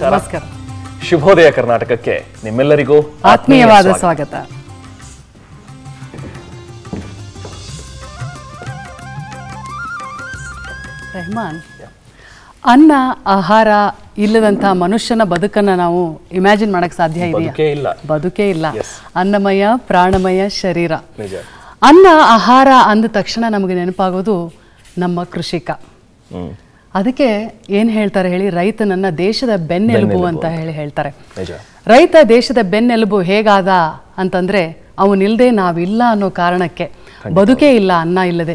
ನಮಸ್ಕಾರ ನಮಸ್ಕಾರ ಶುಭೋದಯ ಕರ್ನಾಟಕಕ್ಕೆ ನಿಮ್ಮೆಲ್ಲರಿಗೂ ಆತ್ಮೀಯವಾದ ಸ್ವಾಗತ. ಸ್ವಾಗತ ರೆಹಮಾನ್ ಅನ್ನ ಆಹಾರ ಇಲ್ಲದಂತಹ ಮನುಷ್ಯನ ಬದುಕನ್ನ ನಾವು ಇಮ್ಯಾಜಿನ್ ಮಾಡಕ್ ಸಾಧ್ಯ ಇದೆಯಾ ಬದುಕೇ ಇಲ್ಲ ಬದುಕೇ ಇಲ್ಲ Yes. ಅನ್ನಮಯ ಪ್ರಾಣಮಯ ಶರೀರ ನಿಜ ಅನ್ನ ಆಹಾರ ಅಂದ ತಕ್ಷಣ ನಮಗೆ ನೆನಪಾಗೋದು ನಮ್ಮ ಕೃಷಿಕ ಹ್ಮ್ ಅದಕ್ಕೆ ಏನ್ ಹೇಳ್ತಾರೆ ಹೇಳಿ ರೈತನನ್ನ ದೇಶದ ಬೆನ್ನೆಲುಬು ಅಂತ ಹೇಳಿ ಹೇಳ್ತಾರೆ ನಿಜ ರೈತ ದೇಶದ ಬೆನ್ನೆಲುಬು ಹೇಗಾದ ಅಂತಂದ್ರೆ ಅವನಿಲ್ಲದೆ ನಾವಿಲ್ಲ ಅನ್ನೋ ಕಾರಣಕ್ಕೆ ಬದುಕೇ ಇಲ್ಲ ಅನ್ನ ಇಲ್ಲದೆ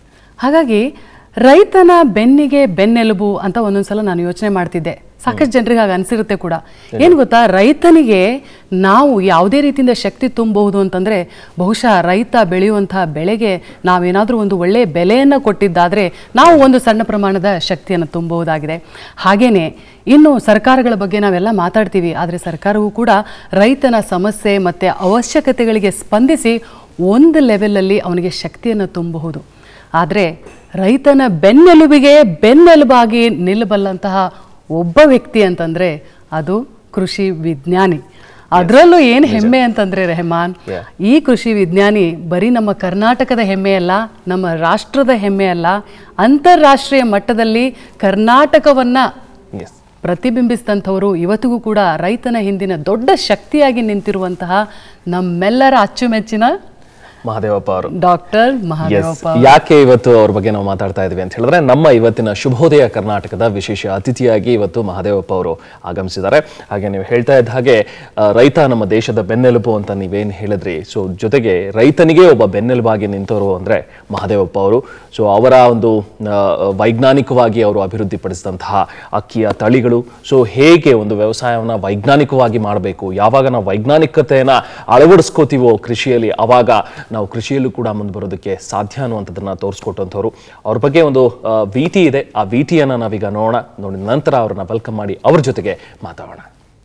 ಹಾಗಾಗಿ ರೈತನ ಬೆನ್ನಿಗೆ ಬೆನ್ನೆಲುಬು ಅಂತ ಒಂದೊಂದ್ಸಲ ನಾನು ಯೋಚನೆ ಮಾಡ್ತಿದ್ದೆ ಸಾಕಷ್ಟು ಜನರಿಗೆ ಹಾಗೆ ಅನ್ಸಿರುತ್ತೆ ಕೂಡ ಏನು ಗೊತ್ತಾ ರೈತನಿಗೆ ನಾವು ಯಾವುದೇ ರೀತಿಯಿಂದ ಶಕ್ತಿ ತುಂಬಬಹುದು ಅಂತಂದ್ರೆ ಬಹುಶಃ ರೈತ ಬೆಳೆಯುವಂತಹ ಬೆಳೆಗೆ ನಾವೇನಾದರೂ ಒಂದು ಒಳ್ಳೆಯ ಬೆಲೆಯನ್ನು ಕೊಟ್ಟಿದ್ದಾದ್ರೆ ನಾವು ಒಂದು ಸಣ್ಣ ಪ್ರಮಾಣದ ಶಕ್ತಿಯನ್ನು ತುಂಬಬಹುದಾಗಿದೆ ಹಾಗೇನೆ ಇನ್ನು ಸರ್ಕಾರಗಳ ಬಗ್ಗೆ ನಾವೆಲ್ಲ ಮಾತಾಡ್ತೀವಿ ಆದರೆ ಸರ್ಕಾರವು ಕೂಡ ರೈತನ ಸಮಸ್ಯೆ ಮತ್ತು ಅವಶ್ಯಕತೆಗಳಿಗೆ ಸ್ಪಂದಿಸಿ ಒಂದು ಲೆವೆಲಲ್ಲಿ ಅವನಿಗೆ ಶಕ್ತಿಯನ್ನು ತುಂಬಬಹುದು ಆದರೆ ರೈತನ ಬೆನ್ನೆಲುಬಿಗೆ ಬೆನ್ನೆಲುಬಾಗಿ ನಿಲ್ಲಬಲ್ಲಂತಹ ಒಬ್ಬ ವ್ಯಕ್ತಿ ಅಂತಂದ್ರೆ ಅದು ಕೃಷಿ ವಿಜ್ಞಾನಿ ಅದರಲ್ಲೂ ಏನು ಹೆಮ್ಮೆ ಅಂತಂದ್ರೆ ರೆಹಮಾನ್ Yeah. ಈ ಕೃಷಿ ವಿಜ್ಞಾನಿ ಬರೀ ನಮ್ಮ ಕರ್ನಾಟಕದ ಹೆಮ್ಮೆ ಅಲ್ಲ ನಮ್ಮ ರಾಷ್ಟ್ರದ ಹೆಮ್ಮೆ ಅಲ್ಲ ಅಂತಾರಾಷ್ಟ್ರೀಯ ಮಟ್ಟದಲ್ಲಿ ಕರ್ನಾಟಕವನ್ನ ಎಸ್ ಪ್ರತಿಬಿಂಬಿಸಿದಂಥವರು ಇವತ್ತಿಗೂ ಕೂಡ ರೈತನ ಹಿಂದಿನ ದೊಡ್ಡ ಶಕ್ತಿಯಾಗಿ ನಿಂತಿರುವಂತಹ ನಮ್ಮೆಲ್ಲರ ಅಚ್ಚುಮೆಚ್ಚಿನ ಮಹಾದೇವಪ್ಪ ಅವರು ಡಾಕ್ಟರ್ ಎಸ್ ಮಹಾದೇವಪ್ಪ ಯಾಕೆ ಇವತ್ತು ಅವ್ರ ಬಗ್ಗೆ ನಾವು ಮಾತಾಡ್ತಾ ಇದ್ವಿ ಅಂತ ಹೇಳಿದ್ರೆ ನಮ್ಮ ಇವತ್ತಿನ ಶುಭೋದಯ ಕರ್ನಾಟಕದ ವಿಶೇಷ ಅತಿಥಿಯಾಗಿ ಇವತ್ತು ಮಹಾದೇವಪ್ಪ ಅವರು ಆಗಮಿಸಿದ್ದಾರೆ ಹಾಗೆ ನೀವು ಹೇಳ್ತಾ ಇದ್ದ ಹಾಗೆ ಆ, ರೈತ ನಮ್ಮ ದೇಶದ ಬೆನ್ನೆಲುಬು ಅಂತ ನೀವೇನು ಹೇಳಿದ್ರಿ ಸೊ ಜೊತೆಗೆ ರೈತನಿಗೆ ಒಬ್ಬ ಬೆನ್ನೆಲುಬಾಗಿ ನಿಂತವರು ಅಂದ್ರೆ ಮಹಾದೇವಪ್ಪ ಅವರು ಸೊ ಅವರ ಒಂದು ಆ, ವೈಜ್ಞಾನಿಕವಾಗಿ ಅವರು ಅಭಿವೃದ್ಧಿಪಡಿಸಿದಂತಹ ಅಕ್ಕಿಯ ತಳಿಗಳು ಸೊ ಹೇಗೆ ಒಂದು ವ್ಯವಸಾಯವನ್ನು ವೈಜ್ಞಾನಿಕವಾಗಿ ಮಾಡಬೇಕು ಯಾವಾಗ ನಾವು ವೈಜ್ಞಾನಿಕತೆಯನ್ನು ಅಳವಡಿಸ್ಕೋತೀವೋ ಕೃಷಿಯಲ್ಲಿ ಅವಾಗ ನಾವು ಕೃಷಿಯಲ್ಲೂ ಕೂಡ ಮುಂದೆ ಬರೋದಕ್ಕೆ ಸಾಧ್ಯ ಅನ್ನುವಂಥದ್ದನ್ನ ತೋರಿಸ್ಕೊಟ್ಟಂಥವ್ರು ಅವ್ರ ಬಗ್ಗೆ ಒಂದು ವಿ ಟಿ ಇದೆ ಆ ವಿ ಟಿಯನ್ನು ನಾವೀಗ ನೋಡೋಣ ನೋಡಿದ ನಂತರ ಅವ್ರನ್ನ ವೆಲ್ಕಮ್ ಮಾಡಿ ಅವ್ರ ಜೊತೆಗೆ ಮಾತಾಡೋಣ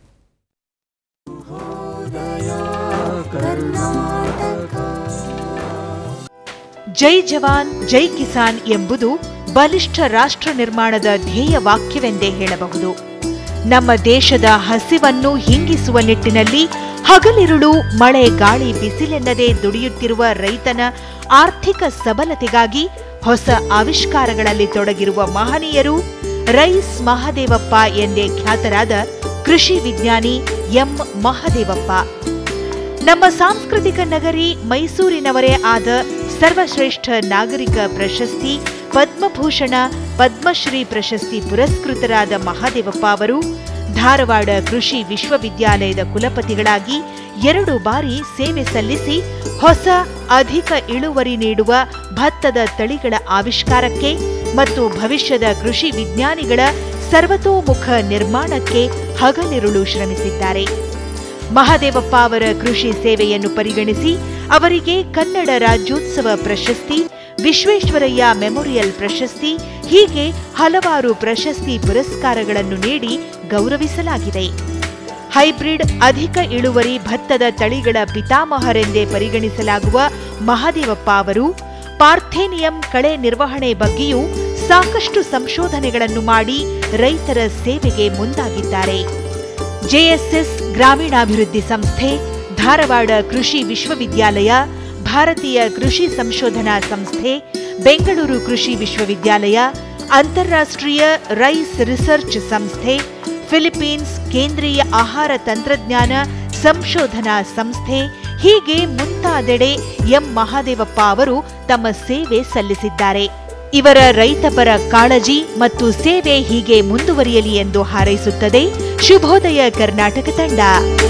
ಜೈ ಜವಾನ್ ಜೈ ಕಿಸಾನ್ ಎಂಬುದು ಬಲಿಷ್ಠ ರಾಷ್ಟ್ರ ನಿರ್ಮಾಣದ ಧ್ಯೇಯ ವಾಕ್ಯವೆಂದೇ ಹೇಳಬಹುದು ನಮ್ಮ ದೇಶದ ಹಸಿವನ್ನು ಹಿಂಗಿಸುವ ನಿಟ್ಟಿನಲ್ಲಿ ಹಗಲಿರುಳು ಮಳೆ ಗಾಳಿ ಬಿಸಿಲೆನ್ನದೆ ದುಡಿಯುತ್ತಿರುವ ರೈತನ ಆರ್ಥಿಕ ಸಬಲತೆಗಾಗಿ ಹೊಸ ಆವಿಷ್ಕಾರಗಳಲ್ಲಿ ತೊಡಗಿರುವ ಮಹನೀಯರು ರೈಸ್ ಮಹದೇವಪ್ಪ ಎಂದೇ ಖ್ಯಾತರಾದ ಕೃಷಿ ವಿಜ್ಞಾನಿ ಎಂ ಮಹದೇವಪ್ಪ ನಮ್ಮ ಸಾಂಸ್ಕೃತಿಕ ನಗರಿ ಮೈಸೂರಿನವರೇ ಆದ ಸರ್ವಶ್ರೇಷ್ಠ ನಾಗರಿಕ ಪ್ರಶಸ್ತಿ ಪದ್ಮಭೂಷಣ ಪದ್ಮಶ್ರೀ ಪ್ರಶಸ್ತಿ ಪುರಸ್ಕೃತರಾದ ಮಹಾದೇವಪ್ಪ ಅವರು ಧಾರವಾಡ ಕೃಷಿ ವಿಶ್ವವಿದ್ಯಾಲಯದ ಕುಲಪತಿಗಳಾಗಿ ಎರಡು ಬಾರಿ ಸೇವೆ ಸಲ್ಲಿಸಿ ಹೊಸ ಅಧಿಕ ಇಳುವರಿ ನೀಡುವ ಭತ್ತದ ತಳಿಗಳ ಆವಿಷ್ಕಾರಕ್ಕೆ ಮತ್ತು ಭವಿಷ್ಯದ ಕೃಷಿ ವಿಜ್ಞಾನಿಗಳ ಸರ್ವತೋಮುಖ ನಿರ್ಮಾಣಕ್ಕೆ ಹಗಲಿರುಳು ಶ್ರಮಿಸಿದ್ದಾರೆ ಮಹಾದೇವಪ್ಪ ಅವರ ಕೃಷಿ ಸೇವೆಯನ್ನು ಪರಿಗಣಿಸಿ ಅವರಿಗೆ ಕನ್ನಡ ರಾಜ್ಯೋತ್ಸವ ಪ್ರಶಸ್ತಿ ವಿಶ್ವೇಶ್ವರಯ್ಯ ಮೆಮೊರಿಯಲ್ ಪ್ರಶಸ್ತಿ ಹೀಗೆ ಹಲವಾರು ಪ್ರಶಸ್ತಿ ಪುರಸ್ಕಾರಗಳನ್ನು ನೀಡಿ ಗೌರವಿಸಲಾಗಿದೆ ಹೈಬ್ರಿಡ್ ಅಧಿಕ ಇಳುವರಿ ಭತ್ತದ ತಳಿಗಳ ಪಿತಾಮಹರೆಂದೇ ಪರಿಗಣಿಸಲಾಗುವ ಮಹಾದೇವಪ್ಪ ಅವರು ಪಾರ್ಥೇನಿಯಂ ಕಳೆ ನಿರ್ವಹಣೆ ಬಗ್ಗೆಯೂ ಸಾಕಷ್ಟು ಸಂಶೋಧನೆಗಳನ್ನು ಮಾಡಿ ರೈತರ ಸೇವೆಗೆ ಮುಂದಾಗಿದ್ದಾರೆ ಜೆಎಸ್ಎಸ್ ಗ್ರಾಮೀಣಾಭಿವೃದ್ಧಿ ಸಂಸ್ಥೆ ಧಾರವಾಡ ಕೃಷಿ ವಿಶ್ವವಿದ್ಯಾಲಯ ಭಾರತೀಯ ಕೃಷಿ ಸಂಶೋಧನಾ ಸಂಸ್ಥೆ ಬೆಂಗಳೂರು ಕೃಷಿ ವಿಶ್ವವಿದ್ಯಾಲಯ ಅಂತಾರಾಷ್ಟ್ರೀಯ ರೈಸ್ ರಿಸರ್ಚ್ ಸಂಸ್ಥೆ ಫಿಲಿಪೀನ್ಸ್ ಕೇಂದ್ರೀಯ ಆಹಾರ ತಂತ್ರಜ್ಞಾನ ಸಂಶೋಧನಾ ಸಂಸ್ಥೆ ಹೀಗೆ ಮುಂತಾದೆಡೆ ಎಂ ಮಹಾದೇವಪ್ಪ ಅವರು ತಮ್ಮ ಸೇವೆ ಸಲ್ಲಿಸಿದ್ದಾರೆ ಇವರ ರೈತಪರ ಕಾಳಜಿ ಮತ್ತು ಸೇವೆ ಹೀಗೆ ಮುಂದುವರಿಯಲಿ ಎಂದು ಹಾರೈಸುತ್ತದೆ ಶುಭೋದಯ ಕರ್ನಾಟಕ ತಂಡ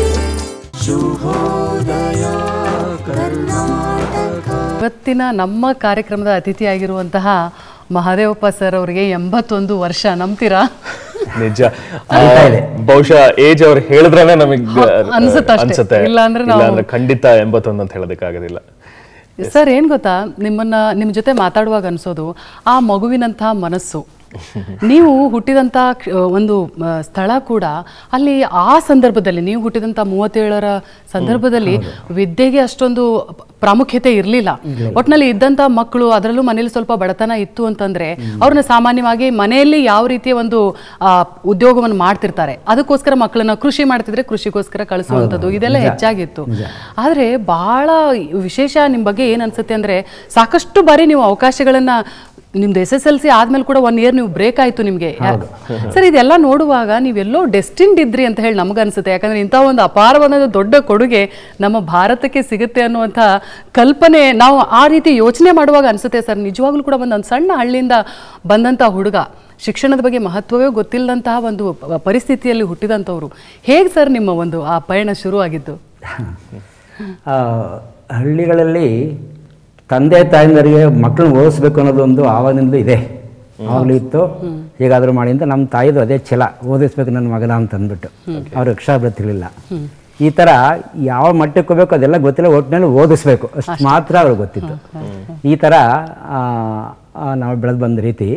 ಇವತ್ತಿನ ನಮ್ಮ ಕಾರ್ಯಕ್ರಮದ ಅತಿಥಿಯಾಗಿರುವಂತಹ ಮಹಾದೇವಪ್ಪ ಸರ್ ಅವರಿಗೆ ಎಂಬತ್ತೊಂದು ವರ್ಷ ನಂಬ್ತೀರಾ ನಿಜ ಆ, ಬಹುಶಃ ಏಜ್ ಅವ್ರು ಹೇಳಿದ್ರೇನೆ ನಮಗೆ ಅನ್ಸುತ್ತೆ ಅಷ್ಟೇ. ಅನ್ಸುತ್ತೆ ಇಲ್ಲಾಂದ್ರೆ ಇಲ್ಲ ನಾವು- ಅಂದ್ರೆ ಖಂಡಿತ ಎಂಬತ್ತೊಂದು ಅಂತ ಹೇಳೋದಕ್ಕಾಗೋದಿಲ್ಲ ಸರ್ ಏನ್ ಗೊತ್ತಾ ನಿಮ್ಮನ್ನ ನಿಮ್ಮ ಜೊತೆ ಮಾತಾಡುವಾಗ ಅನ್ಸೋದು ಆ ಮಗುವಿನಂತಹ ಮನಸ್ಸು ನೀವು ಹುಟ್ಟಿದಂಥ ಕ್ಷ- ಒಂದು ಆ, ಸ್ಥಳ ಕೂಡ ಅಲ್ಲಿ ಆ ಸಂದರ್ಭದಲ್ಲಿ ನೀವು ಹುಟ್ಟಿದಂಥ ಮೂವತ್ತೇಳರ ಸಂದರ್ಭದಲ್ಲಿ ವಿದ್ಯೆಗೆ ಅಷ್ಟೊಂದು ಪ್ರಾಮುಖ್ಯತೆ ಇರಲಿಲ್ಲ ಒಟ್ಟಿನಲ್ಲಿ ಇದ್ದಂಥ ಮಕ್ಕಳು ಅದರಲ್ಲೂ ಮನೇಲಿ ಸ್ವಲ್ಪ ಬಡತನ ಇತ್ತು ಅಂತಂದ್ರೆ ಅವ್ರನ್ನ ಸಾಮಾನ್ಯವಾಗಿ ಮನೆಯಲ್ಲಿ ಯಾವ ರೀತಿಯ ಒಂದು ಆ, ಉದ್ಯೋಗವನ್ನು ಮಾಡ್ತಿರ್ತಾರೆ ಅದಕ್ಕೋಸ್ಕರ ಮಕ್ಕಳನ್ನ ಕೃಷಿ ಮಾಡ್ತಿದ್ರೆ ಕೃಷಿಗೋಸ್ಕರ ಕಳಿಸುವಂಥದ್ದು ಇದೆಲ್ಲ ಹೆಚ್ಚಾಗಿತ್ತು ಆದರೆ ಬಹಳ ವಿಶೇಷ ನಿಮ್ಮ ಬಗ್ಗೆ ಏನು ಅನ್ಸುತ್ತೆ ಅಂದ್ರೆ ಸಾಕಷ್ಟು ಬಾರಿ ನೀವು ಅವಕಾಶಗಳನ್ನ ನಿಮ್ದು ಎಸ್ ಎಸ್ ಎಲ್ ಸಿ ಆದ್ಮೇಲೆ ಕೂಡ ಒನ್ ಇಯರ್ ನೀವು ಬ್ರೇಕ್ ಆಯ್ತು ನಿಮಗೆ ಸರ್ ಇದೆಲ್ಲ ನೋಡುವಾಗ ನೀವೆಲ್ಲೋ ಡೆಸ್ಟಿನ್ಡ್ ಇದ್ರಿ ಅಂತ ಹೇಳಿ ನಮಗನ್ಸುತ್ತೆ ಯಾಕಂದ್ರೆ ಇಂಥ ಒಂದು ಅಪಾರವಾದ ದೊಡ್ಡ ಕೊಡುಗೆ ನಮ್ಮ ಭಾರತಕ್ಕೆ ಸಿಗುತ್ತೆ ಅನ್ನುವಂಥ ಕಲ್ಪನೆ ನಾವು ಆ ರೀತಿ ಯೋಚನೆ ಮಾಡುವಾಗ ಅನ್ಸುತ್ತೆ ಸರ್ ನಿಜವಾಗ್ಲೂ ಕೂಡ ಒಂದು ಸಣ್ಣ ಹಳ್ಳಿಯಿಂದ ಬಂದಂಥ ಹುಡುಗ ಶಿಕ್ಷಣದ ಬಗ್ಗೆ ಮಹತ್ವವೇ ಗೊತ್ತಿಲ್ಲದಂತಹ ಒಂದು ಪ- ಪರಿಸ್ಥಿತಿಯಲ್ಲಿ ಹುಟ್ಟಿದಂಥವ್ರು ಹೇಗೆ ಸರ್ ನಿಮ್ಮ ಒಂದು ಆ ಪಯಣ ಶುರು ಆಗಿದ್ದು ಆ, ಹಳ್ಳಿಗಳಲ್ಲಿ ತಂದೆ ತಾಯಿಂದರಿಗೆ ಮಕ್ಕಳನ್ನ ಓದಿಸ್ಬೇಕು ಅನ್ನೋದೊಂದು ಆವಾಗಿನಿಂದ ಇದೆ ಆವಾಗಲೂ ಇತ್ತು ಹೇಗಾದರೂ ಮಾಡಿ ಅಂತ ನಮ್ಮ ತಾಯಿದು ಅದೇ ಛಲ ಓದಿಸ್ಬೇಕು ನನ್ನ ಮಗನ ಅಂತ ಅಂದ್ಬಿಟ್ಟು ಅವ್ರು ಅಕ್ಷರ ಬರ್ತಿರ್ಲಿಲ್ಲ ಈ ಥರ ಯಾವ ಮಟ್ಟಕ್ಕೆ ಹೋಗ್ಬೇಕು ಅದೆಲ್ಲ ಗೊತ್ತಿಲ್ಲ ಒಟ್ಟಿನಲ್ಲಿ ಓದಿಸ್ಬೇಕು ಅಷ್ಟು ಮಾತ್ರ ಅವ್ರಿಗೆ ಗೊತ್ತಿತ್ತು ಈ ಥರ ಆ, ಆ, ನಾವು ಬೆಳೆದು ಬಂದ ರೀತಿ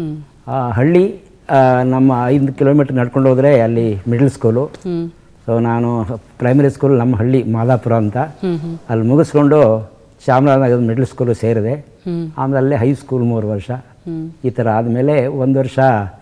ಆ, ಹಳ್ಳಿ ಆ, ನಮ್ಮ ಐದು ಕಿಲೋಮೀಟ್ರ್ ನಡ್ಕೊಂಡು ಹೋದರೆ ಅಲ್ಲಿ ಮಿಡ್ಲ್ ಸ್ಕೂಲು ಸೊ ನಾನು ಪ್ರೈಮರಿ ಸ್ಕೂಲ್ ನಮ್ಮ ಹಳ್ಳಿ ಮಾದಾಪುರ ಅಂತ ಅಲ್ಲಿ ಮುಗಿಸ್ಕೊಂಡು ಚಾಮರಾಜನಗರದ ಮಿಡ್ಲ್ ಸ್ಕೂಲು ಸೇರಿದೆ ಆಮೇಲೆ ಅಲ್ಲೇ ಹೈಸ್ಕೂಲ್ ಮೂರು ವರ್ಷ ಈ ಥರ ಆದಮೇಲೆ ಒಂದು ವರ್ಷ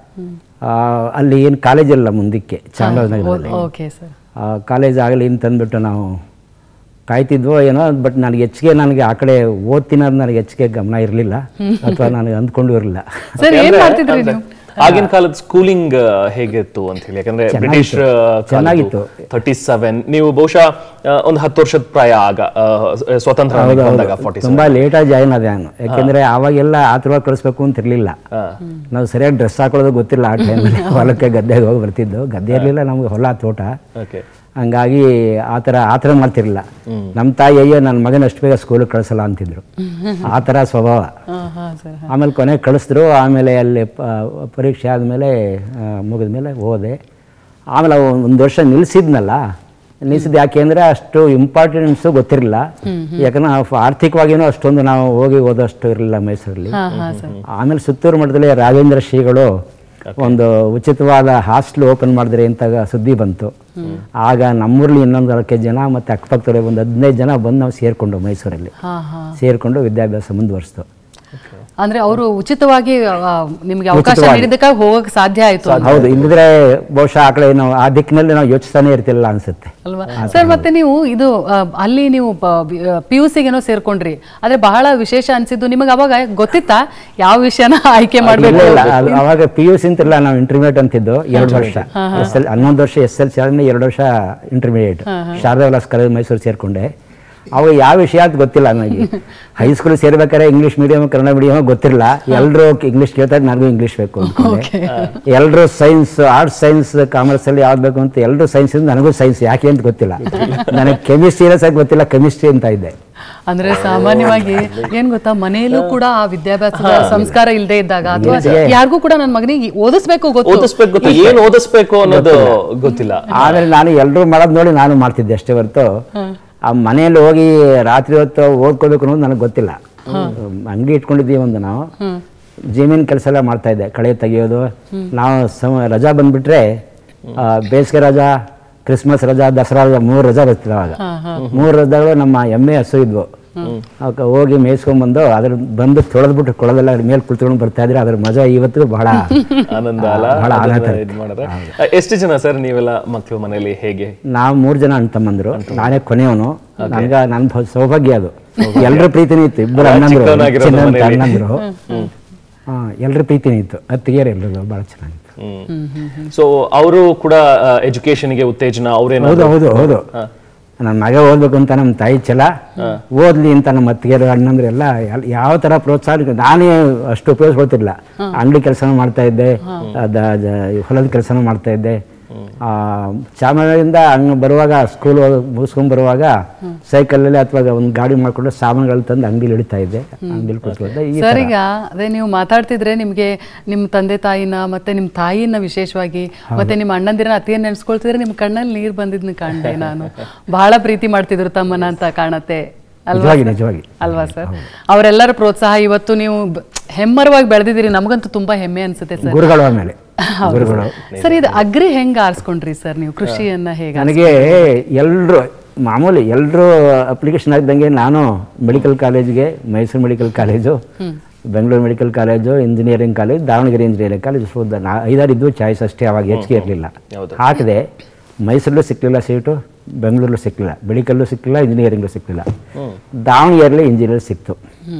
ಆ, ಅಲ್ಲಿ ಏನು ಕಾಲೇಜಿಲ್ಲ ಮುಂದಕ್ಕೆ ಚಾಮರಾಜನಗರದಲ್ಲಿ ಓಕೆ ಸರ್ ಕಾಲೇಜ್ ಆಗಲಿ ಅಂತಂದ್ಬಿಟ್ಟು ನಾವು ಕಾಯ್ತಿದ್ವೋ ಏನೋ ಬಟ್ ನನಗೆ ಹೆಚ್ಚಿಗೆ ನನಗೆ ಆ ಕಡೆ ಓದ್ತೀನಿ ಅನ್ನೋದು ನನಗೆ ಹೆಚ್ಚಿಗೆ ಗಮನ ಇರಲಿಲ್ಲ ಅಥವಾ ನನಗೆ ಅಂದ್ಕೊಂಡು ಇರಲಿಲ್ಲ ಸರ್ ಏನ್ ಅಂದ್ರೆ- ಮಾಡ್ತಿದ್ರಿ ಅಂದ್ರೆ ನೀವು ಆಗಿನ ಕಾಲದ ಸ್ಕೂಲಿಂಗ್ ಹೇಗಿತ್ತು ಅಂತ ಹೇಳಿ ಯಾಕಂದ್ರೆ ಬ್ರಿಟಿಷ್ ಚೆನ್ನಾಗಿತ್ತು. ಥರ್ಟಿ ಸೆವೆನ್ ನೀವು ಬಹುಶಃ ಆ, ಒಂದು ಹತ್ತು ವರ್ಷದ ಪ್ರಾಯ ಆಗ ಆ, ಸ್ವತಂತ್ರ ನಮಗೆ ಬಂದಾಗ ಫಾರ್ಟಿ ತುಂಬಾ ಲೇಟಾಗಿ ಜಾಯಿನ್ ಆದೆ ನಾನು ಯಾಕೆಂದ್ರೆ ಅವಾಗೆಲ್ಲ ಆತರವಾಗಿ ಕಳಿಸ್ಬೇಕು ಅಂತ ಇರಲಿಲ್ಲ ನಾವು ಸರಿಯಾಗಿ ಡ್ರೆಸ್ ಹಾಕೊಳ್ಳೋದು ಗೊತ್ತಿಲ್ಲ ಆ ಟೈಮಲ್ಲಿ ಹೊಲಕ್ಕೆ ಗದ್ದೆಗೆ ಹೋಗಿ ಬರ್ತಿದ್ದು ಗದ್ದೆ ಇರಲಿಲ್ಲ ನಮ್ಗೆ ಹೊಲ ತೋಟ ಓಕೆ ಹಂಗಾಗಿ ಆ ಥರ ಆ ಥರ ಮಾಡ್ತಿರ್ಲಿಲ್ಲ ನಮ್ಮ ತಾಯಿ ಅಯ್ಯೋ ನನ್ನ ಮಗನ ಅಷ್ಟು ಬೇಗ ಸ್ಕೂಲಿಗೆ ಕಳಿಸಲ್ಲ ಅಂತಿದ್ರು ಆ ಥರ ಸ್ವಭಾವ ಹಾ ಹಾ ಸರ್ ಆಮೇಲೆ ಕೊನೆಗೆ ಕಳಿಸಿದ್ರು ಆಮೇಲೆ ಅಲ್ಲಿ ಪ- ಪರೀಕ್ಷೆ ಆದಮೇಲೆ ಮುಗಿದ ಮೇಲೆ ಹೋದೆ ಆಮೇಲೆ ಒಂದು ವರ್ಷ ನಿಲ್ಲಿಸಿದ್ನಲ್ಲ ನಿಲ್ಲಿಸಿದ್ದು ಯಾಕೆ ಅಂದರೆ ಅಷ್ಟು ಇಂಪಾರ್ಟೆನ್ಸು ಗೊತ್ತಿರಲಿಲ್ಲ ಯಾಕಂದ್ರೆ ನಾವು ಆರ್ಥಿಕವಾಗಿಯೂ ಅಷ್ಟೊಂದು ನಾವು ಹೋಗಿ ಓದೋಷ್ಟು ಇರಲಿಲ್ಲ ಮೈಸೂರಲ್ಲಿ ಹಾ ಹಾ ಸರ್ ಆಮೇಲೆ ಸುತ್ತೂರು ಮಠದಲ್ಲಿ ರಾಘವೇಂದ್ರ ಶ್ರೀಗಳು ಒಂದು ಉಚಿತವಾದ ಹಾಸ್ಟೆಲ್ ಓಪನ್ ಮಾಡಿದ್ರೆ ಅಂತ ಸುದ್ದಿ ಬಂತು ಆಗ ನಮ್ಮೂರಲ್ಲಿ ಇನ್ನೊಂದು ನಾಲ್ಕೈದು ಜನ ಮತ್ತು ಅಕ್ಕಪಕ್ಕದವ್ರಿಗೆ ಒಂದು ಹದಿನೈದು ಜನ ಬಂದು ನಾವು ಸೇರಿಕೊಂಡು ಮೈಸೂರಲ್ಲಿ ಹಾ ಹಾ ಸೇರಿಕೊಂಡು ವಿದ್ಯಾಭ್ಯಾಸ ಮುಂದುವರಿಸ್ತು ಅಂದ್ರೆ ಅವರು ಉಚಿತವಾಗಿ ಆ, ನಿಮ್ಗೆ ಅವಕಾಶ ಉಚಿತವಾಗಿ. ನೀಡಿದ್ದಕ್ಕಾಗಿ ಹೋಗಕ್ ಸಾಧ್ಯ ಆಯ್ತು ಅಂತ. ಹೌದು ಇಲ್ಲದ್ರೆ ಬಹುಶಃ ಆ ಕಡೆ ನಾವು ಆ ದಿಕ್ಕಿನಲ್ಲಿ ನಾವು ಯೋಚಿಸ್ತಾನೆ ಇರ್ತಿಲ್ಲ ಅನ್ಸುತ್ತೆ ಅಲ್ವಾ ಸರ್ ಮತ್ತೆ ನೀವು ಇದು ಆ, ಅಲ್ಲಿ ನೀವು ಪಿ ಯು ಸಿಗೇನೋ ಸೇರ್ಕೊಂಡ್ರಿ ಆದ್ರೆ ಬಹಳ ವಿಶೇಷ ಅನ್ಸಿದ್ದು ನಿಮಗೆ ಅವಾಗ ಗೊತ್ತಿತ್ತಾ ಯಾವ ವಿಷಯನ ಆಯ್ಕೆ ಮಾಡ್ಬೇಕು ಇಲ್ಲ ಇಲ್ಲ ಅದು ಅವಾಗ ಪಿ ಯು ಸಿ ಅಂತಿಲ್ಲ ನಾವು ಇಂಟರ್ಮೀಡಿಯೇಟ್ ಅಂತಿದ್ದು ಎರಡು ವರ್ಷ ಎಸ್ ಎಲ್ ಹನ್ನೊಂದು ವರ್ಷ ಎಸ್ ಎಲ್ ಸಿ ಆದ್ಮೇಲೆ ಎರಡು ವರ್ಷ ಇಂಟರ್ಮೀಡಿಯೇಟ್ ಶಾರದಾ ವಿಲಾಸ್ ಕಾಲೇಜ್ ಮೈಸೂರು ಸೇರ್ಕೊಂಡೆ ಅವಾಗ ಯಾವ ವಿಷಯ ಅಂತ ಗೊತ್ತಿಲ್ಲ ನನಗೆ ಹೈಸ್ಕೂಲ್ ಸೇರ್ಬೇಕಾದ್ರೆ ಇಂಗ್ಲೀಷ್ ಮೀಡಿಯಂ ಕನ್ನಡ ಮೀಡಿಯಂ ಗೊತ್ತಿರಲ್ಲ ಎಲ್ಲರೂ ಇಂಗ್ಲೀಷ್ ಕೇಳ್ತಾರೆ ನನಗೂ ಇಂಗ್ಲೀಷ್ ಬೇಕು ಅಂದ್ಕೊಂಡೆ ಎಲ್ಲರೂ ಸೈನ್ಸ್ ಆರ್ಟ್ಸ್ ಸೈನ್ಸ್ ಕಾಮರ್ಸ್ ಅಲ್ಲಿ ಯಾವ್ದು ಬೇಕು ಅಂತ ಎಲ್ಲರೂ ಸೈನ್ಸ್ ನನಗೂ ಸೈನ್ಸ್ ಯಾಕೆ ಅಂತ ಗೊತ್ತಿಲ್ಲ ನನಗೆ ಕೆಮಿಸ್ಟ್ರಿ ಇರೋ ಸಹ ಗೊತ್ತಿಲ್ಲ ಕೆಮಿಸ್ಟ್ರಿ ಅಂತ ಇದ್ದೆ ಅಂದ್ರೆ ಸಾಮಾನ್ಯವಾಗಿ ಏನ್ ಗೊತ್ತಾ ಮನೆಯಲ್ಲೂ ಕೂಡ ಆ ವಿದ್ಯಾಭ್ಯಾಸದ ಸಂಸ್ಕಾರ ಇಲ್ಲದೆ ಇದ್ದಾಗ ಅಥವಾ ಯಾರಿಗೂ ಕೂಡ ನನ್ನ ಮಗನಿಗೆ ಓದಿಸ್ಬೇಕು ಗೊತ್ತು ಓದಿಸ್ಬೇಕು ಗೊತ್ತು ಏನ್ ಓದಿಸ್ಬೇಕು ಅನ್ನೋದು ಗೊತ್ತಿಲ್ಲ ಆಮೇಲೆ ನಾನು ಎಲ್ಲರೂ ಮಾಡೋದು ನೋಡಿ ನಾನು ಮಾಡ್ತಿದ್ದೆ ಅಷ್ಟೇ ಹೊರತು ಆ ಮನೆಯಲ್ಲಿ ಹೋಗಿ ರಾತ್ರಿ ಹೊತ್ತು ಓದ್ಕೋಬೇಕು ಅನ್ನೋದು ನನಗೆ ಗೊತ್ತಿಲ್ಲ ಅಂಗಡಿ ಇಟ್ಕೊಂಡಿದ್ದೀವಿ ಒಂದು ನಾವು ಜಮೀನ್ ಕೆಲಸ ಎಲ್ಲ ಮಾಡ್ತಾ ಇದ್ದೆ ಕಳೆ ತೆಗಿಯೋದು ನಾವು ಸಮ ರಜಾ ಬಂದ್ಬಿಟ್ರೆ ಆ, ಬೇಸಿಗೆ ರಜಾ ಕ್ರಿಸ್ಮಸ್ ರಜಾ ದಸರಾ ರಜಾ ಮೂರು ರಜಾ ಬರ್ತಿದ್ವು ಅವಾಗ ಮೂರು ರಜಾಗಳು ನಮ್ಮ ಎಮ್ಮೆ ಹಸು ಇದ್ವು ಅವಕ್ಕೆ ಹೋಗಿ ಮೇಯಿಸ್ಕೊಂಡ್ಬಂದು ಅದ್ರ ಬಂದು ತೊಳೆದ್ಬಿಟ್ಟು ಕೊಳದೆಲ್ಲ ಅದ್ರ ಮೇಲೆ ಕುಳಿತುಕೊಂಡು ಬರ್ತಾ ಇದ್ರೆ ಅದ್ರ ಮಜಾ ಇವತ್ತಿಗೂ ಬಹಳ ಆನಂದ ಅಲ್ಲ ಬಹಳ ಅದನ್ನ ಆನಂದ ಇದ್ ಮಾಡಿದ್ರೆ ಆ, ಎಷ್ಟು ಜನ ಸರ್ ನೀವೆಲ್ಲ ಮಕ್ಕಳು ಮನೇಲಿ ಹೇಗೆ ನಾವು ಮೂರು ಜನ ಅಣ್ಣ ತಮ್ಮಂದ್ರು ನಾನೇ ಕೊನೆಯವನು ನನ್ಗ ನನ್ ಭ- ಸೌಭಾಗ್ಯ ಅದು ಎಲ್ರ ಪ್ರೀತಿನೂ ಇತ್ತು ಇಬ್ಬರು ಅಣ್ಣಂದ್ರು ಚಿಕ್ಕವನಾಗಿರೋದು ಚಿನ್ನ ಅಂತ ಮನೇಲಿ. ಅಣ್ಣಂದ್ರು ಹಾ ಎಲ್ರ ಪ್ರೀತಿನೂ ಇತ್ತು ಅತ್ತಿಗೆಯರು ಎಲ್ರಿಗೂ ಭಾಳ ಚೆನ್ನಾಗಿತ್ತು ಸೊ ಅವರು ಕೂಡ ಎಜುಕೇಶನ್ಗೆ ಉತ್ತೇಜನ ಅವ್ರೇನೋ ಹೌದು ಹೌದು ಹೌದು ನನ್ನ ಮಗ ಓದ್ಬೇಕು ಅಂತ ನಮ್ಮ ತಾಯಿ ಛಲ ಓದ್ಲಿ ಅಂತ ನಮ್ಮ ಅತ್ತಿಗೆರು ಅಣ್ಣಂದ್ರು ಎಲ್ಲ ಎಲ್- ಯಾವ ತರ ಪ್ರೋತ್ಸಾಹ ಇತ್ತು. ನಾನೇ ಅಷ್ಟು ಉಪಯೋಗಿಸ್ಕೊಳ್ತಿರ್ಲಿಲ್ಲ ಅಂಗಡಿ ಕೆಲಸ ಮಾಡ್ತಾ ಇದ್ದೆ ಅದ- ಅದ- ಹೊಲದ ಕೆಲಸನೂ ಮಾಡ್ತಾ ಇದ್ದೆ ಆ, ಚಾಮರಾಜದಿಂದ ಹಂಗೆ ಬರುವಾಗ ಸ್ಕೂಲ್ ಮುಗಿಸ್ಕೊಂಡ್ ಬರುವಾಗ ಸೈಕಲಲ್ಲಿ ಅಥವಾ ಒಂದು ಗಾಡಿ ಮಾಡ್ಕೊಂಡು ಸಾಮಾನುಗಳು ತಂದು ಅಂಗಡಿಲಿ ಇಡ್ತಾ ಇದ್ದೆ ಅಂಗಡಿಲಿ ಕೂತ್ಕೊಳ್ದೆ ಈ ಸರ್ ಈಗ ಅದೇ ನೀವು ಮಾತಾಡ್ತಿದ್ರೆ ನಿಮ್ಗೆ ನಿಮ್ಮ ತಂದೆ ತಾಯಿನ ಮತ್ತೆ ನಿಮ್ಮ ತಾಯಿನ ವಿಶೇಷವಾಗಿ ಮತ್ತೆ ನಿಮ್ಮ ಅಣ್ಣಂದಿರನ್ನ ಅತಿಯನ್ನ ನೆನೆಸ್ಕೊಳ್ತಿದ್ರೆ ನಿಮ್ಮ ಕಣ್ಣಲ್ಲಿ ನೀರು ಬಂದಿದ್ನ ಕಾಣ್ದೆ ನಾನು ಬಹಳ ಪ್ರೀತಿ ಮಾಡ್ತಿದ್ರು ತಮ್ಮನ ಅಂತ ಕಾಣತ್ತೆ ಅಲ್ವಾ ನಿಜವಾಗಿ ನಿಜವಾಗಿ ಅಲ್ವಾ ಸರ್ ಅವರೆಲ್ಲರ ಪ್ರೋತ್ಸಾಹ ಇವತ್ತು ನೀವು ಬ- ಹೆಮ್ಮರವಾಗಿ ಬೆಳೆದಿದ್ದೀರಿ ನಮಗಂತೂ ತುಂಬಾ ಹೆಮ್ಮೆ ಅನ್ಸುತ್ತೆ ಸರ್ ಗುರುಗಳು ಆಮೇಲೆ ಗುರುಗಳು ಸರ್ ಇದು ಅಗ್ರಿ ಹೆಂಗ್ ಆರಿಸ್ಕೊಂಡ್ರಿ ಸರ್ ನೀವು ಕೃಷಿಯನ್ನ ಹೇಗೆ ನನಗೆ ಎಲ್ಲರೂ ಮಾಮೂಲಿ ಎಲ್ಲರೂ ಅಪ್ಲಿಕೇಶನ್ ಆಗಿದ್ದಂಗೆ ನಾನು ಮೆಡಿಕಲ್ ಕಾಲೇಜಿಗೆ Mysuru medical college Bengaluru medical college engineering college Davanagere engineering college ಶೋಧ ನಾ ಐದಾರು ಇದ್ದು ಚಾಯ್ಸ್ ಅಷ್ಟೇ ಅವಾಗ ಹೆಚ್ಚಿಗೆ ಇರಲಿಲ್ಲ ಹೌದು. ಹಾಕಿದೆ ಮೈಸೂರಲ್ಲೂ ಸಿಕ್ಕಲಿಲ್ಲ ಸೀಟು ಬೆಂಗಳೂರಲ್ಲೂ ಸಿಕ್ಕಲಿಲ್ಲ ಮೆಡಿಕಲ್ಲೂ ಸಿಕ್ಕಲಿಲ್ಲ ಇಂಜಿನಿಯರಿಂಗು ಸಿಕ್ಕಲಿಲ್ಲ ದಾವಣಗೆರೆಯಲ್ಲಿ ಇಂಜಿನಿಯರ್ ಸಿಕ್ತು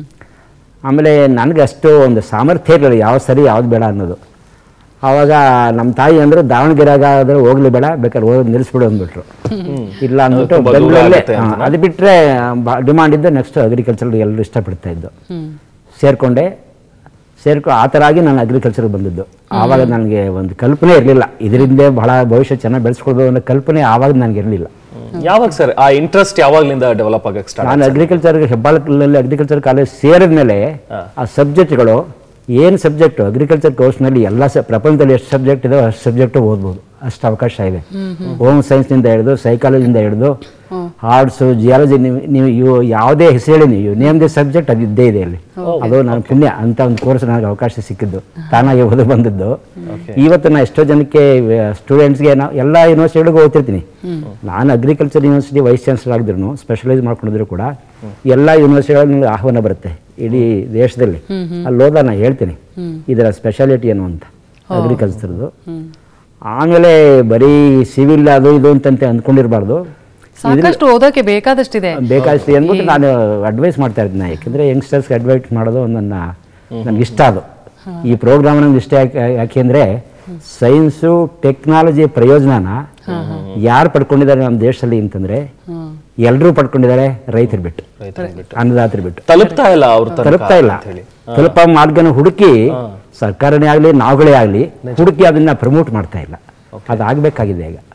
ಆಮೇಲೆ ನನಗೆ ಅಷ್ಟು ಒಂದು ಸಾಮರ್ಥ್ಯ ಇರಲಿಲ್ಲ ಯಾವ ಸರಿ ಯಾವ್ದು ಬೇಡ ಅನ್ನೋದು ಆವಾಗ ನಮ್ಮ ತಾಯಿ ಅಂದರು ದಾವಣಗೆರೆಗಾದ್ರೆ ಹೋಗ್ಲಿ ಬೇಡ ಬೇಕಾದ್ರೆ ಓದೋದು ನಿಲ್ಲಿಸ್ಬಿಡು ಅಂದ್ಬಿಟ್ರು ಇಲ್ಲ ಅಂದ್ಬಿಟ್ಟು ತುಂಬಾ ದೂರ ಬೆಂಗಳೂರಲ್ಲೇ ಆಗುತ್ತೆ ಹಾ, ಅದು ಬಿಟ್ಟರೆ ಡಿಮಾಂಡ್ ಇದ್ದು ನೆಕ್ಸ್ಟ್ ಅಗ್ರಿಕಲ್ಚರ್ ಎಲ್ಲರೂ ಇಷ್ಟಪಡ್ತಾ ಇದ್ದು ಸೇರಿಕೊಂಡೆ ಸೇರ್ಕೊ ಆ ಥರ ಆಗಿ ನಾನು ಅಗ್ರಿಕಲ್ಚರ್ಗೆ ಬಂದಿದ್ದು ಆವಾಗ ನನಗೆ ಒಂದು ಕಲ್ಪನೆ ಇರಲಿಲ್ಲ ಇದರಿಂದ ಬಹಳ ಭವಿಷ್ಯ ಚೆನ್ನಾಗಿ ಬೆಳೆಸ್ಕೊಳ್ಬೋದು ಅನ್ನೋ ಕಲ್ಪನೆ ಆವಾಗ ನನಗೆ ಇರಲಿಲ್ಲ ಯಾವಾಗ ಸರ್ ಆ ಇಂಟ್ರೆಸ್ಟ್ ಯಾವಾಗ್ಲಿಂದ ಡೆವಲಪ್ ಆಗಕ್ಕೆ ಸ್ಟಾರ್ಟ್ ನಾನು ಅಗ್ರಿಕಲ್ಚರ್ ಹೆಬ್ಬಾಳಲ್ಲಿ ಅಗ್ರಿಕಲ್ಚರ್ ಕಾಲೇಜ್ ಸೇರಿದ ಮೇಲೆ ಆ ಸಬ್ಜೆಕ್ಟ್ಗಳು ಏನು ಸಬ್ಜೆಕ್ಟು ಅಗ್ರಿಕಲ್ಚರ್ ಕೋರ್ಸ್ನಲ್ಲಿ ಎಲ್ಲ ಸ ಪ್ರಪಂಚದಲ್ಲಿ ಎಷ್ಟು ಸಬ್ಜೆಕ್ಟ್ ಇದೆ ಅಷ್ಟು ಸಬ್ಜೆಕ್ಟು ಓದ್ಬೋದು ಅಷ್ಟು ಅವಕಾಶ ಇದೆ ಹೋಮ್ ಸೈನ್ಸ್ನಿಂದ ಹಿಡಿದು ಸೈಕಾಲಜಿಯಿಂದ ಹಿಡಿದು ಆರ್ಟ್ಸು ಜಿಯಾಲಜಿ ನೀವು ನೀವು ಇವು ಯಾವುದೇ ಹೆಸರು ಹೇಳಿ ನೀವು ನೇಮ್ ದಿ ಸಬ್ಜೆಕ್ಟ್ ಅದು ಇದ್ದೇ ಇದೆ ಅಲ್ಲಿ ಅದು ನಾನು ಪುಣ್ಯ ಅಂತ ಒಂದು ಕೋರ್ಸ್ ನನಗೆ ಅವಕಾಶ ಸಿಕ್ಕಿದ್ದು ತಾನಾಗಿ ಓದಿ ಬಂದಿದ್ದು ಇವತ್ತು ನಾನು ಎಷ್ಟೋ ಜನಕ್ಕೆ ಸ್ಟೂಡೆಂಟ್ಸ್ಗೆ ನಾವು ಎಲ್ಲ ಯೂನಿವರ್ಸಿಟಿಗಳಿಗೂ ಓದ್ತಿರ್ತೀನಿ ನಾನು ಅಗ್ರಿಕಲ್ಚರ್ ಯೂನಿವರ್ಸಿಟಿ ವೈಸ್ ಚಾನ್ಸಲರ್ ಆಗಿದ್ರು ಸ್ಪೆಷಲೈಸ್ ಮಾಡ್ಕೊಂಡಿದ್ರು ಕೂಡ ಎಲ್ಲ ಯೂನಿವರ್ಸಿಟಿಗಳಲ್ಲಿ ಆಹ್ವಾನ ಬರುತ್ತೆ ಇಡೀ ದೇಶದಲ್ಲಿ ಅಲ್ಲಿ ಹೋದ ನಾನು ಹೇಳ್ತೀನಿ ಇದರ ಸ್ಪೆಷಾಲಿಟಿ ಏನು ಅಂತ ಅಗ್ರಿಕಲ್ಚರ್ದು ಆಮೇಲೆ ಬರೀ ಸಿವಿಲ್ ಅದು ಇದು ಅಂತಂತೆ ಅಂದ್ಕೊಂಡಿರಬಾರ್ದು ಸಾಕಷ್ಟು ಓದೋಕೆ ಬೇಕಾದಷ್ಟಿದೆ ಬೇಕಾದಷ್ಟು ಅಂದ್ಬಿಟ್ಟು ನಾನು ಅಡ್ವೈಸ್ ಮಾಡ್ತಾ ಇದ್ದೀನಿ ಯಾಕೆಂದರೆ ಯಂಗ್ಸ್ಟರ್ಸ್ಗೆ ಅಡ್ವೈಸ್ ಮಾಡೋದು ನನ್ನ ನನಗೆ ಇಷ್ಟ ಅದು ಈ ಪ್ರೋಗ್ರಾಮ್ ನನಗೆ ಇಷ್ಟ ಯಾಕೆ ಯಾಕೆಂದರೆ ಸೈನ್ಸು ಟೆಕ್ನಾಲಜಿ ಪ್ರಯೋಜನನ ಯಾರು ಪಡ್ಕೊಂಡಿದ್ದಾರೆ ನಮ್ಮ ದೇಶದಲ್ಲಿ ಅಂತಂದರೆ ಎಲ್ಲರೂ ಪಡ್ಕೊಂಡಿದ್ದಾರೆ ರೈತರು ಬಿಟ್ಟು ಅನ್ನದಾತರು ಬಿಟ್ಟು ತಲುಪ್ತಾ ಇಲ್ಲ ಅವ್ರ ತನಕ ತಲುಪ್ತಾ ಇಲ್ಲ ಅಂತ ಹೇಳಿ. ತಲುಪ ಮಾರ್ಗನ ಹುಡುಕಿ ಸರ್ಕಾರನೇ ಆಗಲಿ ನಾವುಗಳೇ ಆಗಲಿ ಹುಡುಕಿ ಅದನ್ನ ಪ್ರಮೋಟ್ ಮಾಡ್ತಾ ಇಲ್ಲ ಅದಾಗಬೇಕಾಗಿದೆ ಈಗ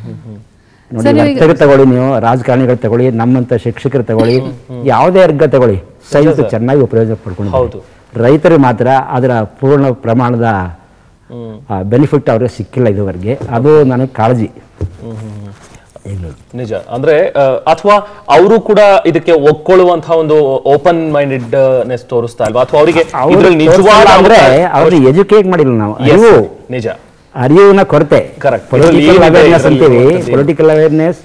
ನೋಡಿ ವರ್ತಕರು ತಗೊಳ್ಳಿ ನೀವು ರಾಜಕಾರಣಿಗಳು ತಗೊಳ್ಳಿ ನಮ್ಮಂತ ಶಿಕ್ಷಕರು ತಗೊಳ್ಳಿ ಯಾವುದೇ ವರ್ಗ ತಗೊಳ್ಳಿ ಸೈನ್ಸ್ ಚೆನ್ನಾಗಿ ಪ್ರಯೋಜನ ಪಡ್ಕೊಂಡು ಹೌದು. ರೈತರು ಮಾತ್ರ ಅದರ ಪೂರ್ಣ ಪ್ರಮಾಣದ ಬೆನಿಫಿಟ್ ಅವ್ರಿಗೆ ಸಿಕ್ಕಿಲ್ಲ ಇದುವರೆಗೆ ಅದು ನನಗೆ ಕಾಳಜಿ ನಿಜ ಅಂದ್ರೆ ಅಥವಾ ಅವರು ಕೂಡ ಇದಕ್ಕೆ ಒಪ್ಕೊಳ್ಳುವಂತಹ ಒಂದು ಓಪನ್ ಮೈಂಡೆಡ್ನೆಸ್ ತೋರಿಸ್ತಾ ಇಲ್ವಾ ಅಥವಾ ಅವರಿಗೆ ಅವ್ರು ಇದ್ರಲ್ಲಿ ನಿಜವಾದ ತೋರ್ಸಲ್ಲ ಅಂದ್ರೆ ಅವಕಾಶ- ಅವ್ರನ್ನ ಎಜುಕೇಟ್ ಮಾಡಿಲ್ಲ ನಾವು Yes, ಅರಿವು ನಿಜ ಅರಿವಿನ ಕೊರತೆ Correct. ಪೊಲಿಟಿಕಲ್ ಇದ್ರಲ್ಲಿ ಅವೇರ್ನೆಸ್ ಇದ್ರಲ್ಲಿ ಅಂತೀವಿ ಇರುವಂಥದ್ದು ಏನು? Political awareness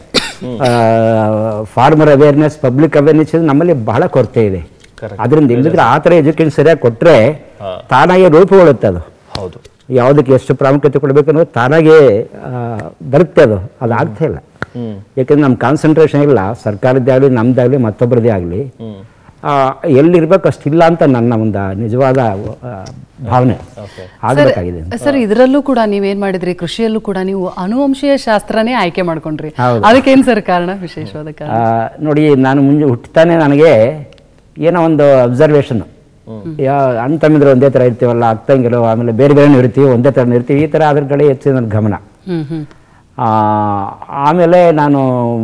farmer awareness public awareness ನಮ್ಮಲ್ಲಿ ಬಹಳ ಕೊರತೆ ಇದೆ Correct. ಅದರಿಂದ ಇಲ್ಲದಿದ್ರೆ ಆ ಥರ ಎಜುಕೇಶನ್ ಸರಿಯಾಗಿ ಕೊಟ್ಟರೆ ತಾನಾಗೆ ರೂಪುಗೊಳ್ಳುತ್ತೆ ಅದು ಹೌದು ಯಾವುದಕ್ಕೆ ಎಷ್ಟು ಪ್ರಾಮುಖ್ಯತೆ ಕೊಡಬೇಕು ಅನ್ನೋದು ತಾನಾಗೆ ಆ, ಬರುತ್ತೆ ಅದು ಅದು ಆಗ್ತಾ ಇಲ್ಲ ಯಾಕಂದ್ರೆ ನಮ್ಮ ಕಾನ್ಸಂಟ್ರೇಷನ್ ಇಲ್ಲ ಸರ್ಕಾರದ್ದೇ ಆಗಲಿ ನಮ್ದಾಗಲಿ ಮತ್ತೊಬ್ಬರದೇ ಆಗಲಿ ಎಲ್ಲಿರ್ಬೇಕು ಅಷ್ಟಿಲ್ಲ ಅಂತ ನನ್ನ ಒಂದು ನಿಜವಾದ ಆ, ಭಾವನೆ ಆಗಬೇಕಾಗಿದೆ ಸರ್ ಇದರಲ್ಲೂ ಕೂಡ ನೀವೇನ್ ಮಾಡಿದ್ರಿ ಕೃಷಿಯಲ್ಲೂ ಕೂಡ ನೀವು ಅನುವಂಶೀಯ ಶಾಸ್ತ್ರನೇ ಆಯ್ಕೆ ಮಾಡ್ಕೊಂಡ್ರಿ ಹೌದು. ಅದಕ್ಕೇನ್ ಸರ್ ಕಾರಣ ವಿಶೇಷವಾದ ಕಾರಣ ಆ, ನೋಡಿ ನಾನು ಮುಂಜೆ ಹುಟ್ಟತಾನೆ ನನಗೆ ಏನೋ ಒಂದು ಅಬ್ಸರ್ವೇಷನ್ ಯಾ ಅಣ್ಣ ತಮ್ಮಿದ್ರೆ ಒಂದೇ ಥರ ಇರ್ತೀವಲ್ಲ ಅಕ್ಕಂಗಿರೋ ಆಮೇಲೆ ಬೇರೆ ಬೇರೆ ಇರ್ತೀವಿ ಒಂದೇ ಥರ ಇರ್ತೀವಿ ಈ ಥರ ಅದ್ರ ಕಡೆ ಹೆಚ್ಚು ನನ್ನ ಗಮನ ಹ್ಮ್ ಹ್ಮ್ ಆ, ಆಮೇಲೆ ನಾನು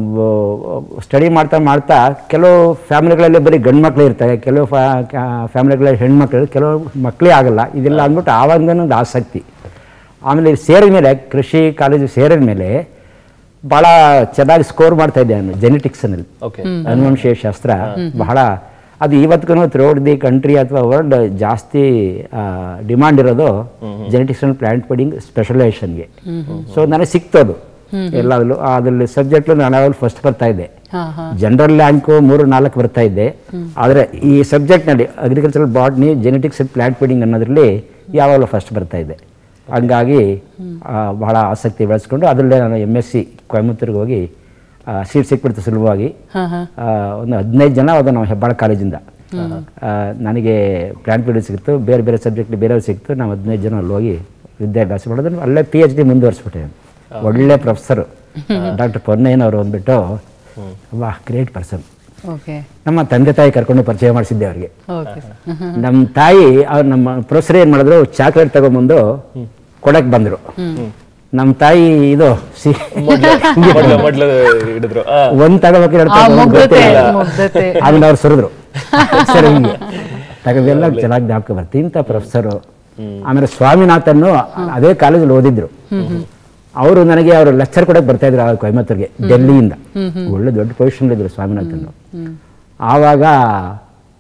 ಸ್ಟಡಿ ಮಾಡ್ತಾ ಮಾಡ್ತಾ ಕೆಲವು ಫ್ಯಾಮಿಲಿಗಳಲ್ಲಿ ಬರೀ ಗಂಡು ಮಕ್ಕಳೇ ಇರ್ತವೆ ಕೆಲವು ಫ್ಯಾಮಿಲಿಗಳಲ್ಲಿ ಹೆಣ್ಮಕ್ಳು ಕೆಲವು ಮಕ್ಕಳೇ ಆಗಲ್ಲ ಇದೆಲ್ಲ ಅಂದ್ಬಿಟ್ಟು ಆವಾಗ ಒಂದು ಆಸಕ್ತಿ ಆಮೇಲೆ ಇಲ್ಲಿ ಸೇರಿದ ಮೇಲೆ ಕೃಷಿ ಕಾಲೇಜು ಸೇರಿದ ಮೇಲೆ ಭಾಳ ಚೆನ್ನಾಗಿ ಸ್ಕೋರ್ ಮಾಡ್ತಾ ಇದ್ದೆ ನಾನು ಜೆನೆಟಿಕ್ಸ್ನಲ್ಲಿ ಓಕೆ ಅನುವಂಶೀಯ ಶಾಸ್ತ್ರ ಬಹಳ ಅದು ಇವತ್ತಿಗೂ ಥ್ರೂಔಟ್ ದಿ ಕಂಟ್ರಿ ಅಥವಾ ವರ್ಲ್ಡ್ ಜಾಸ್ತಿ ಡಿಮಾಂಡ್ ಇರೋದು ಜೆನೆಟಿಕ್ಸ್ ಅಂಡ್ ಪ್ಲಾಂಟ್ ಬೀಡಿಂಗ್ ಸ್ಪೆಷಲೈಸೇಷನ್ಗೆ ಸೊ ನನಗೆ ಸಿಕ್ತು ಅದು ಎಲ್ಲದಲ್ಲೂ ಅದರಲ್ಲಿ ಸಬ್ಜೆಕ್ಟ್ ನಾನು ಯಾವಾಗಲೂ ಫಸ್ಟ್ ಬರ್ತಾ ಇದ್ದೆ ಹಾ ಹಾ ಜನರಲ್ ರ್ಯಾಂಕು ಮೂರು ನಾಲ್ಕು ಬರ್ತಾ ಇದ್ದೆ ಆದರೆ ಈ ಸಬ್ಜೆಕ್ಟ್ನಲ್ಲಿ agricultural botany genetics and plant breeding ಅನ್ನೋದ್ರಲ್ಲಿ ಯಾವಾಗಲೂ ಫಸ್ಟ್ ಬರ್ತಾ ಇದ್ದೆ ಹಂಗಾಗಿ ಆ, ಬಹಳ ಆಸಕ್ತಿ ಬೆಳೆಸ್ಕೊಂಡು ಅದರಲ್ಲೇ ನಾನು ಎಮ್ ಎಸ್ ಸಿ ಕೊಯಮತ್ತೂರಿಗೆ ಹೋಗಿ ಸೀಟ್ ಸಿಕ್ಬಿಡ್ತು ಸುಲಭವಾಗಿ ಹಾ ಹಾ ಆ, ಒಂದು ಹದಿನೈದು ಜನ ಹೋದ ನಾವು ಹೆಬ್ಬಾಳ ಕಾಲೇಜಿಂದ ಆ, ನನಗೆ ಪ್ಲಾಂಟ್ ಬೀಡಿಂಗ್ ಸಿಕ್ತು ಬೇರೆ ಬೇರೆ ಸಬ್ಜೆಕ್ಟ್ ಬೇರೆಯವ್ರು ಸಿಕ್ತು ನಾವು ಹದಿನೈದು ಜನ ಅಲ್ಲಿ ಹೋಗಿ ವಿದ್ಯಾಭ್ಯಾಸ ಮಾಡೋದು ಅಲ್ಲೇ ಪಿ ಎಚ್ ಡಿ ಮುಂದುವರಿಸ್ಬಿಟ್ಟೆ ಒಳ್ಳೆ ಪ್ರೊಫೆಸರು ಡಾಕ್ಟರ್ ಪೊನ್ನಯ್ಯನವರು ಅಂದ್ಬಿಟ್ಟು ವಾ ಗ್ರೇಟ್ ಪರ್ಸನ್ ಓಕೆ ನಮ್ಮ ತಂದೆ ತಾಯಿ ಕರ್ಕೊಂಡು ಪರಿಚಯ ಮಾಡಿಸಿದ್ದೆ ಅವ್ರಿಗೆ ಓಕೆ ನಮ್ಮ ತಾಯಿ ಅವ್ರು ನಮ್ಮ ಪ್ರೊಫೆಸರ್ ಏನು ಮಾಡಿದ್ರು ಚಾಕ್ಲೇಟ್ ತಗೊಂಬಂದು ಕೊಡಕ್ಕೆ ಬಂದರು ನಮ್ಮ ತಾಯಿ ಇದು ಸಿ ಮೊದ್ಲು ಮೊದ್ಲು ಹಿಡಿದ್ರು ಆ, ಒಂದು ತಗೋಬೇಕು ಎರಡು ಆ ತಗೋಬೇಕು ಮುಗ್ಧತೆ ಗೊತ್ತಿಲ್ಲ. ಮುಗ್ಧತೆ ಆಮೇಲೆ ಅವ್ರು ಸುರಿದ್ರು ಸರಿ ಹಿಂಗೆ ತಗದೆಲ್ಲ ಚೆನ್ನಾಗಿ ಜ್ಞಾಪಕ ಬರ್ತೀವಿ ಇಂಥ ಪ್ರೊಫೆಸರು ಆಮೇಲೆ ಸ್ವಾಮಿನಾಥನ್ನು ಅದೇ ಕಾಲೇಜಲ್ಲಿ ಓದಿದ್ರು ಅವರು ನನಗೆ ಅವರು ಲೆಕ್ಚರ್ ಕೊಡಕ್ಕೆ ಬರ್ತಾ ಇದ್ರು ಆ ಕೊಯಮತ್ತೂರ್ಗೆ ಡೆಲ್ಲಿಯಿಂದ ಒಳ್ಳೆ ದೊಡ್ಡ ಪೊಸಿಷನ್ ಇದ್ರು ಸ್ವಾಮಿನಾಥನ್ ಆವಾಗ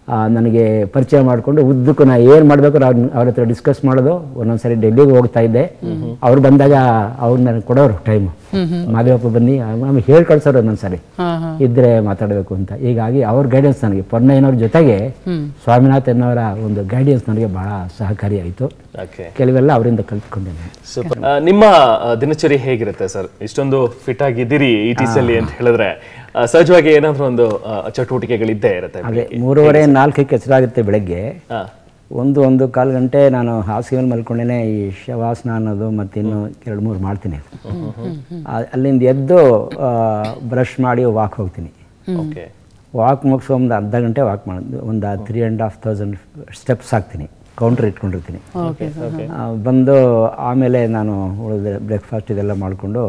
ಆ, ನನಗೆ ಪರಿಚಯ ಮಾಡಿಕೊಂಡು ಉದ್ದಕ್ಕೂ ನಾ ಏನು ಮಾಡಬೇಕು ಅವ್ರ ಹತ್ರ ಡಿಸ್ಕಸ್ ಮಾಡೋದು ಒಂದೊಂದ್ಸರಿ ಡೆಲ್ಲಿಗೆ ಹೋಗ್ತಾ ಇದ್ದೆ ಅವ್ರು ಬಂದಾಗ ಅವ್ರು ನನಗೆ ಕೊಡೋರು ಟೈಮು ಮಾದೇವಪ್ಪ ಬನ್ನಿ ಆಮೇಲೆ ಹೇಳಿ ಕಳ್ಸೋರು ಒಂದೊಂದ್ಸರಿ ಇದ್ರೆ ಮಾತಾಡಬೇಕು ಅಂತ ಹೀಗಾಗಿ ಅವ್ರ ಗೈಡೆನ್ಸ್ ನನಗೆ ಪೊನ್ನಯ್ಯನವ್ರ ಜೊತೆಗೆ ಸ್ವಾಮಿನಾಥನ್ನವರ ಒಂದು ಗೈಡೆನ್ಸ್ ನನಗೆ ಬಹಳ ಸಹಕಾರಿಯಾಯಿತು ಓಕೆ ಕೆಲವೆಲ್ಲ ಅವರಿಂದ ಕಲ್ತ್ಕೊಂಡಿದ್ದೇನೆ ಸೂಪರ್ ನಿಮ್ಮ ಆ, ದಿನಚರಿ ಹೇಗಿರುತ್ತೆ ಸರ್ ಇಷ್ಟೊಂದು ಫಿಟ್ ಆಗಿದ್ದೀರಿ ಈ ಅಲ್ಲಿ ಅಂತ ಹೇಳಿದ್ರೆ ಆ, ಸಹಜವಾಗಿ ಏನಾದ್ರೂ ಒಂದು ಆ, ಚಟುವಟಿಕೆಗಳಿದ್ದೇ ಇರುತ್ತೆ ಅದೇ ಮೂರುವರೆ ನಾಲ್ಕಕ್ಕೆ ಹೆಸರಾಗುತ್ತೆ ಬೆಳಗ್ಗೆ ಹಾ ಒಂದು ಒಂದು ಕಾಲು ಗಂಟೆ ನಾನು ಹಾಸಿಗೆ ಮೇಲೆ ಮಲ್ಕೊಂಡೇನೆ ಈ ಶವಾಸನ ಅನ್ನೋದು ಮತ್ತು ಇನ್ನು ಎರಡು ಮೂರು ಮಾಡ್ತೀನಿ ಆ- ಅಲ್ಲಿಂದ ಎದ್ದು ಬ್ರಷ್ ಮಾಡಿ ವಾಕ್ ಹೋಗ್ತೀನಿ ಓಕೆ ವಾಕ್ ಮುಗಿಸೋ ಒಂದು ಅರ್ಧ ಗಂಟೆ ವಾಕ್ ಮಾಡೋದು ಒಂದು three and half thousand steps ಹಾಕ್ತೀನಿ ಕೌಂಟರ್ ಇಟ್ಕೊಂಡಿರ್ತೀನಿ ಆ, ಬಂದು ಆಮೇಲೆ ನಾನು ಉಳಿದ ಬ್ರೇಕ್ಫಾಸ್ಟ್ ಇದೆಲ್ಲ ಮಾಡಿಕೊಂಡು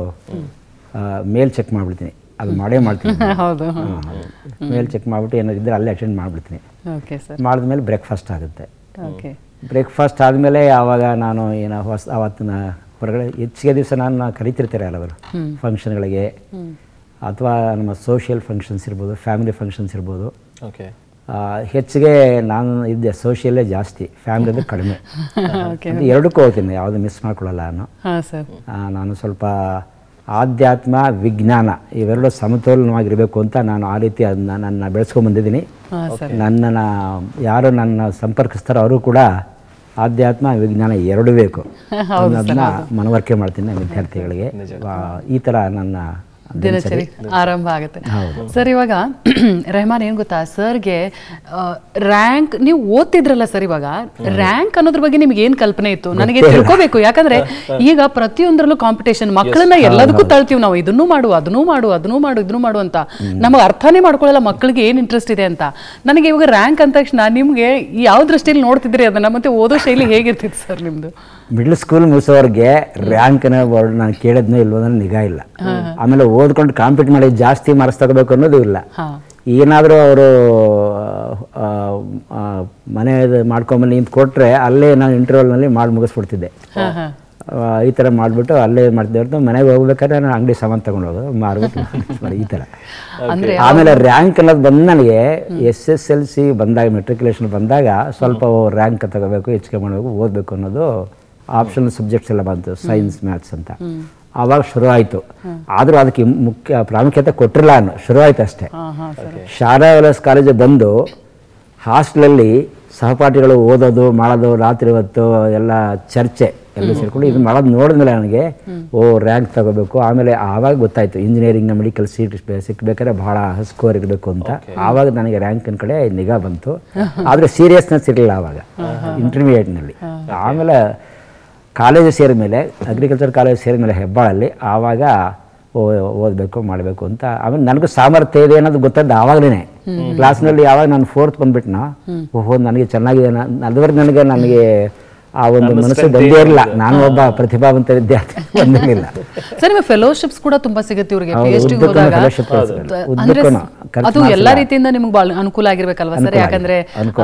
ಮೇಲ್ ಚೆಕ್ ಮಾಡಿಬಿಡ್ತೀನಿ ಅದು ಮಾಡೇ ಮಾಡ್ತೀನಿ ಹೌದು ಮೇಲ್ ಚೆಕ್ ಮಾಡಿಬಿಟ್ಟು ಏನಾದ್ರು ಇದ್ದರೆ ಅಲ್ಲೇ ಅಟೆಂಡ್ ಮಾಡಿಬಿಡ್ತೀನಿ ಓಕೆ ಸರ್ ಮಾಡಿದ್ಮೇಲೆ ಬ್ರೇಕ್ಫಾಸ್ಟ್ ಆಗುತ್ತೆ ಓಕೆ ಬ್ರೇಕ್ಫಾಸ್ಟ್ ಆದಮೇಲೆ ಆವಾಗ ನಾನು ಏನೋ ಹೊಸ ಆವತ್ತಿನ ಹೊರಗಡೆ ಹೆಚ್ಚಿಗೆ ದಿವಸ ನಾನು ಕರಿತಿರ್ತಾರೆ ಹಲವರು ಫಂಕ್ಷನ್ಗಳಿಗೆ ಅಥವಾ ನಮ್ಮ ಸೋಷಿಯಲ್ ಫಂಕ್ಷನ್ಸ್ ಇರ್ಬೋದು ಫ್ಯಾಮಿಲಿ ಫಂಕ್ಷನ್ಸ್ ಇರ್ಬೋದು ಓಕೆ ಆ, ಹೆಚ್ಚಿಗೆ ನಾನು ಇದ್ದೆ ಸೋಷಿಯಲ್ಲೇ ಜಾಸ್ತಿ ಫ್ಯಾಮಿಲಿದು ಕಡಿಮೆ ಓಕೆ ಅದು ಎರಡಕ್ಕೂ ಹೋಗ್ತೀನಿ ಯಾವುದು ಮಿಸ್ ಮಾಡ್ಕೊಳ್ಳಲ್ಲ ನಾನು ಹಾಂ ಸರ್ ಆ, ನಾನು ಸ್ವಲ್ಪ ಆಧ್ಯಾತ್ಮ ವಿಜ್ಞಾನ ಇವೆರಡು ಸಮತೋಲನವಾಗಿರಬೇಕು ಅಂತ ನಾನು ಆ ರೀತಿ ಅದನ್ನ ನನ್ನ ಬೆಳೆಸ್ಕೊಂಡ್ಬಂದಿದ್ದೀನಿ ಹಾಂ ಸರ್ ನನ್ನನ್ನು ಯಾರು ನನ್ನ ಸಂಪರ್ಕಿಸ್ತಾರೋ ಅವರು ಕೂಡ ಆಧ್ಯಾತ್ಮ ವಿಜ್ಞಾನ ಎರಡೂ ಬೇಕು ಅನ್ನೋದನ್ನ ಮನವರಿಕೆ ಮಾಡ್ತೀನಿ ನನ್ನ ವಿದ್ಯಾರ್ಥಿಗಳಿಗೆ ಆ, ಈ ಥರ ನನ್ನ ದಿನಚರಿ ಆರಂಭ ಆಗುತ್ತೆ ಸರ್ ಇವಾಗ ರೆಹಮಾನ್ ಏನ್ ಗೊತ್ತಾ ಸರ್ಗೆ ರ್ಯಾಂಕ್ ನೀವು ಓದ್ತಿದ್ರಲ್ಲ ಸರ್ ಇವಾಗ ರ್ಯಾಂಕ್ ಅನ್ನೋದ್ರ ಬಗ್ಗೆ ನಿಮ್ಗೆ ಏನ್ ಕಲ್ಪನೆ ಇತ್ತು ನನಗೆ ತಿಳ್ಕೋಬೇಕು ಯಾಕಂದ್ರೆ ಈಗ ಪ್ರತಿಯೊಂದರಲ್ಲೂ ಕಾಂಪಿಟೇಷನ್ ಮಕ್ಕಳನ್ನ ಎಲ್ಲದಕ್ಕೂ ತಳ್ತೀವಿ ನಾವು ಇದನ್ನೂ ಮಾಡು ಅದನ್ನೂ ಮಾಡು ಅದನ್ನೂ ಮಾಡು ಇದನ್ನೂ ಮಾಡು ಅಂತ ನಮಗೆ ಅರ್ಥನೇ ಮಾಡ್ಕೊಳ್ಳಲ್ಲ ಮಕ್ಕಳಿಗೆ ಏನ್ ಇಂಟ್ರೆಸ್ಟ್ ಇದೆ ಅಂತ ನನಗೆ ಇವಾಗ ರ್ಯಾಂಕ್ ಅಂದ ತಕ್ಷಣ ನಿಮ್ಗೆ ಯಾವ ದೃಷ್ಟಿಯಲ್ಲಿ ನೋಡ್ತಿದ್ರಿ ಅದನ್ನ ಮತ್ತೆ ಓದೋ ಶೈಲಿ ಹೇಗಿರ್ತಿತ್ತು ಸರ್ ನಿಮ್ದು ಮಿಡ್ಲ್ ಸ್ಕೂಲ್ ಮುಗಿಸೋರಿಗೆ ರ್ಯಾಂಕ್ನ ವರ್ಡ್ ನಾನು ಕೇಳಿದ್ನೋ ಇಲ್ವೋ ಅನ್ನೋ ನಿಗಾ ಇಲ್ಲ ಆಮೇಲೆ ಓದ್ಕೊಂಡು ಕಾಂಪೀಟ್ ಮಾಡಿ ಜಾಸ್ತಿ ಮಾರ್ಕ್ಸ್ ತಗೋಬೇಕು ಅನ್ನೋದು ಇಲ್ಲ ಹಾ ಏನಾದರೂ ಅವರು ಮನೆ ಮಾಡ್ಕೊಂಬಂದು ನಿಂತು ಕೊಟ್ಟರೆ ಅಲ್ಲೇ ನಾನು ಇಂಟರ್ವಲ್ನಲ್ಲಿ ಮಾಡಿ ಮುಗಿಸ್ಬಿಡ್ತಿದ್ದೆ ಹಾ ಹಾ ಆ, ಈ ಥರ ಮಾಡಿಬಿಟ್ಟು ಅಲ್ಲೇ ಮಾಡ್ತಿದ್ದೆ ಹೊರತು ಮನೆಗೆ ಹೋಗ್ಬೇಕಾದ್ರೆ ನಾನು ಅಂಗಡಿ ಸಾಮಾನು ತಗೊಂಡೋದು ಮಾರ್ಬಿಟ್ಟು ಮಾಡಿ ಈ ಥರ ಅಂದ್ರೆ ಆಮೇಲೆ ರ್ಯಾಂಕ್ ಅನ್ನೋದು ಬಂದು ನನಗೆ ಎಸ್ ಎಸ್ ಎಲ್ ಸಿ ಬಂದಾಗ ಮೆಟ್ರಿಕ್ಯುಲೇಷನ್ ಬಂದಾಗ ಸ್ವಲ್ಪ ರ್ಯಾಂಕ್ ತಗೋಬೇಕು ಹೆಚ್ಚಿಗೆ ಮಾಡಬೇಕು ಓದಬೇಕು ಅನ್ನೋದು ಆಪ್ಷನಲ್ ಸಬ್ಜೆಕ್ಟ್ಸ್ ಎಲ್ಲ ಬಂತು ಸೈನ್ಸ್ ಮ್ಯಾಥ್ಸ್ ಅಂತ ಆವಾಗ ಶುರು ಆಯಿತು ಆದರೂ ಅದಕ್ಕೆ ಮುಖ್ಯ ಪ್ರಾಮುಖ್ಯತೆ ಕೊಟ್ಟಿರಲ್ಲ ನಾನು ಶುರು ಆಯ್ತು ಅಷ್ಟೇ ಹಾ ಹಾ ಸರ್ ಶಾಲಾ ವಿಲಾಸ್ ಕಾಲೇಜ್ ಬಂದು ಹಾಸ್ಟೆಲಲ್ಲಿ ಸಹಪಾಠಿಗಳು ಓದೋದು ಮಾಡೋದು ರಾತ್ರಿ ಹೊತ್ತು ಎಲ್ಲ ಚರ್ಚೆ ಎಲ್ಲ ಸೇರ್ಕೊಂಡು ಇದು ಮಾಡೋದು ನೋಡಿದ್ಮೇಲೆ ನನಗೆ ಓ ರ್ಯಾಂಕ್ ತಗೋಬೇಕು ಆಮೇಲೆ ಆವಾಗ ಗೊತ್ತಾಯ್ತು ಇಂಜಿನಿಯರಿಂಗ್ನ ಮೆಡಿಕಲ್ ಸೀಟ್ ಸಿಕ್ಬೇಕಾದ್ರೆ ಬಹಳ ಸ್ಕೋರ್ ಇರಬೇಕು ಅಂತ ಆವಾಗ ನನಗೆ ರ್ಯಾಂಕಿನ ಕಡೆ ನಿಗಾ ಬಂತು ಆದರೆ ಸೀರಿಯಸ್ನೆಸ್ ಇರಲಿಲ್ಲ ಆವಾಗ ಇಂಟರ್ಮೀಡಿಯೇಟ್ನಲ್ಲಿ ಆಮೇಲೆ ಕಾಲೇಜು ಸೇರಿದ ಮೇಲೆ ಅಗ್ರಿಕಲ್ಚರ್ ಕಾಲೇಜ್ ಸೇರಿದ ಮೇಲೆ ಹೆಬ್ಬಾಳಲ್ಲಿ ಆವಾಗ ಓ ಓದಬೇಕು ಮಾಡಬೇಕು ಅಂತ ಆಮೇಲೆ ನನಗೂ ಸಾಮರ್ಥ್ಯ ಇದೆ ಅನ್ನೋದು ಗೊತ್ತಾದ ಆವಾಗಲೇ ಕ್ಲಾಸ್ನಲ್ಲಿ ಯಾವಾಗ ನಾನು ಫೋರ್ತ್ ಬಂದ್ಬಿಟ್ನಾ ಓಹೋ ನನಗೆ ಚೆನ್ನಾಗಿದೆ ನಾನು ಅದುವರೆಗೆ ನನಗೆ ನನಗೆ ಆ ಒಂದು ಮನಸ್ಸು ಬಂದೇ ಇರಲಿಲ್ಲ ನಾನು ಒಬ್ಬ ಪ್ರತಿಭಾವಂತ ವಿದ್ಯಾರ್ಥಿ ಬಂದಿರಲಿಲ್ಲ ಸರ್ ನಿಮಗೆ ಫೆಲೋಶಿಪ್ಸ್ ಕೂಡ ತುಂಬಾ ಸಿಗುತ್ತೆ ಇವ್ರಿಗೆ ಹೌದು, ಪಿ ಎಚ್ ಡಿ ಉದ್ದಕ್ಕೂ ಹೋದಾಗ fellowship ಸಿಗುತ್ತೆ. ಅಂದ್ರೆ ಉದ್ದಕ್ಕೂನು. ಖರ್ಚು ಅದು ಎಲ್ಲಾ ಮಾಡ್ಸಿಲ್ಲ. ರೀತಿಯಿಂದ ನಿಮ್ಗೆ ಬಹಳ ಅನುಕೂಲ ಆಗಿರ್ಬೇಕಲ್ವಾ ಸರ್ ಅನುಕೂಲ ಯಾಕಂದ್ರೆ ಅನುಕೂಲ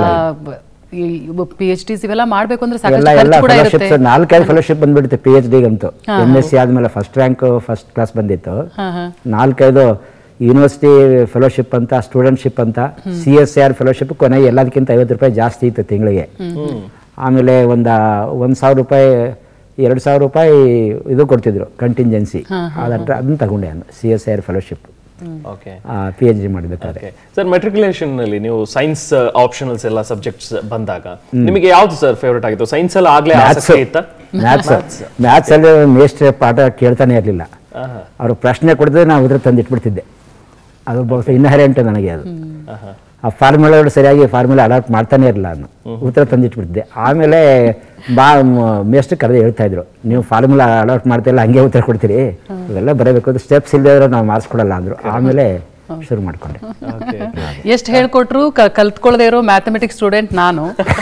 ಪಿ ಎಚ್ ಡಿಸ್ ಇವೆಲ್ಲ ಮಾಡ್ಬೇಕು ಅಂದ್ರೆ ಎಲ್ಲ ಸಾಕಷ್ಟು ಎಲ್ಲ ಖರ್ಚು ಕೂಡ ಇರುತ್ತೆ ಫೆಲೋಶಿಪ್ಸ್ ನಾಲ್ಕೈದು ಫೆಲೋಶಿಪ್ ಬಂದ್ಬಿಡುತ್ತೆ ಪಿ ಎಚ್ ಡಿಗಂತೂ ಎಮ್ ಎಸ್ ಸಿ ಆದಮೇಲೆ ಫಸ್ಟ್ ರ್ಯಾಂಕ್ ಫಸ್ಟ್ ಕ್ಲಾಸ್ ಬಂದಿತ್ತು ಹಾ ಹಾ ನಾಲ್ಕೈದು ಯೂನಿವರ್ಸಿಟಿ ಫೆಲೋಶಿಪ್ ಅಂತ ಸ್ಟೂಡೆಂಟ್ಶಿಪ್ ಅಂತ ಸಿ ಎಸ್ ಆರ್ ಫೆಲೋಶಿಪ್ ಕೊನೆಗೆ ಎಲ್ಲದಕ್ಕಿಂತ ಐವತ್ತು ರೂಪಾಯಿ ಜಾಸ್ತಿ ಇತ್ತು ತಿಂಗಳಿಗೆ ಆಮೇಲೆ ಒಂದು ಒಂದು ಸಾವಿರ ರೂಪಾಯಿ ಎರಡು ಸಾವಿರ ರೂಪಾಯಿ ಇದು ಕೊಡ್ತಿದ್ರು ಕಂಟಿಂಜೆನ್ಸಿ ಅದರ ಅದನ್ನ ತಗೊಂಡೆ ನಾನು C S R fellowship okay P H D ಮಾಡಬೇಕಾದ್ರೆ ಓಕೆ ಸರ್ ಮೆಟ್ರಿಕ್ಯುಲೇಷನ್ ನಲ್ಲಿ ನೀವು ಸೈನ್ಸ್ ಆಪ್ಷನಲ್ಸ್ ಎಲ್ಲ ಸಬ್ಜೆಕ್ಟ್ಸ್ ಬಂದಾಗ ನಿಮಗೆ ಯಾವ್ದು ಸರ್ ಫೇವರೇಟ್ ಆಗಿತ್ತು ಸೈನ್ಸ್ ಅಲ್ಲಿ ಆಗ್ಲೇ ಮ್ಯಾಥ್ಸ್ ಆಸಕ್ತಿ ಇತ್ತ ಮ್ಯಾಥ್ಸ್ ಮ್ಯಾಥ್ಸ್ ಅಲ್ಲಿ ಮೇಸ್ಟ್ರೆ ಪಾಠ ಕೇಳ್ತಾನೆ ಇರಲಿಲ್ಲ ಅವರು ಪ್ರಶ್ನೆ ಕೊಡಿದ್ರೆ ನಾನು ಉತ್ತರ ತಂದು ಇಟ್ಬಿಡ್ತಿದ್ದೆ ಅದು ಬಹುಶಃ ಇನ್ಹರೆಂಟ್ ನನಗೆ ಅದು ಆ ಫಾರ್ಮುಲಾಗಳು ಸರಿಯಾಗಿ ಫಾರ್ಮುಲಾ ಅಡಾಪ್ಟ್ ಮಾಡ್ತಾನೆ ಇರಲಿಲ್ಲ ನಾನು ಉತ್ತರ ತಂದಿಟ್ಬಿಡ್ತಿದ್ದೆ ಆಮೇಲೆ ಬಾ ಮೇಸ್ಟ್ ಕರೆದು ಹೇಳ್ತಾ ಇದ್ರು ನೀವು ಫಾರ್ಮುಲಾ ಅಡಾಪ್ಟ್ ಮಾಡ್ತಿಲ್ಲ ಹಂಗೆ ಉತ್ತರ ಕೊಡ್ತೀರಿ ಇವೆಲ್ಲ ಬರಬೇಕು ಅದು ಸ್ಟೆಪ್ಸ್ ಇಲ್ಲದೆ ನಾವು ಮಾರ್ಕ್ಸ್ ಕೊಡಲ್ಲ ಅಂದರು ಆಮೇಲೆ ಶುರು ಮಾಡ್ಕೊಂಡೆ ಓಕೆ ಎಷ್ಟು ಹೇಳ್ಕೊಟ್ರು ಕ- ಕಲ್ತ್ಕೊಳ್ದೇ ಇರೋ ಮ್ಯಾಥಮೆಟಿಕ್ಸ್ ಸ್ಟೂಡೆಂಟ್ ನಾನು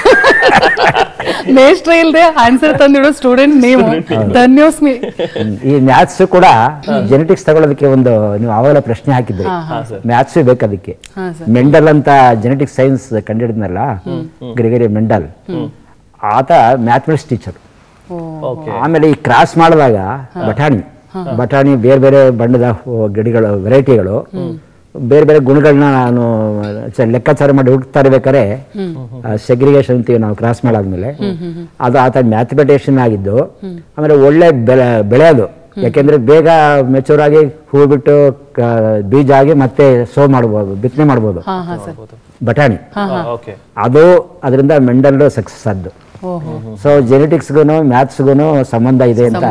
ಮೇಷ್ಟ್ರ ಇಲ್ದೆ ಆನ್ಸರ್ ತಂದಿಡೋ ಸ್ಟೂಡೆಂಟ್ ನೀವು ಧನ್ಯೋಸ್ಮಿ ಹ್ಮ್. ಈ ಮ್ಯಾಥ್ಸ್ ಕೂಡ ಜೆನೆಟಿಕ್ಸ್ ತಗೊಳ್ಳೋದಕ್ಕೆ ಒಂದು ನೀವು ಆವಾಗಲೇ ಪ್ರಶ್ನೆ ಹಾಕಿದ್ರಿ ಮ್ಯಾಥ್ಸ್ ಬೇಕು ಅದಕ್ಕೆ ಹಾ ಮೆಂಡಲ್ ಅಂತ ಜೆನೆಟಿಕ್ ಸೈನ್ಸ್ ಕಂಡಿಡಿದ್ನಲ್ಲ ಗ್ರಿಗರಿ ಮೆಂಡಲ್ ಆತ ಮ್ಯಾಥಮೆಟಿಕ್ಸ್ ಟೀಚರ್ ಓಕೆ ಆಮೇಲೆ ಈ ಕ್ರಾಸ್ ಮಾಡಿದಾಗ ಬಟಾಣಿ ಬಟಾಣಿ ಬೇರೆ ಬೇರೆ ಬಣ್ಣದ ಹೂ- ಗಿಡಗಳು ವೆರೈಟಿಗಳು ಬೇರೆ ಬೇರೆ ಗುಣಗಳನ್ನ ನಾನು ಚ- ಲೆಕ್ಕಾಚಾರ ಮಾಡಿ ಹುಡುಕ್ತಾ ಇರ್ಬೇಕಾದ್ರೆ ಸೆಗ್ರಿಗೇಷನ್ ಅಂತೀವಿ ನಾವು ಕ್ರಾಸ್ ಮಾಡಾದ್ಮೇಲೆ ಅದು ಆತ ಮ್ಯಾಥಮೆಟಿಷಿಯನ್ ಆಗಿದ್ದು ಆಮೇಲೆ ಒಳ್ಳೆ ಬೆಳೆ ಬೆಳೆಯೋದು ಯಾಕೆಂದ್ರೆ ಬೇಗ ಮೆಚೂರ್ ಆಗಿ ಹೂ ಬಿಟ್ಟು ಕ- ಬೀಜ ಆಗಿ ಮತ್ತೆ ಸೋ ಮಾಡ್ಬೋದು ಬಿತ್ತನೆ ಮಾಡ್ಬೋದು ಹಾ ಹಾ ಸರ್ ಬಟಾಣಿ ಓಕೆ ಅದು ಅದರಿಂದ ಮೆಂಡಲ್ ಸಕ್ಸಸ್ ಆದ್ದು ಓಹೋ ಸೊ ಜೆನೆಟಿಕ್ಸ್ಗೂ ಮ್ಯಾಥ್ಸ್ಗೂ ಸಂಬಂಧ ಇದೆ ಅಂತ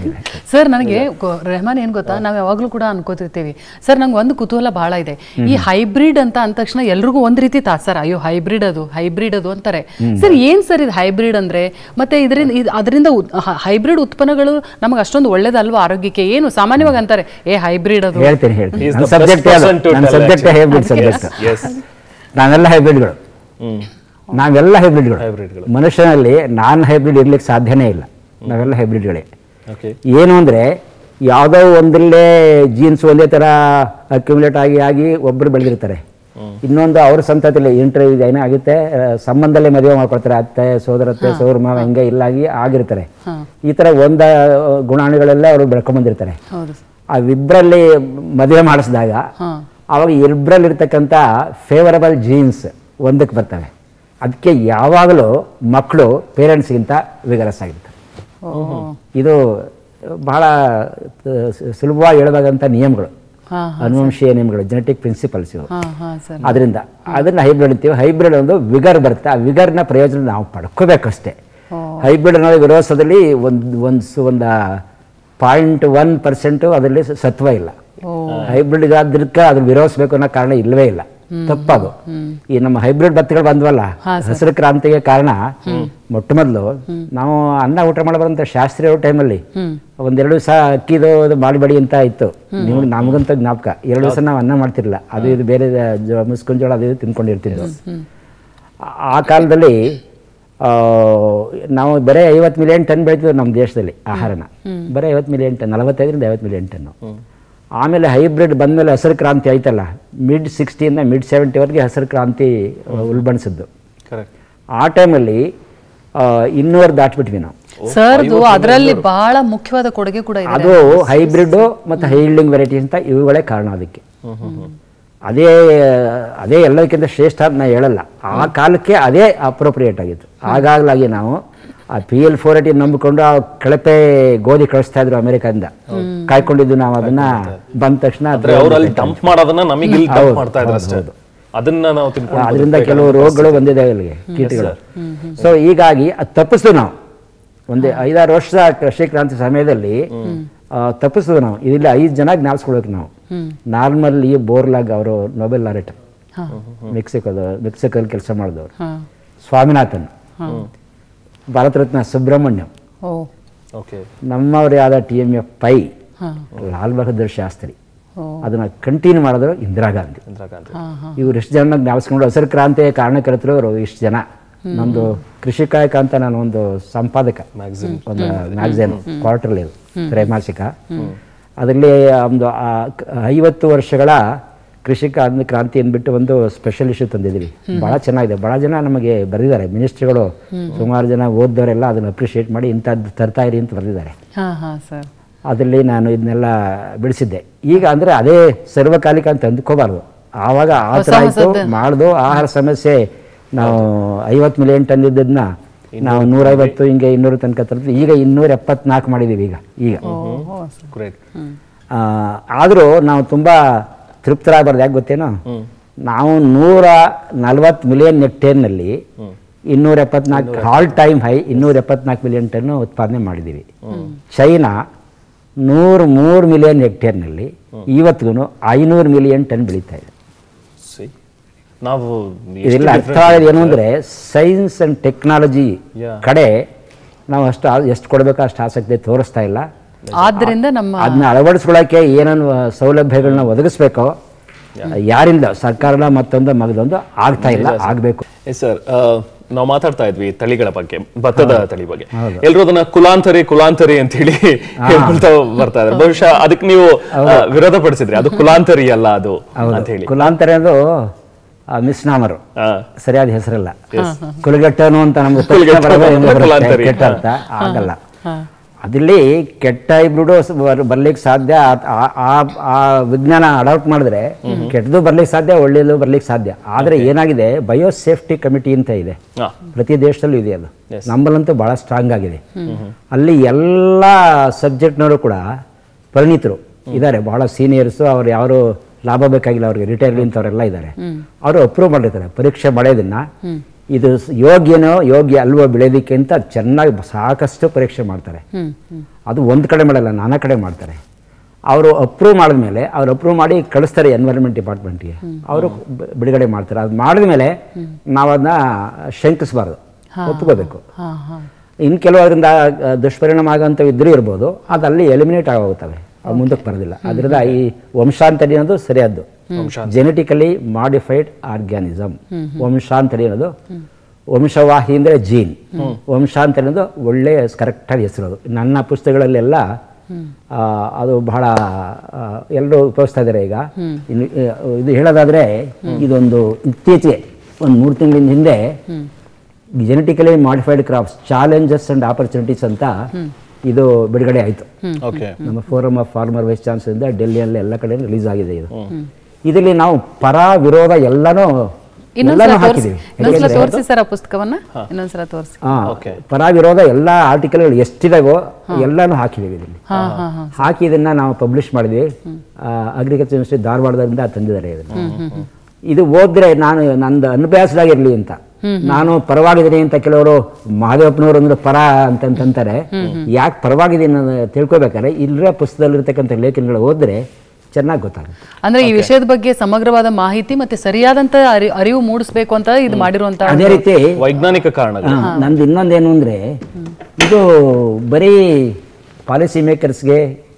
ಸರ್ ನನಗೆ ಗೊ- ರೆಹಮಾನ್ ಏನ್ ಗೊತ್ತಾ ನಾವು ಯಾವಾಗಲೂ ಕೂಡ ಅನ್ಕೋತಿರ್ತೀವಿ ಸರ್ ನಂಗೆ ಒಂದು ಕುತೂಹಲ ಬಹಳ ಇದೆ ಈ ಹೈಬ್ರಿಡ್ ಅಂತ ಅಂದ ತಕ್ಷಣ ಎಲ್ರಿಗೂ ಒಂದ್ ರೀತಿ ತಾ ಸರ್ ಅಯ್ಯೋ ಹೈಬ್ರಿಡ್ ಅದು ಹೈಬ್ರಿಡ್ ಅದು ಅಂತಾರೆ ಸರ್ ಏನ್ ಸರ್ ಇದು ಹೈಬ್ರಿಡ್ ಅಂದ್ರೆ ಮತ್ತೆ ಇದರಿಂದ ಇದ್- ಅದರಿಂದ ಹೈಬ್ರಿಡ್ ಉತ್ಪನ್ನಗಳು ನಮಗೆ ಅಷ್ಟೊಂದು ಒಳ್ಳೇದಲ್ವಾ ಆರೋಗ್ಯಕ್ಕೆ ಏನು ಸಾಮಾನ್ಯವಾಗಿ ಅಂತಾರೆ ಏ ಹೈಬ್ರಿಡ್ ಅದು ಹೇಳ್ತೀನಿ ಹೇಳ್ತೀನಿ He is ನನ್ನ the best subject person to ನನ್ನ tell subject actually. Hybrid subject yes ನಾವೆಲ್ಲ ಹೈಬ್ರಿಡ್ಗಳು ಹ್ಮ್ ನಾವೆಲ್ಲ ಹೈಬ್ರಿಡ್ಗಳು ಹೈಬ್ರಿಡ್ಗಳು. ಮನುಷ್ಯನಲ್ಲಿ ನಾನ್ ಹೈಬ್ರಿಡ್ ಇರ್ಲಿಕ್ಕೆ ಸಾಧ್ಯನೇ ಇಲ್ಲ ನಾವೆಲ್ಲ ಹೈಬ್ರಿಡ್ಗಳೇ ಓಕೆ ಏನು ಅಂದರೆ ಯಾವುದೋ ಒಂದರಲ್ಲೇ ಜೀನ್ಸ್ ಒಂದೇ ಥರ ಅಕ್ಯುಮುಲೇಟ್ ಆಗಿ ಆಗಿ ಒಬ್ಬರು ಬೆಳೆದಿರ್ತಾರೆ ಇನ್ನೊಂದು ಅವ್ರ ಸಂತತಿಲಿ ಇಂಟರ್ ಏನೋ ಆಗುತ್ತೆ ಆ, ಸಂಬಂಧದಲ್ಲೇ ಮದುವೆ ಮಾಡ್ಕೊಳ್ತಾರೆ ಅತ್ತೆ ಸೋದರತ್ತೆ ಸೋದರ ಮಾವ ಹಿಂಗೆ ಇಲ್ಲಾಗಿ ಆಗಿರ್ತಾರೆ ಈ ಥರ ಒಂದ ಗುಣಾಣುಗಳೆಲ್ಲ ಅವರು ಬೆಳ್ಕೊಂಬಂದಿರ್ತಾರೆ ಹೌದು ಅವಿಬ್ಬರಲ್ಲಿ ಮದುವೆ ಮಾಡಿಸಿದಾಗ ಹಾ ಆವಾಗ ಇಬ್ಬರಲ್ಲಿರ್ತಕ್ಕಂಥ ಫೇವರಬಲ್ ಜೀನ್ಸ್ ಒಂದಕ್ಕೆ ಬರ್ತವೆ ಅದಕ್ಕೆ ಯಾವಾಗಲೂ ಮಕ್ಕಳು ಪೇರೆಂಟ್ಸ್ಗಿಂತ ವಿಗರಸ್ ಆಗಿರ್ತಾರೆ ಓ ಇದು ಬಹಳ ಆ, ಸುಲಭವಾಗಿ ಹೇಳಬಾಗಂಥ ನಿಯಮಗಳು ಹಾ ಅನುವಂಶೀಯ ನಿಯಮಗಳು ಜೆನೆಟಿಕ್ ಪ್ರಿನ್ಸಿಪಲ್ಸ್ ಇವು ಹಾ ಹಾ ಸರ್ ಅದರಿಂದ ಅದನ್ನ ಹೈಬ್ರಿಡ್ ಅಂತೀವಿ ಹೈಬ್ರಿಡ್ ಒಂದು ವಿಗರ್ ಬರುತ್ತೆ ಆ ವಿಗರ್ನ ಪ್ರಯೋಜನ ನಾವು ಪಡ್ಕೋಬೇಕಷ್ಟೇ ಹೈಬ್ರಿಡ್ ಅನ್ನೋದು ವಿರೋಧದಲ್ಲಿ ಒಂದು ಒಂದು ಒಂದು ಪಾಯಿಂಟ್ ಒನ್ ಪರ್ಸೆಂಟು ಅದರಲ್ಲಿ ಸತ್ವ ಇಲ್ಲ ಹೈಬ್ರಿಡ್ ಆದ್ರಕ್ಕೆ ಅದನ್ನ ವಿರೋಧಿಸ್ಬೇಕು ಅನ್ನೋ ಕಾರಣ ಇಲ್ಲವೇ ಇಲ್ಲ ತಪ್ಪದು ಈ ನಮ್ಮ ಹೈಬ್ರಿಡ್ ಭತ್ತಗಳು ಬಂದ್ವಲ್ಲ ಹಸಿರು ಕ್ರಾಂತಿಗೆ ಕಾರಣ ಮೊಟ್ಟ ಮೊದಲು ನಾವು ಅನ್ನ ಊಟ ಮಾಡಬಾರಂತ ಶಾಸ್ತ್ರೀಯ ಟೈಮಲ್ಲಿ ಒಂದೆರಡು ದಿವಸ ಅಕ್ಕಿದು ಅದು ಮಾಡಬೇಡಿ ಅಂತ ಇತ್ತು ನಿಮ್ಗೆ ನಮಗಂತ ಜ್ಞಾಪಕ ಎರಡು ದಿವಸ ನಾವು ಅನ್ನ ಮಾಡ್ತಿರ್ಲಿಲ್ಲ ಅದು ಇದು ಬೇರೆ ಜ- ಮುಸ್ಕಿನ ಜೋಳ ಅದು ಇದು ತಿನ್ಕೊಂಡಿರ್ತಿದ್ವು ಆ- ಆ ಕಾಲದಲ್ಲಿ ಆ, ನಾವು ಬರೀ ಐವತ್ತು ಮಿಲಿಯನ್ ಟನ್ ಬೆಳಿತಿದ್ವು ನಮ್ಮ ದೇಶದಲ್ಲಿ ಆಹಾರನ ಬರೀ ಐವತ್ತು ಮಿಲಿಯನ್ ಟನ್ ನಲವತ್ತೈದರಿಂದ ಐವತ್ತು ಮಿಲಿಯನ್ ಟನ್ನು ಆಮೇಲೆ ಹೈಬ್ರಿಡ್ ಬಂದಮೇಲೆ ಹಸಿರು ಕ್ರಾಂತಿ ಆಯ್ತಲ್ಲ ಮಿಡ್ ಸಿಕ್ಸ್ಟಿಯಿಂದ ಮಿಡ್ ಸೆವೆಂಟಿವರೆಗೆ ಹಸಿರು ಕ್ರಾಂತಿ ಆ, ಉಲ್ಬಣಿಸಿದ್ದು ಕರೆಕ್ಟ್ ಆ ಟೈಮಲ್ಲಿ ಇನ್ನೂರು ದಾಟ್ಬಿಟ್ವಿ ನಾವು ಸರ್ದು ಅದರಲ್ಲಿ ಬಹಳ ಮುಖ್ಯವಾದ ಕೊಡುಗೆ ಕೂಡ ಇದೆ ಅದು ಹೈಬ್ರಿಡ್ ಮತ್ತು ಹೈಲ್ಡಿಂಗ್ ವೆರೈಟಿ ಅಂತ ಇವುಗಳೇ ಕಾರಣ ಅದಕ್ಕೆ ಅದೇ ಅದೇ ಎಲ್ಲದಕ್ಕಿಂತ ಶ್ರೇಷ್ಠ ಅಂತ ನಾ ಹೇಳಲ್ಲ ಆ ಕಾಲಕ್ಕೆ ಅದೇ ಅಪ್ರೋಪ್ರಿಯೇಟ್ ಆಗಿತ್ತು ಆಗಾಗಲಾಗಿ ನಾವು ಆ ಪಿ ಎಲ್ ಫೋರ್ ಏಟಿ ನಂಬಿಕೊಂಡು ಆ ಕಳಪೆ ಗೋಧಿ ಕಳಿಸ್ತಾ ಇದ್ರು ಅಮೆರಿಕದಿಂದ ಕಾಯ್ಕೊಂಡಿದ್ದು ನಾವು ಅದನ್ನ ಬಂದ ತಕ್ಷಣ ಅಂದ್ರೆ ಅವ್ರು ಅಲ್ಲಿ ಡಂಪ್ ಮಾಡೋದನ್ನ ನಮಗೆ ಇಲ್ಲಿ ಡಂಪ್ ಮಾಡ್ತಾ ಇದ್ರು ಅಷ್ಟೇ ಅದನ್ನ ನಾವು ತಿನ್ಕೊಂಡು ಅದರಿಂದ ಕೆಲವು ರೋಗಗಳು ಬಂದಿದೆ ಇಲ್ಲಿಗೆ ಕೀಟಗಳು ಸೊ ಹೀಗಾಗಿ ಅದು ತಪ್ಪಿಸ್ದು ನಾವು ಒಂದು ಐದಾರು ವರ್ಷದ ಕೃಷಿ ಕ್ರಾಂತಿ ಸಮಯದಲ್ಲಿ ಆ, ತಪ್ಪಿಸ್ದು ನಾವು ಇದಿಲ್ಲ ಐದು ಜನ ಜ್ಞಾಪಿಸ್ಕೊಳ್ಬೇಕು ನಾವು ನಾರ್ಮಲ್ ಈ ಬೋರ್ಲಾಗ್ ಅವರು ನೊಬೆಲ್ ಲಾರೆಟ್ ಮೆಕ್ಸಿಕೋದ ಮೆಕ್ಸಿಕೋದಲ್ಲಿ ಕೆಲಸ ಮಾಡಿದವರು ಹಾ ಸ್ವಾಮಿನಾಥನ್ ಭಾರತ ರತ್ನ ಸುಬ್ರಹ್ಮಣ್ಯಂ ಓ ಓಕೆ ನಮ್ಮವ್ರು ಯಾವ್ದ ಟಿ ಎಮ್ ಎಫ್ ಪೈ ಹಾ ಲಾಲ್ ಬಹದ್ದೂರ್ ಶಾಸ್ತ್ರಿ ಓ ಅದನ್ನ ಕಂಟಿನ್ಯೂ ಮಾಡಿದ್ರು ಇಂದಿರಾ ಗಾಂಧಿ ಇಂದಿರಾ ಗಾಂಧಿ ಹಾ ಹಾ ಇವ್ರು ಎಷ್ಟು ಜನ ಜ್ಞಾಪಿಸ್ಕೊಂಡು ಹಸಿರು ಕ್ರಾಂತಿಯ ಕಾರಣಕರ್ತರು ಅವರು ಇಷ್ಟು ಜನ ನಮ್ದು ಕೃಷಿ ಕಾಯಕ ಅಂತ ನಾನು ಒಂದು ಸಂಪಾದಕ ಮ್ಯಾಗಝಿನ್ ಒಂದು ಮ್ಯಾಗಝೈನ್ ಕ್ವಾರ್ಟರ್ಲಿ ತ್ರೈಮಾಸಿಕ ಅದರಲ್ಲಿ ಒಂದು ಆ ಕ- ಐವತ್ತು ವರ್ಷಗಳ ಕೃಷಿ ಕ್ರಾಂತಿ ಕ್ರಾಂತಿ ಅಂದ್ಬಿಟ್ಟು ಒಂದು ಸ್ಪೆಷಲ್ ಇಶ್ಯೂ ತಂದಿದ್ದೀವಿ ಭಾಳ ಚೆನ್ನಾಗಿದೆ ಭಾಳ ಜನ ನಮಗೆ ಬರೆದಿದ್ದಾರೆ ಮಿನಿಸ್ಟ್ರಿಗಳು ಸುಮಾರು ಜನ ಓದ್ದವರೆಲ್ಲ ಅದನ್ನು ಅಪ್ರಿಷಿಯೇಟ್ ಮಾಡಿ ಇಂಥದ್ದು ತರ್ತಾ ಇರಿ ಅಂತ ಬರೆದಿದ್ದಾರೆ ಹಾ ಹಾ ಸರ್ ಅದರಲ್ಲಿ ನಾನು ಇದನ್ನೆಲ್ಲ ಬಿಡಿಸಿದ್ದೆ ಈಗ ಅಂದರೆ ಅದೇ ಸರ್ವಕಾಲಿಕ ಅಂತ ಅಂದ್ಕೋಬಾರ್ದು ಆವಾಗ ಆ ಥರ ಆಯಿತು ಮಾಡ್ದು ಆಹಾರ ಸಮಸ್ಯೆ ನಾವು ಐವತ್ತು ಮಿಲಿಯನ್ ಟನ್ ಇದ್ದದನ್ನ ನಾವು ನೂರೈವತ್ತು ಹಿಂಗೆ ಇನ್ನೂರು ತನಕ ತರ್ತೀವಿ ಈಗ ಇನ್ನೂರ ಎಪ್ಪತ್ನಾಲ್ಕು ಮಾಡಿದ್ದೀವಿ ಈಗ ಈಗ ಗ್ರೇಟ್ ಆದರೂ ನಾವು ತುಂಬ ತೃಪ್ತರಾಗಬಾರ್ದು ಯಾಕೆ ಗೊತ್ತೇನೋ ನಾವು ನೂರ ನಲ್ವತ್ತು ಮಿಲಿಯನ್ ನೆಕ್ಟೇರ್ನಲ್ಲಿ ಇನ್ನೂರ ಎಪ್ಪತ್ನಾಲ್ಕು ಆಲ್ ಟೈಮ್ ಹೈ ಇನ್ನೂರ ಎಪ್ಪತ್ನಾಲ್ಕು ಮಿಲಿಯನ್ ಟನ್ನು ಉತ್ಪಾದನೆ ಮಾಡಿದ್ದೀವಿ ಚೈನಾ ನೂರು ಮೂರು ಮಿಲಿಯನ್ ಹೆಕ್ಟೇರ್ನಲ್ಲಿ ಇವತ್ತಿಗೂ ಐನೂರು ಮಿಲಿಯನ್ ಟನ್ ಬೆಳೀತಾ ಇದೆ ಸಿ ನಾವು ಇದೆಲ್ಲ ಅರ್ಥ ಆಗೋದು ಏನು ಅಂದರೆ ಸೈನ್ಸ್ ಆ್ಯಂಡ್ ಟೆಕ್ನಾಲಜಿ Yeah. ಕಡೆ ನಾವು ಅಷ್ಟು ಆ- ಎಷ್ಟು ಕೊಡಬೇಕೋ ಅಷ್ಟು ಆಸಕ್ತಿ ತೋರಿಸ್ತಾ ಇಲ್ಲ ಆದ್ರಿಂದ ನಮ್ಮ ಅದನ್ನ ಅಳವಡಿಸ್ಕೊಳ್ಳೋಕ್ಕೆ ಏನೇನು ಸೌಲಭ್ಯಗಳನ್ನ ಒದಗಿಸ್ಬೇಕೋ ಯಾರಿಂದ ಸರ್ಕಾರದ ಮತ್ತೊಂದು ಮಗದೊಂದು ಆಗ್ತಾ ಇಲ್ಲ ಆಗಬೇಕು ಸರ್ ನಾವು ಮಾತಾಡ್ತಾ ಇದ್ವಿ ತಳಿಗಳ ಬಗ್ಗೆ ಭತ್ತದ ತಳಿ ಬಗ್ಗೆ ಎಲ್ರು ಅದನ್ನ ಕುಲಾಂತರಿ ಕುಲಾಂತರಿ ಅಂತ ಹೇಳಿ ಹೇಳ್ಕೊಳ್ತಾ ಬರ್ತಾ ಇದ್ದಾರೆ ಬಹುಶಃ ಅದಕ್ಕೆ ನೀವು ಆ, ವಿರೋಧ ಪಡಿಸಿದ್ರಿ ಅದು ಕುಲಾಂತರಿ ಅಲ್ಲ ಅದು ಅಂತ ಹೇಳಿ ಕುಲಾಂತರ ಅದು ಮಿಸ್ನಾಮರು ಆ, ಸರಿಯಾದ ಹೆಸರಲ್ಲ ಕುಲಗೆಟ್ಟನು ಅಂತ ನಮ್ಗೆ ತಕ್ಷಣ ಕುಲಗೆಟ್ಟನು ಬರೋದೇ ಅಂದ್ರೆ ಬರುತ್ತೆ, ಕುಲಾಂತರಿ. ಕೆಟ್ಟ ಅರ್ಥ ಆಗಲ್ಲ ಅದಲ್ಲಿ ಕೆಟ್ಟ ಹೈಬ್ರಿಡು ಬರ್ಲಿಕ್ಕೆ ಸಾಧ್ಯ ಆ- ಆ- ಆ- ಆ ವಿಜ್ಞಾನ ಅಡಾಪ್ಟ್ ಮಾಡಿದ್ರೆ ಕೆಟ್ಟದು ಬರ್ಲಿಕ್ಕೆ ಸಾಧ್ಯ ಒಳ್ಳೆಯದು ಬರ್ಲಿಕ್ಕೆ ಸಾಧ್ಯ ಆದರೆ ಏನಾಗಿದೆ ಬಯೋ ಸೇಫ್ಟಿ ಕಮಿಟಿ ಅಂತ ಇದೆ ಹಾ ಪ್ರತಿ ದೇಶದಲ್ಲೂ ಇದೆ ಅದು Yes. ನಮ್ಮಲ್ಲಂತೂ ಭಾಳ ಸ್ಟ್ರಾಂಗ್ ಆಗಿದೆ ಅಲ್ಲಿ ಎಲ್ಲ ಸಬ್ಜೆಕ್ಟ್ನವರು ಕೂಡ ಪರಿಣಿತರು ಇದ್ದಾರೆ ಬಹಳ ಸೀನಿಯರ್ಸು ಅವ್ರು ಯಾರು ಲಾಭ ಬೇಕಾಗಿಲ್ಲ ಅವ್ರಿಗೆ ರಿಟೈರ್ ಇಂಥವರೆಲ್ಲ ಇದ್ದಾರೆ ಅವರು ಅಪ್ರೂವ್ ಮಾಡಿರ್ತಾರೆ ಪರೀಕ್ಷೆ ಮಾಡೋದನ್ನ ಇದು ಸ್- ಯೋಗ್ಯನೋ ಯೋಗ್ಯ ಅಲ್ವೋ ಬೆಳೆಯೋದಕ್ಕೆ ಅಂತ ಚೆನ್ನಾಗಿ ಸಾಕಷ್ಟು ಪರೀಕ್ಷೆ ಮಾಡ್ತಾರೆ ಅದು ಒಂದು ಕಡೆ ಮಾಡಲ್ಲ ನಾನಾ ಕಡೆ ಮಾಡ್ತಾರೆ ಅವರು ಅಪ್ರೂವ್ ಮಾಡಿದ್ಮೇಲೆ ಅವ್ರು ಅಪ್ರೂವ್ ಮಾಡಿ ಕಳಿಸ್ತಾರೆ ಎನ್ವೈರನ್ಮೆಂಟ್ ಡಿಪಾರ್ಟ್ಮೆಂಟ್ಗೆ ಅವರು ಬಿಡುಗಡೆ ಮಾಡ್ತಾರೆ ಅದು ಮಾಡಿದ್ಮೇಲೆ ನಾವು ಅದನ್ನ ಶಂಕಿಸಬಾರ್ದು ಒಪ್ಕೋಬೇಕು ಹಾ ಹಾ ಇನ್ನು ಕೆಲವರಿಂದ ಆ, ದುಷ್ಪರಿಣಾಮ ಆಗೋಂಥವು ಇದ್ರೂ ಇರ್ಬೋದು ಅದು ಅಲ್ಲಿ ಎಲಿಮಿನೇಟ್ ಆಗೋಗ್ತವೆ ಅವು ಮುಂದಕ್ಕೆ ಬರೋದಿಲ್ಲ ಅದರಿಂದ ಈ ವಂಶಾಂತರಿ ಅನ್ನೋದು ಸರಿಯಾದ್ದು ಜೆನೆಟಿಕಲಿ ಮಾಡಿಫೈಡ್ ಆರ್ಗ್ಯಾನಿಸಮ್ ವಂಶಾಂತರಿ ಅನ್ನೋದು ವಂಶವಾಹಿ ಅಂದರೆ ಜೀನ್ ವಂಶಾಂತರಿ ಅನ್ನೋದು ಒಳ್ಳೆಯ ಕರೆಕ್ಟಾಗಿ ಹೆಸರು ಅದು ನನ್ನ ಪುಸ್ತಕಗಳಲ್ಲೆಲ್ಲ ಆ, ಅದು ಬಹಳ ಎಲ್ಲರೂ ಉಪಯೋಗಿಸ್ತಾ ಇದ್ದಾರೆ ಈಗ ಇನ್ನು ಆ, ಇದು ಹೇಳೋದಾದ್ರೆ ಇದೊಂದು ಇತ್ತೀಚೆಗೆ ಒಂದು ಮೂರು ತಿಂಗಳಿನ ಹಿಂದೆ genetically modified crops challenges and opportunities ಅಂತ ಇದು ಬಿಡುಗಡೆ ಆಯಿತು ಓಕೆ ನಮ್ಮ ಫೋರಮ್ ಆಫ್ ಫಾರ್ಮರ್ ವೈಸ್ ಚಾನ್ಸಲಿಂದ ಡೆಲ್ಲಿಯಲ್ಲಿ ಎಲ್ಲ ಕಡೆ ರಿಲೀಸ್ ಆಗಿದೆ ಇದು ಇದರಲ್ಲಿ ನಾವು ಪರ ವಿರೋಧ ಎಲ್ಲಾನು ಇನ್ನೊಂದ್ಸಲ ಎಲ್ಲಾನು ತೋರಿಸಿ ಹಾಕಿದ್ದೀವಿ ಇನ್ನೊಂದ್ಸಲ ಯಾಕೆಂದ್ರೆ- ತೋರಿಸಿ ಸರ್ ಆ ಪುಸ್ತಕವನ್ನ ಇನ್ನೊಂದ್ಸಲ ತೋರಿಸಿ ಹಾ, Okay. ಪರ ವಿರೋಧ ಎಲ್ಲ ಆರ್ಟಿಕಲ್ಗಳು ಎಷ್ಟಿದಾವೋ ಎಲ್ಲಾನು ಹಾಕಿದ್ದೀವಿ ಇದರಲ್ಲಿ ಹಾ ಹಾ ಹಾ ಹಾಕಿ ಇದನ್ನ ನಾವು ಪಬ್ಲಿಷ್ ಮಾಡಿದ್ವಿ ಅಗ್ರಿಕಲ್ಚರ್ ಯೂನಿವರ್ಸಿಟಿ ಧಾರವಾಡದಿಂದ ತಂದಿದ್ದಾರೆ ಇದನ್ನ ಇದು ಓದಿದ್ರೆ ನಾನು ನಂದು ಅನ್ಭ್ಯಾಸದಾಗಿರ್ಲಿ ಅಂತ ನಾನು ಪರವಾಗಿದ್ದೀನಿ ಅಂತ ಕೆಲವರು ಮಹಾದೇವಪ್ಪನವರು ಅಂದ್ರೆ ಪರ ಅಂತಂತಾರೆ ಯಾಕೆ ಪರವಾಗಿದ್ದೀನಿ ಅನ್ನೋದು ತಿಳ್ಕೊಬೇಕಾದ್ರೆ ಇಲ್ಲರ ಪುಸ್ತಕದಲ್ಲಿರ್ತಕ್ಕಂಥ ಲೇಖನಗಳು ಓದಿದ್ರೆ ಚೆನ್ನಾಗಿ ಗೊತ್ತಾಗುತ್ತೆ ಅಂದ್ರೆ ಈ ವಿಷಯದ ಬಗ್ಗೆ ಸಮಗ್ರವಾದ ಮಾಹಿತಿ ಮತ್ತೆ ಸರಿಯಾದಂತ ಅರಿ- ಅರಿವು ಮೂಡಿಸ್ಬೇಕು ಅಂತ ಇದು ಮಾಡಿರುವಂತ ಅದೇ ರೀತಿ ವೈಜ್ಞಾನಿಕ ಕಾರಣಗಳು ಹಾ, ನಂದು ಇನ್ನೊಂದೇನು ಅಂದರೆ ಇದು ಬರೀ ಪಾಲಿಸಿ ಮೇಕರ್ಸ್ಗೆ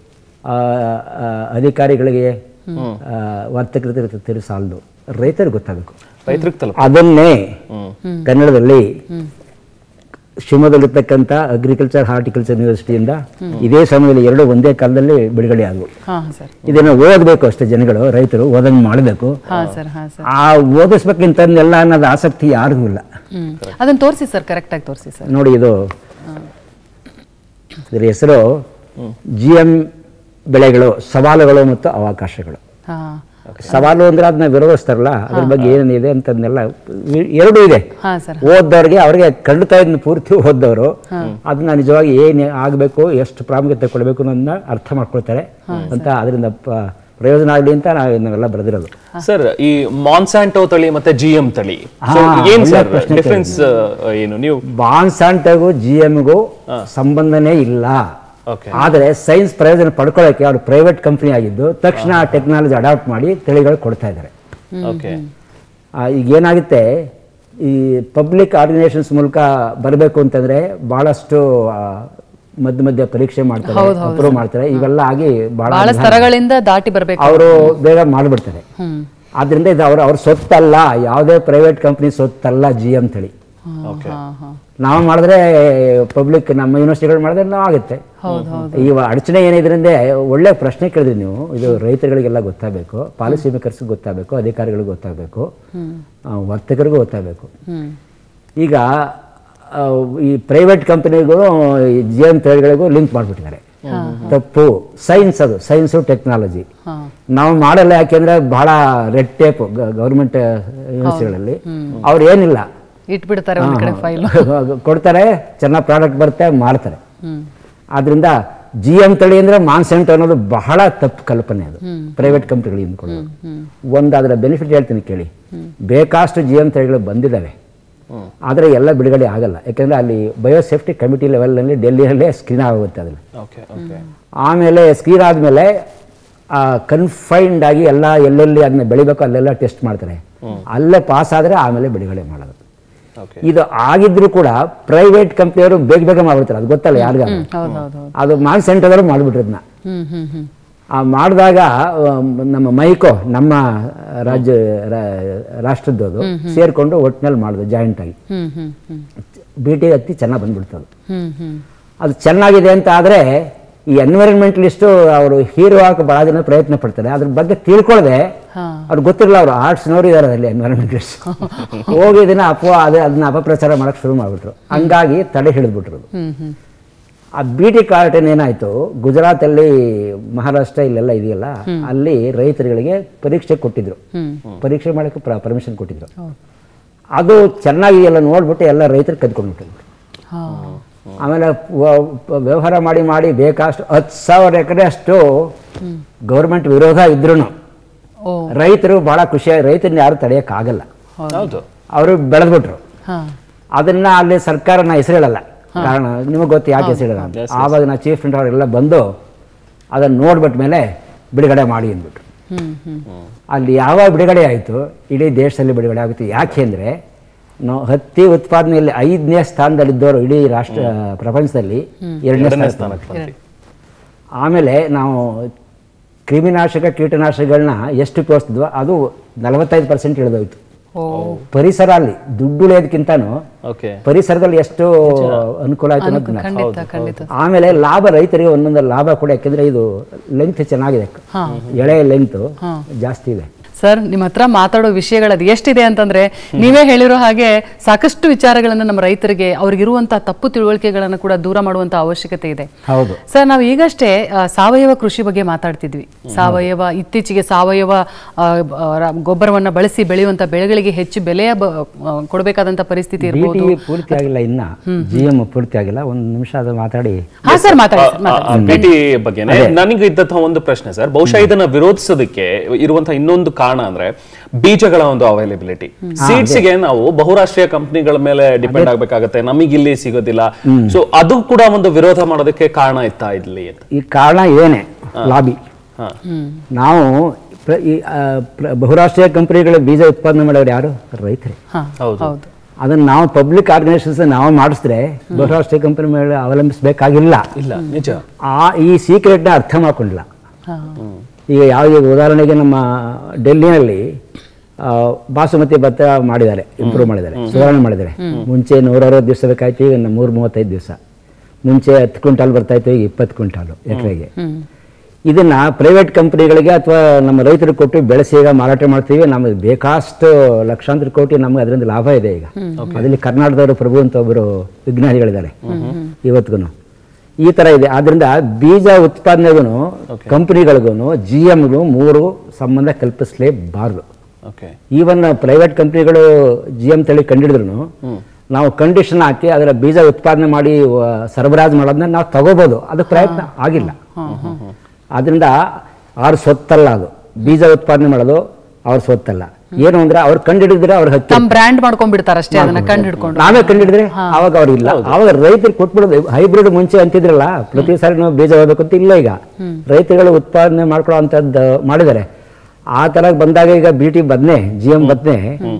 ಅಧಿಕಾರಿಗಳಿಗೆ ಆ, ವರ್ತಕರಿಗೆ ತಿರು ಸಾಲದು ರೈತರಿಗೆ ಗೊತ್ತಾಗಬೇಕು ರೈತರಿಗೆ ತಲುಪ ಅದನ್ನೇ ಕನ್ನಡದಲ್ಲಿ ಶಿವಮೊಗ್ಗದಲ್ಲಿರ್ತಕ್ಕಂಥ ಅಗ್ರಿಕಲ್ಚರ್ ಹಾರ್ಟಿಕಲ್ಚರ್ ಯೂನಿವರ್ಸಿಟಿಯಿಂದ ಇದೇ ಸಮಯದಲ್ಲಿ ಎರಡು ಒಂದೇ ಕಾಲದಲ್ಲಿ ಬಿಡುಗಡೆ ಆದವು ಹಾ ಸರ್ ಇದನ್ನು ಓದಬೇಕು ಅಷ್ಟೇ ಜನಗಳು ರೈತರು ಓದಂಗೆ ಮಾಡಬೇಕು ಹಾ ಸರ್ ಹಾ ಸರ್ ಆ ಓದಿಸ್ಬೇಕಿಂತಂದೆಲ್ಲ ಅನ್ನೋದು ಆಸಕ್ತಿ ಯಾರಿಗೂ ಇಲ್ಲ ಹ್ಮ್ ಅದನ್ನ ತೋರಿಸಿ ಸರ್ ಕರೆಕ್ಟ್ ಆಗಿ ತೋರಿಸಿ ಸರ್ ನೋಡಿ ಇದು ಇದರ ಹೆಸರು ಜಿ ಎಂ ಬೆಳೆಗಳು ಸವಾಲುಗಳು ಮತ್ತು ಅವಕಾಶಗಳು ಹಾ ಸವಾಲು ಅಂದ್ರೆ ಅದನ್ನ ವಿರೋಧಿಸ್ತಾರಲ್ಲ ಅದ್ರ ಬಗ್ಗೆ ಏನೇನಿದೆ ಅಂತಂದೆಲ್ಲ ಎರಡೂ ಇದೆ ಹಾ ಸರ್ ಓದ್ದವ್ರಿಗೆ ಅವ್ರಿಗೆ ಖಂಡಿತ ಇದನ್ನ ಪೂರ್ತಿ ಓದ್ದವರು ಅದನ್ನ ನಿಜವಾಗಿ ಏನು ಆಗಬೇಕು ಎಷ್ಟು ಪ್ರಾಮುಖ್ಯತೆ ಕೊಡಬೇಕು ಅನ್ನೋದನ್ನ ಅರ್ಥ ಮಾಡ್ಕೊಳ್ತಾರೆ ಅಂತ ಅದರಿಂದ ಪ- ಪ್ರಯೋಜನ ಆಗಲಿ ಅಂತ ನಾವು ನಾವೆಲ್ಲ ಬರೆದಿರೋದು ಸರ್ ಈ ಮಾನ್ಸಾಂಟೋ ತಳಿ ಮತ್ತೆ ಜಿ ಎಂ ತಳಿ So, ಹಾ, ಏನ್ ಒಳ್ಳೆ ಸರ್ ಪ್ರಶ್ನೆ ಡಿಫ್ರೆನ್ಸ್ ಏನು ನೀವು ಬಾನ್ಸಾಂಟಗೂ ಜಿ ಎಮ್ಗೂ ಸಂಬಂಧನೇ ಇಲ್ಲ ಓಕೆ ಆದರೆ ಸೈನ್ಸ್ ಪ್ರಯೋಜನ ಪಡ್ಕೊಳ್ಳೋಕೆ ಅವರು ಪ್ರೈವೇಟ್ ಕಂಪ್ನಿ ಆಗಿದ್ದು ತಕ್ಷಣ ಟೆಕ್ನಾಲಜಿ ಅಡಾಪ್ಟ್ ಮಾಡಿ ತಳಿಗಳು ಕೊಡ್ತಾ ಇದ್ದಾರೆ ಓಕೆ ಆ, ಈಗ ಏನಾಗುತ್ತೆ ಈ ಪಬ್ಲಿಕ್ ಆರ್ಗನೈಸೇಷನ್ಸ್ ಮೂಲಕ ಬರಬೇಕು ಅಂತಂದ್ರೆ ಬಹಳಷ್ಟು ಆ, ಮಧ್ಯ ಮಧ್ಯ ಪರೀಕ್ಷೆ ಮಾಡ್ತಾರೆ ಅಪ್ರೂವ್ ಮಾಡ್ತಾರೆ ಇವೆಲ್ಲ ಆಗಿ ಬಹಳ ಬಹಳ ಸ್ತರಗಳಿಂದ ದಾಟಿ ಬರ್ಬೇಕು ಅವರು ಬೇಗ ಮಾಡಿಬಿಡ್ತಾರೆ ಹ್ಮ್ ಆದ್ರಿಂದ ಇದು ಅವ್ರ ಅವ್ರ ಸೊತ್ತಲ್ಲ ಯಾವುದೇ ಪ್ರೈವೇಟ್ ಕಂಪ್ನಿ ಸೊತ್ತಲ್ಲ ಜಿ ಎಂ ತಳಿ ಓಕೆ ಹಾ ಹಾ ನಾವು ಮಾಡಿದ್ರೆ ಪಬ್ಲಿಕ್ ನಮ್ಮ ಯೂನಿವರ್ಸಿಟಿಗಳು ಮಾಡಿದ್ರೆ ನಾವು ಆಗುತ್ತೆ ಹೌದು ಹೌದು ಈ ಅಡಚಣೆ ಏನಿದ್ರೆ ಅಂದ್ರೆ ಒಳ್ಳೆ ಪ್ರಶ್ನೆ ಕೇಳಿದ್ರಿ ನೀವು ಇದು ರೈತರುಗಳಿಗೆಲ್ಲ ಗೊತ್ತಾಗಬೇಕು ಪಾಲಿಸಿ ಮೇಕರ್ಸ್ಗೆ ಗೊತ್ತಾಗಬೇಕು ಅಧಿಕಾರಿಗಳಿಗೂ ಗೊತ್ತಾಗಬೇಕು ಆ, ವರ್ತಕರಿಗೂ ಗೊತ್ತಾಗಬೇಕು ಹ್ಮ್ ಈಗ ಆ, ಈ ಪ್ರೈವೇಟ್ ಕಂಪನಿಗಳು ಜಿ ಎಂ ತಳಿಗಳಿಗೂ ಲಿಂಕ್ ಮಾಡಿಬಿಟ್ಟಿದ್ದಾರೆ ತಪ್ಪು ಸೈನ್ಸ್ ಅದು ಸೈನ್ಸು ಟೆಕ್ನಾಲಜಿ ಹಾ ನಾವು ಮಾಡಲ್ಲ ಯಾಕೆಂದ್ರೆ ಬಹಳ ರೆಡ್ ಟೇಪ್ ಗೌರ್ಮೆಂಟ್ ಯೂನಿವರ್ಸಿಟಿಗಳಲ್ಲಿ ಅವ್ರು ಏನಿಲ್ಲ ಇಟ್ಬಿಡ್ತಾರೆ ಒಂದ್ ಕಡೆ ಫೈಲ್ ಕೊಡ್ತಾರೆ ಚೆನ್ನಾಗಿ ಪ್ರಾಡಕ್ಟ್ ಬರುತ್ತೆ ಮಾಡ್ತಾರೆ ಹ್ಮ್ ಆದ್ರಿಂದ ಜಿ ಎಂ ತಳಿ ಅಂದ್ರೆ ಮಾನ್ಸೆಂಟ್ ಅನ್ನೋದು ಬಹಳ ತಪ್ಪು ಕಲ್ಪನೆ ಅದು ಪ್ರೈವೇಟ್ ಕಂಪ್ನಿಗಳಿಂದ ಕೊಡೋದು ಒಂದು ಅದರ ಬೆನಿಫಿಟ್ ಹೇಳ್ತೀನಿ ಕೇಳಿ ಬೇಕಾಷ್ಟು ಜಿ ಎಂ ತಳಿಗಳು ಬಂದಿದ್ದಾವೆ ಆದರೆ ಎಲ್ಲ ಬಿಡುಗಡೆ ಆಗಲ್ಲ ಯಾಕಂದ್ರೆ ಅಲ್ಲಿ ಬಯೋಸೇಫ್ಟಿ ಕಮಿಟಿ ಲೆವೆಲ್ನಲ್ಲಿ ಡೆಲ್ಲಿಯಲ್ಲೇ ಸ್ಕ್ರೀನ್ ಆಗುತ್ತೆ ಅದ್ರಲ್ಲಿ ಓಕೆ ಓಕೆ ಆಮೇಲೆ ಸ್ಕ್ರೀನ್ ಆದಮೇಲೆ ಕನ್ಫೈನ್ಡ್ ಆಗಿ ಎಲ್ಲ ಎಲ್ಲೆಲ್ಲಿ ಅದನ್ನ ಬೆಳಿಬೇಕು ಅಲ್ಲೆಲ್ಲ ಟೆಸ್ಟ್ ಮಾಡ್ತಾರೆ ಅಲ್ಲೇ ಪಾಸ್ ಆದರೆ ಆಮೇಲೆ ಬಿಡುಗಡೆ ಮಾಡೋದು ಓಕೆ ಇದು ಆಗಿದ್ರು ಕೂಡ ಪ್ರೈವೇಟ್ ಕಂಪ್ನಿಯವರು ಬೇಗ ಬೇಗ ಮಾಡ್ಬಿಡ್ತಾರೆ ಅದು ಗೊತ್ತಲ್ಲ ಯಾರಿಗ ಹೌದು ಹೌದು ಹೌದು ಅದು ಮಾಲ್ ಸೆಂಟರ್ದವರು ಮಾಡಿಬಿಟ್ರು ಅದನ್ನ ಹ್ಮ್ ಹ್ಮ್ ಹ್ಮ್ ಆ ಮಾಡಿದಾಗ ನಮ್ಮ ಮೈಕೋ ನಮ್ಮ ರಾಜ್ಯ ರಾ- ರಾಷ್ಟ್ರದ್ದು ಸೇರ್ಕೊಂಡು ಒಟ್ಟಿನಲ್ಲಿ ಮಾಡಿದ್ರು ಜಾಯಿಂಟ್ ಆಗಿ ಹ್ಮ್ ಹ್ಮ್ ಹ್ಮ್ ಬಿ ಟಿ ಹತ್ತಿ ಚೆನ್ನಾಗಿ ಬಂದ್ಬಿಡ್ತದೆ ಹ್ಮ್ ಹ್ಮ್ ಅದು ಚೆನ್ನಾಗಿದೆ ಅಂತ ಆದರೆ ಈ ಎನ್ವೈರನ್ಮೆಂಟಲಿಸ್ಟು ಅವರು ಹೀರೋ ಹಾಕಿ ಭಾಳ ದಿನ ಪ್ರಯತ್ನ ಪಡ್ತಾರೆ ಅದ್ರ ಬಗ್ಗೆ ತಿಳ್ಕೊಳ್ಳದೆ ಹಾ ಅವ್ರಿಗೆ ಗೊತ್ತಿರಲ್ಲ ಅವರು ಆರ್ಟ್ಸ್ನವರು ಇದ್ದಾರೆ ಅಲ್ಲಿ ಎನ್ವೈರನ್ಮೆಂಟಲಿಸ್ಟ್ ಹೋಗಿ ಇದನ್ನ ಅಪ ಅದೇ ಅದನ್ನ ಅಪಪ್ರಚಾರ ಮಾಡಕ್ಕೆ ಶುರು ಮಾಡಿಬಿಟ್ರು ಹಂಗಾಗಿ ತಡೆ ಹಿಡಿದ್ಬಿಟ್ರು ಅದು. ಹ್ಮ್ ಹ್ಮ್ ಆ ಬಿ ಟಿ ಕಾರ್ಟನ್ ಏನಾಯಿತು ಗುಜರಾತಲ್ಲಿ ಮಹಾರಾಷ್ಟ್ರ ಇಲ್ಲೆಲ್ಲ ಇದೆಯಲ್ಲ ಅಲ್ಲಿ ರೈತರುಗಳಿಗೆ ಪರೀಕ್ಷೆ ಕೊಟ್ಟಿದ್ರು ಪರೀಕ್ಷೆ ಮಾಡೋಕ್ಕೆ ಪರ್ಮಿಷನ್ ಕೊಟ್ಟಿದ್ರು ಅದು ಚೆನ್ನಾಗಿ ಎಲ್ಲ ನೋಡ್ಬಿಟ್ಟು ಎಲ್ಲ ರೈತರು ಕದ್ಕೊಂಡ್ಬಿಟ್ಟಿದ್ರು ಹಾ ಆಮೇಲೆ ವ- ಪ- ವ್ಯವಹಾರ ಮಾಡಿ ಮಾಡಿ ಬೇಕಷ್ಟು ಹತ್ತು ಸಾವಿರ ಎಕರೆ ಅಷ್ಟು ಗೌರ್ಮೆಂಟ್ ವಿರೋಧ ಇದ್ರೂ ಓ ರೈತರು ಭಾಳ ಖುಷಿಯಾಗಿ ರೈತರನ್ನ ಯಾರು ತಡೆಯೋಕ್ಕಾಗಲ್ಲ ಹೌದು ಅವರು ಬೆಳೆದ್ಬಿಟ್ರು ಹಾ ಅದನ್ನ ಅಲ್ಲಿ ಸರ್ಕಾರ ನಾ ಹೆಸರು ಹೇಳಲ್ಲ ಕಾರಣ ನಿಮಗೆ ಗೊತ್ತು ಯಾಕೆ ಹೆಸರು ಹೇಳಲ್ಲ ಅಂತ. ಆವಾಗ ನಾ ಚೀಫ್ ಮಿನಿಸ್ಟರ್ ಅವರೆಲ್ಲ ಬಂದು ಅದನ್ನು ನೋಡ್ಬಿಟ್ಟ ಮೇಲೆ ಬಿಡುಗಡೆ ಮಾಡಿ ಅಂದ್ಬಿಟ್ರು ಹ್ಮ್ ಹ್ಮ್ ಅಲ್ಲಿ ಯಾವಾಗ ಬಿಡುಗಡೆ ಆಯಿತು ಇಡೀ ದೇಶದಲ್ಲಿ ಬಿಡುಗಡೆ ಆಗುತ್ತೆ ಯಾಕೆ ಅಂದರೆ ನಾವು ಹತ್ತಿ ಉತ್ಪಾದನೆಯಲ್ಲಿ ಐದನೇ ಸ್ಥಾನದಲ್ಲಿದ್ದವರು ಇಡೀ ರಾಷ್ಟ್ರ ಪ್ರಪಂಚದಲ್ಲಿ ಎರಡನೇ ಎರಡನೇ ಸ್ಥಾನ ಸ್ಥಾನಕ್ಕೆ ಬಂದ್ರಿ ಆಮೇಲೆ ನಾವು ಕ್ರಿಮಿನಾಶಕ ಕೀಟನಾಶಕಗಳನ್ನ ಎಷ್ಟು ಉಪಯೋಗಿಸ್ತಿದ್ವೋ ಅದು ನಲವತ್ತೈದು ಪರ್ಸೆಂಟ್ ಇಳಿದೋಯ್ತು ಓ ಪರಿಸರ ಅಲ್ಲಿ ದುಡ್ಡು ಉಳಿಯೋದಕ್ಕಿಂತಾನು ಓಕೆ ಪರಿಸರದಲ್ಲಿ ಎಷ್ಟು ಅನುಕೂಲ ಆಯ್ತು ಅನ್ನೋದನ್ನ ಖಂಡಿತ ಖಂಡಿತ ಆಮೇಲೆ ಲಾಭ ರೈತರಿಗೆ ಒಂದೊಂದು ಲಾಭ ಕೂಡ ಯಾಕೆಂದ್ರೆ ಇದು ಲೆಂತ್ ಚೆನ್ನಾಗಿದೆ ಎಳೆ ಲೆಂತ್ ಜಾಸ್ತಿ ಇದೆ ಸರ್ ನಿಮ್ಮ ಹತ್ರ ಮಾತಾಡೋ ವಿಷಯಗಳದು ಎಷ್ಟಿದೆ ಅಂತಂದ್ರೆ ನೀವೇ ಹೇಳಿರೋ ಹಾಗೆ ಸಾಕಷ್ಟು ವಿಚಾರಗಳನ್ನು ನಮ್ಮ ರೈತರಿಗೆ ಅವ್ರಿಗಿರುವಂತಹ ತಪ್ಪು ತಿಳುವಳಿಕೆಗಳನ್ನು ಕೂಡ ದೂರ ಮಾಡುವಂತ ಅವಶ್ಯಕತೆ ಇದೆ ಹೌದು ಸರ್ ನಾವು ಈಗಷ್ಟೇ ಆ, ಸಾವಯವ ಕೃಷಿ ಬಗ್ಗೆ ಮಾತಾಡ್ತಿದ್ವಿ ಸಾವಯವ ಇತ್ತೀಚೆಗೆ ಸಾವಯವ ಆ, ಆ, ರ- ಗೊಬ್ಬರವನ್ನ ಬಳಸಿ ಬೆಳೆಯುವಂತ ಬೆಳೆಗಳಿಗೆ ಹೆಚ್ಚು ಬೆಲೆಯ ಬ- ಆ, ಕೊಡಬೇಕಾದಂತ ಪರಿಸ್ಥಿತಿ ಬಿ ಇರ್ಬೋದು ಟಿ ಪೂರ್ತಿ ಆಗಿಲ್ಲ ಇನ್ನ ಜಿ ಎಂ ಪೂರ್ತಿ ಆಗಿಲ್ಲ ಒಂದು ನಿಮಿಷ ಅದು ಮಾತಾಡಿ ಹಾ ಸರ್ ಮಾತಾಡಿ ಸರ್ ಮಾತಾಡಿ ಬಿಟಿ ಬಗ್ಗೆನೆ ನನಗೆ ಇದ್ದಂತಹ ಒಂದು ಪ್ರಶ್ನೆ ಸರ್ ಬಹುಶಃ ಇದನ್ನ ವಿರೋಧಿಸೋದಕ್ಕೆ ಇರುವಂತಹ ಇನ್ನೊಂದು ಕಾರಣ ಅಂದ್ರೆ ಬೀಜಗಳ ಒಂದು ಅವೈಲಬಿಲಿಟಿ ಸೀಡ್ಸ್ ಗೆ ನಾವು ಬಹುರಾಷ್ಟ್ರೀಯ ಕಂಪನಿಗಳ ಮೇಲೆ ಡಿಪೆಂಡ್ ಆಗ್ಬೇಕಾಗತ್ತೆ ನಮಗೆ ಇಲ್ಲಿ ಸಿಗೋದಿಲ್ಲ ಸೊ ಅದು ಕೂಡ ಒಂದು ವಿರೋಧ ಮಾಡೋದಕ್ಕೆ ಕಾರಣ ಇತ್ತಾ ಇಲ್ಲಿ ಅಂತ ಈ ಕಾರಣ ಏನೇ ಲಾಬಿ ಹಾ. ನಾವು ಪ್ರ- ಈ ಆ, ಪ್ರ- ಬಹುರಾಷ್ಟ್ರೀಯ ಕಂಪನಿಗಳ ಬೀಜ ಉತ್ಪಾದನೆ ಮಾಡೋರು ಯಾರು ರೈತರೇ ಹಾ ಹೌದು. ಹೌದು ಅದನ್ನ ನಾವು ಪಬ್ಲಿಕ್ ಆರ್ಗನೈಸೇಷನ್ಸ್ ನಾವು ಮಾಡಿಸಿದ್ರೆ ಬಹುರಾಷ್ಟ್ರೀಯ ಕಂಪನಿ ಮೇಲೆ ಅವಲಂಬಿಸಬೇಕಾಗಿಲ್ಲ ಇಲ್ಲ ನಿಜ ಆ ಈ ಸೀಕ್ರೆಟ್ನ ಅರ್ಥ ಮಾಡ್ಕೊಂಡಿಲ್ಲ ಹಾ ಈಗ ಯಾವ ಈಗ ಉದಾಹರಣೆಗೆ ನಮ್ಮ ಡೆಲ್ಲಿನಲ್ಲಿ ಆ, ಬಾಸುಮತಿ ಭತ್ತ ಮಾಡಿದ್ದಾರೆ ಇಂಪ್ರೂವ್ ಮಾಡಿದ್ದಾರೆ ಸುಧಾರಣೆ ಮಾಡಿದ್ದಾರೆ ಮುಂಚೆ ನೂರ ಅರವತ್ತು ದಿವಸ ಬೇಕಾಯ್ತು ಈಗ ಮೂರು ಮೂವತ್ತೈದು ದಿವಸ ಮುಂಚೆ ಹತ್ತು ಕ್ವಿಂಟಾಲ್ ಬರ್ತಾಯಿತ್ತು ಈಗ ಇಪ್ಪತ್ತು ಕ್ವಿಂಟಾಲು ಎಕರೆಗೆ ಇದನ್ನ ಪ್ರೈವೇಟ್ ಕಂಪ್ನಿಗಳಿಗೆ ಅಥವಾ ನಮ್ಮ ರೈತರಿಗೆ ಕೊಟ್ಟು ಬೆಳೆಸಿ ಈಗ ಮಾರಾಟ ಮಾಡ್ತೀವಿ ನಮಗೆ ಬೇಕಾಷ್ಟು ಲಕ್ಷಾಂತರ ಕೋಟಿ ನಮಗೆ ಅದರಿಂದ ಲಾಭ ಇದೆ ಈಗ ಅದರಲ್ಲಿ ಕರ್ನಾಟಕದವರು ಪ್ರಭು ಅಂತ ಒಬ್ಬರು ವಿಜ್ಞಾನಿಗಳಿದ್ದಾರೆ ಇವತ್ತಿಗೂ ಈ ತರ ಇದೆ ಆದ್ರಿಂದ ಬೀಜ ಉತ್ಪಾದನೆಗೂ ಕಂಪನಿಗಳಿಗೂ ಜಿ ಎಮ್ಗೂ ಮೂರು ಸಂಬಂಧ ಕಲ್ಪಿಸಲೇಬಾರದು ಓಕೆ ಈವನ್ ಪ್ರೈವೇಟ್ ಕಂಪ್ನಿಗಳು ಜಿ ಎಂ ತಳಿ ಕಂಡಿಡಿದ್ರು ನಾವು ಕಂಡೀಷನ್ ಹಾಕಿ ಅದರ ಬೀಜ ಉತ್ಪಾದನೆ ಮಾಡಿ ಆ, ಸರಬರಾಜು ಮಾಡೋದನ್ನ ನಾವು ತಗೋಬೋದು ಅದು ಪ್ರಯತ್ನ ಆಗಿಲ್ಲ ಆದ್ರಿಂದ ಅವ್ರ ಸೊತ್ತಲ್ಲ ಅದು ಬೀಜ ಉತ್ಪಾದನೆ ಮಾಡೋದು ಅವ್ರ ಸೊತ್ತಲ್ಲ ಏನು ಅಂದ್ರೆ ಅವ್ರು ಕಂಡಿಡಿದ್ರೆ ಅವ್ರ ಹಕ್ಕಿ ತಮ್ಮ ಬ್ರ್ಯಾಂಡ್ ಮಾಡ್ಕೊಂಡ್ಬಿಡ್ತಾರ ಅಷ್ಟೇ ಅದನ್ನ ಕಂಡು ಹಿಡ್ಕೊಂಡು ನಾವೇ ಕಂಡಿಡಿದ್ರೆ ಅವಾಗ ಅವ್ರು ಇಲ್ಲ ಅವಾಗ ರೈತರಿಗೆ ಕೊಟ್ಬಿಡೋದು ಹೈಬ್ರಿಡ್ ಮುಂಚೆ ಅಂತಿದ್ರಲ್ಲ ಪ್ರತಿ ಸಾರಿ ನಾವು ಬೀಜ ಹೋಗ್ಬೇಕು ಅಂತ ಇಲ್ಲ ಈಗ ರೈತರುಗಳು ಉತ್ಪಾದನೆ ಮಾಡ್ಕೊಳ್ಳೋ ಅಂಥದ್ದು ಮಾಡಿದ್ದಾರೆ ಆ ತರ ಬಂದಾಗ ಈಗ ಬಿ ಟಿ ಬದನೆ ಜಿ ಎಂ ಬದನೆ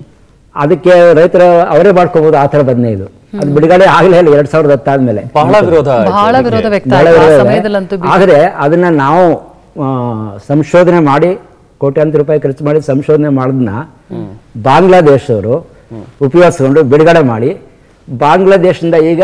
ಅದಕ್ಕೆ ರೈತರು ಅವರೇ ಮಾಡ್ಕೋಬಹುದು ಆ ತರ ಬದನೆ ಇದು ಅದು ಬಿಡುಗಡೆ ಆಗಲೇ ಇಲ್ಲ ಎರಡ್ ಸಾವಿರದ ಹತ್ತಾದ್ಮೇಲೆ ಬಹಳ ವಿರೋಧ ಆಯ್ತು ಬಹಳ ಇದಕ್ಕೆ. ವಿರೋಧ ವ್ಯಕ್ತ ಬಹಳ ಆಯ್ತು ಆ ವಿರೋಧ ಇದೆ. ಸಮಯದಲ್ಲಂತೂ ಬಿ- ಆದರೆ ಅದನ್ನ ನಾವು ಆ, ಸಂಶೋಧನೆ ಮಾಡಿ ಕೋಟ್ಯಾಂತರ ರೂಪಾಯಿ ಖರ್ಚು ಮಾಡಿ ಸಂಶೋಧನೆ ಮಾಡೋದನ್ನ ಬಾಂಗ್ಲಾದೇಶದವರು ಉಪಯೋಗಿಸ್ಕೊಂಡು ಬಿಡುಗಡೆ ಮಾಡಿ ಬಾಂಗ್ಲಾದೇಶದಿಂದ ಈಗ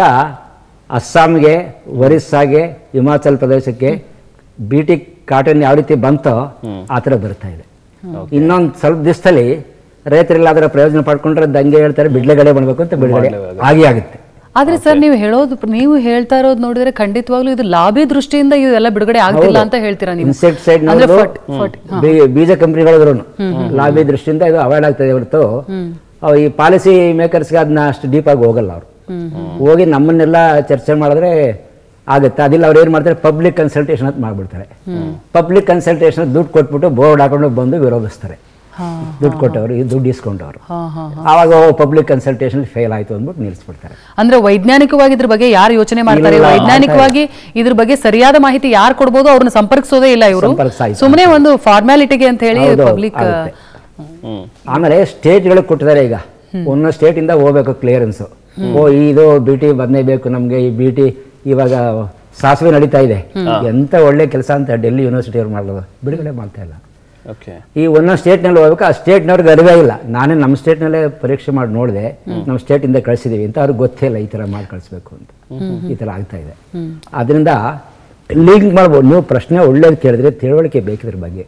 ಅಸ್ಸಾಂಗೆ ಒರಿಸ್ಸಾಗೆ ಹಿಮಾಚಲ್ ಪ್ರದೇಶಕ್ಕೆ ಬಿ ಟಿ ಕಾಟನ್ ಯಾವ ರೀತಿ ಬಂತೋ ಆ ಥರ ಬರ್ತಾ ಇದೆ ಇನ್ನೊಂದು ಸ್ವಲ್ಪ ದಿವಸದಲ್ಲಿ ರೈತರೆಲ್ಲ ಅದರ ಪ್ರಯೋಜನ ಪಡ್ಕೊಂಡ್ರೆ ದಂಗೆ ಹೇಳ್ತಾರೆ ಬಿಡ್ಲೆಗಡೆ ಮಾಡಬೇಕು ಅಂತ ಬಿಡುಗಡೆ ಆಗೇ ಆಗುತ್ತೆ ಆದ್ರೆ ಸರ್ ನೀವು ಹೇಳೋದು ನೀವು ಹೇಳ್ತಾ ಇರೋದು ನೋಡಿದ್ರೆ ಖಂಡಿತವಾಗ್ಲೂ ಇದು ಲಾಭಿ ದೃಷ್ಟಿಯಿಂದ ಇದೆಲ್ಲ ಬಿಡುಗಡೆ ಆಗ್ತಿಲ್ಲ ಅಂತ ಹೇಳ್ತೀರಾ ನೀವು ಇನ್ಸೆಕ್ಟಿಸೈಡ್ ಅಂದ್ರೆ ಫರ್ಟ್- ಫರ್ಟ್- ಬೀಜ ಕಂಪ್ನಿಗಳಿದ್ರು ಲಾಬಿ ದೃಷ್ಟಿಯಿಂದ ಇದು ಅವಾಯ್ಡ್ ಆಗ್ತದೆ ಹೊರತು ಅವು ಈ ಪಾಲಿಸಿ ಮೇಕರ್ಸ್ಗೆ ಅದನ್ನ ಅಷ್ಟು ಡೀಪ್ ಆಗಿ ಹೋಗಲ್ಲ ಅವರು ಹೋಗಿ ನಮ್ಮನ್ನೆಲ್ಲ ಚರ್ಚೆ ಮಾಡಿದ್ರೆ ಆಗುತ್ತೆ ಅದಿಲ್ಲ ಅವ್ರು ಏನು ಮಾಡ್ತಾರೆ ಪಬ್ಲಿಕ್ ಕನ್ಸಲ್ಟೇಷನ್ ಅಂತ ಮಾಡ್ಬಿಡ್ತಾರೆ ಪಬ್ಲಿಕ್ ಕನ್ಸಲ್ಟೇಷನ್ ದುಡ್ಡು ಕೊಟ್ಬಿಟ್ಟು ಬೋರ್ಡ್ ಹಾಕೊಂಡು ಬಂದು ವಿರೋಧಿಸ್ತಾರೆ ಹಾ ದುಡ್ಡು ಕೊಟ್ಟವರು ಈ ದುಡ್ಡು ಇಸ್ಕೊಂಡವರು ಹಾ ಹಾ ಆವಾಗ ಪಬ್ಲಿಕ್ ಕನ್ಸಲ್ಟೇಷನ್ ಫೇಲ್ ಆಯ್ತು ಅಂದ್ಬಿಟ್ಟು ನಿಲ್ಲಿಸ್ಬಿಡ್ತಾರೆ ಅಂದ್ರೆ ವೈಜ್ಞಾನಿಕವಾಗಿ ಇದ್ರ ಬಗ್ಗೆ ಯಾರು ಯೋಚನೆ ಮಾಡ್ತಾರೆ ಇಲ್ಲ, ವೈಜ್ಞಾನಿಕವಾಗಿ ಇದ್ರ ಬಗ್ಗೆ ಸರಿಯಾದ ಮಾಹಿತಿ ಯಾರು ಕೊಡ್ಬೋದು ಅವ್ರನ್ನ ಸಂಪರ್ಕಿಸೋದೇ ಇಲ್ಲ ಇವರು ಸಂಪರ್ಕಿಸ್ತಾ ಇಲ್ಲ. ಸುಮ್ಮನೆ ಒಂದು ಫಾರ್ಮ್ಯಾಲಿಟಿಗೆ ಅಂತ ಹೇಳಿ ಹೌದು, ಪಬ್ಲಿಕ್ ಆಗುತ್ತೆ. ಹ್ಮ್ ಆಮೇಲೆ ಸ್ಟೇಟ್ಗಳಿಗೆ ಕೊಟ್ಟಿದ್ದಾರೆ ಈಗ ಒಂದೊಂದು ಸ್ಟೇಟಿಂದ ಹೋಗ್ಬೇಕು ಕ್ಲಿಯರೆನ್ಸು ಓ ಇದು ಬಿ ಟಿ ಬೇಕು ನಮಗೆ ಈ ಬಿ ಟಿ ಇವಾಗ ಸಾಸಿವೆ ನಡೀತಾ ಇದೆ ಎಂತ ಒಳ್ಳೆ ಕೆಲಸ ಅಂತ ಡೆಲ್ಲಿ ಯೂನಿವರ್ಸಿಟಿ ಅವ್ರು ಮಾಡೋದು ಬಿಡುಗಡೆ ಮಾಡ್ತಾ ಇಲ್ಲ ಓಕೆ ಈ ಒಂದೊಂದು ಸ್ಟೇಟ್ನಲ್ಲಿ ಹೋಗ್ಬೇಕು ಆ ಸ್ಟೇಟ್ನವ್ರಿಗೆ ಅರಿವೇ ಇಲ್ಲ ನಾನೇ ನಮ್ಮ ಸ್ಟೇಟ್ನಲ್ಲೇ ಪರೀಕ್ಷೆ ಮಾಡಿ ನೋಡಿದೆ ನಮ್ಮ ಸ್ಟೇಟಿಂದ ಕಳಿಸಿದೀವಿ ಅಂತ ಅವ್ರಿಗೆ ಗೊತ್ತೇ ಇಲ್ಲ ಈ ಥರ ಮಾಡಿ ಕಳಿಸ್ಬೇಕು ಅಂತ ಈ ಥರ ಆಗ್ತಾ ಇದೆ ಅದರಿಂದ ಲಿಂಕ್ ಮಾಡ್ಬೋದು ನೀವು ಪ್ರಶ್ನೆ ಒಳ್ಳೇದು ಕೇಳಿದ್ರೆ ತಿಳುವಳಿಕೆ ಬೇಕಿದ್ರ ಬಗ್ಗೆ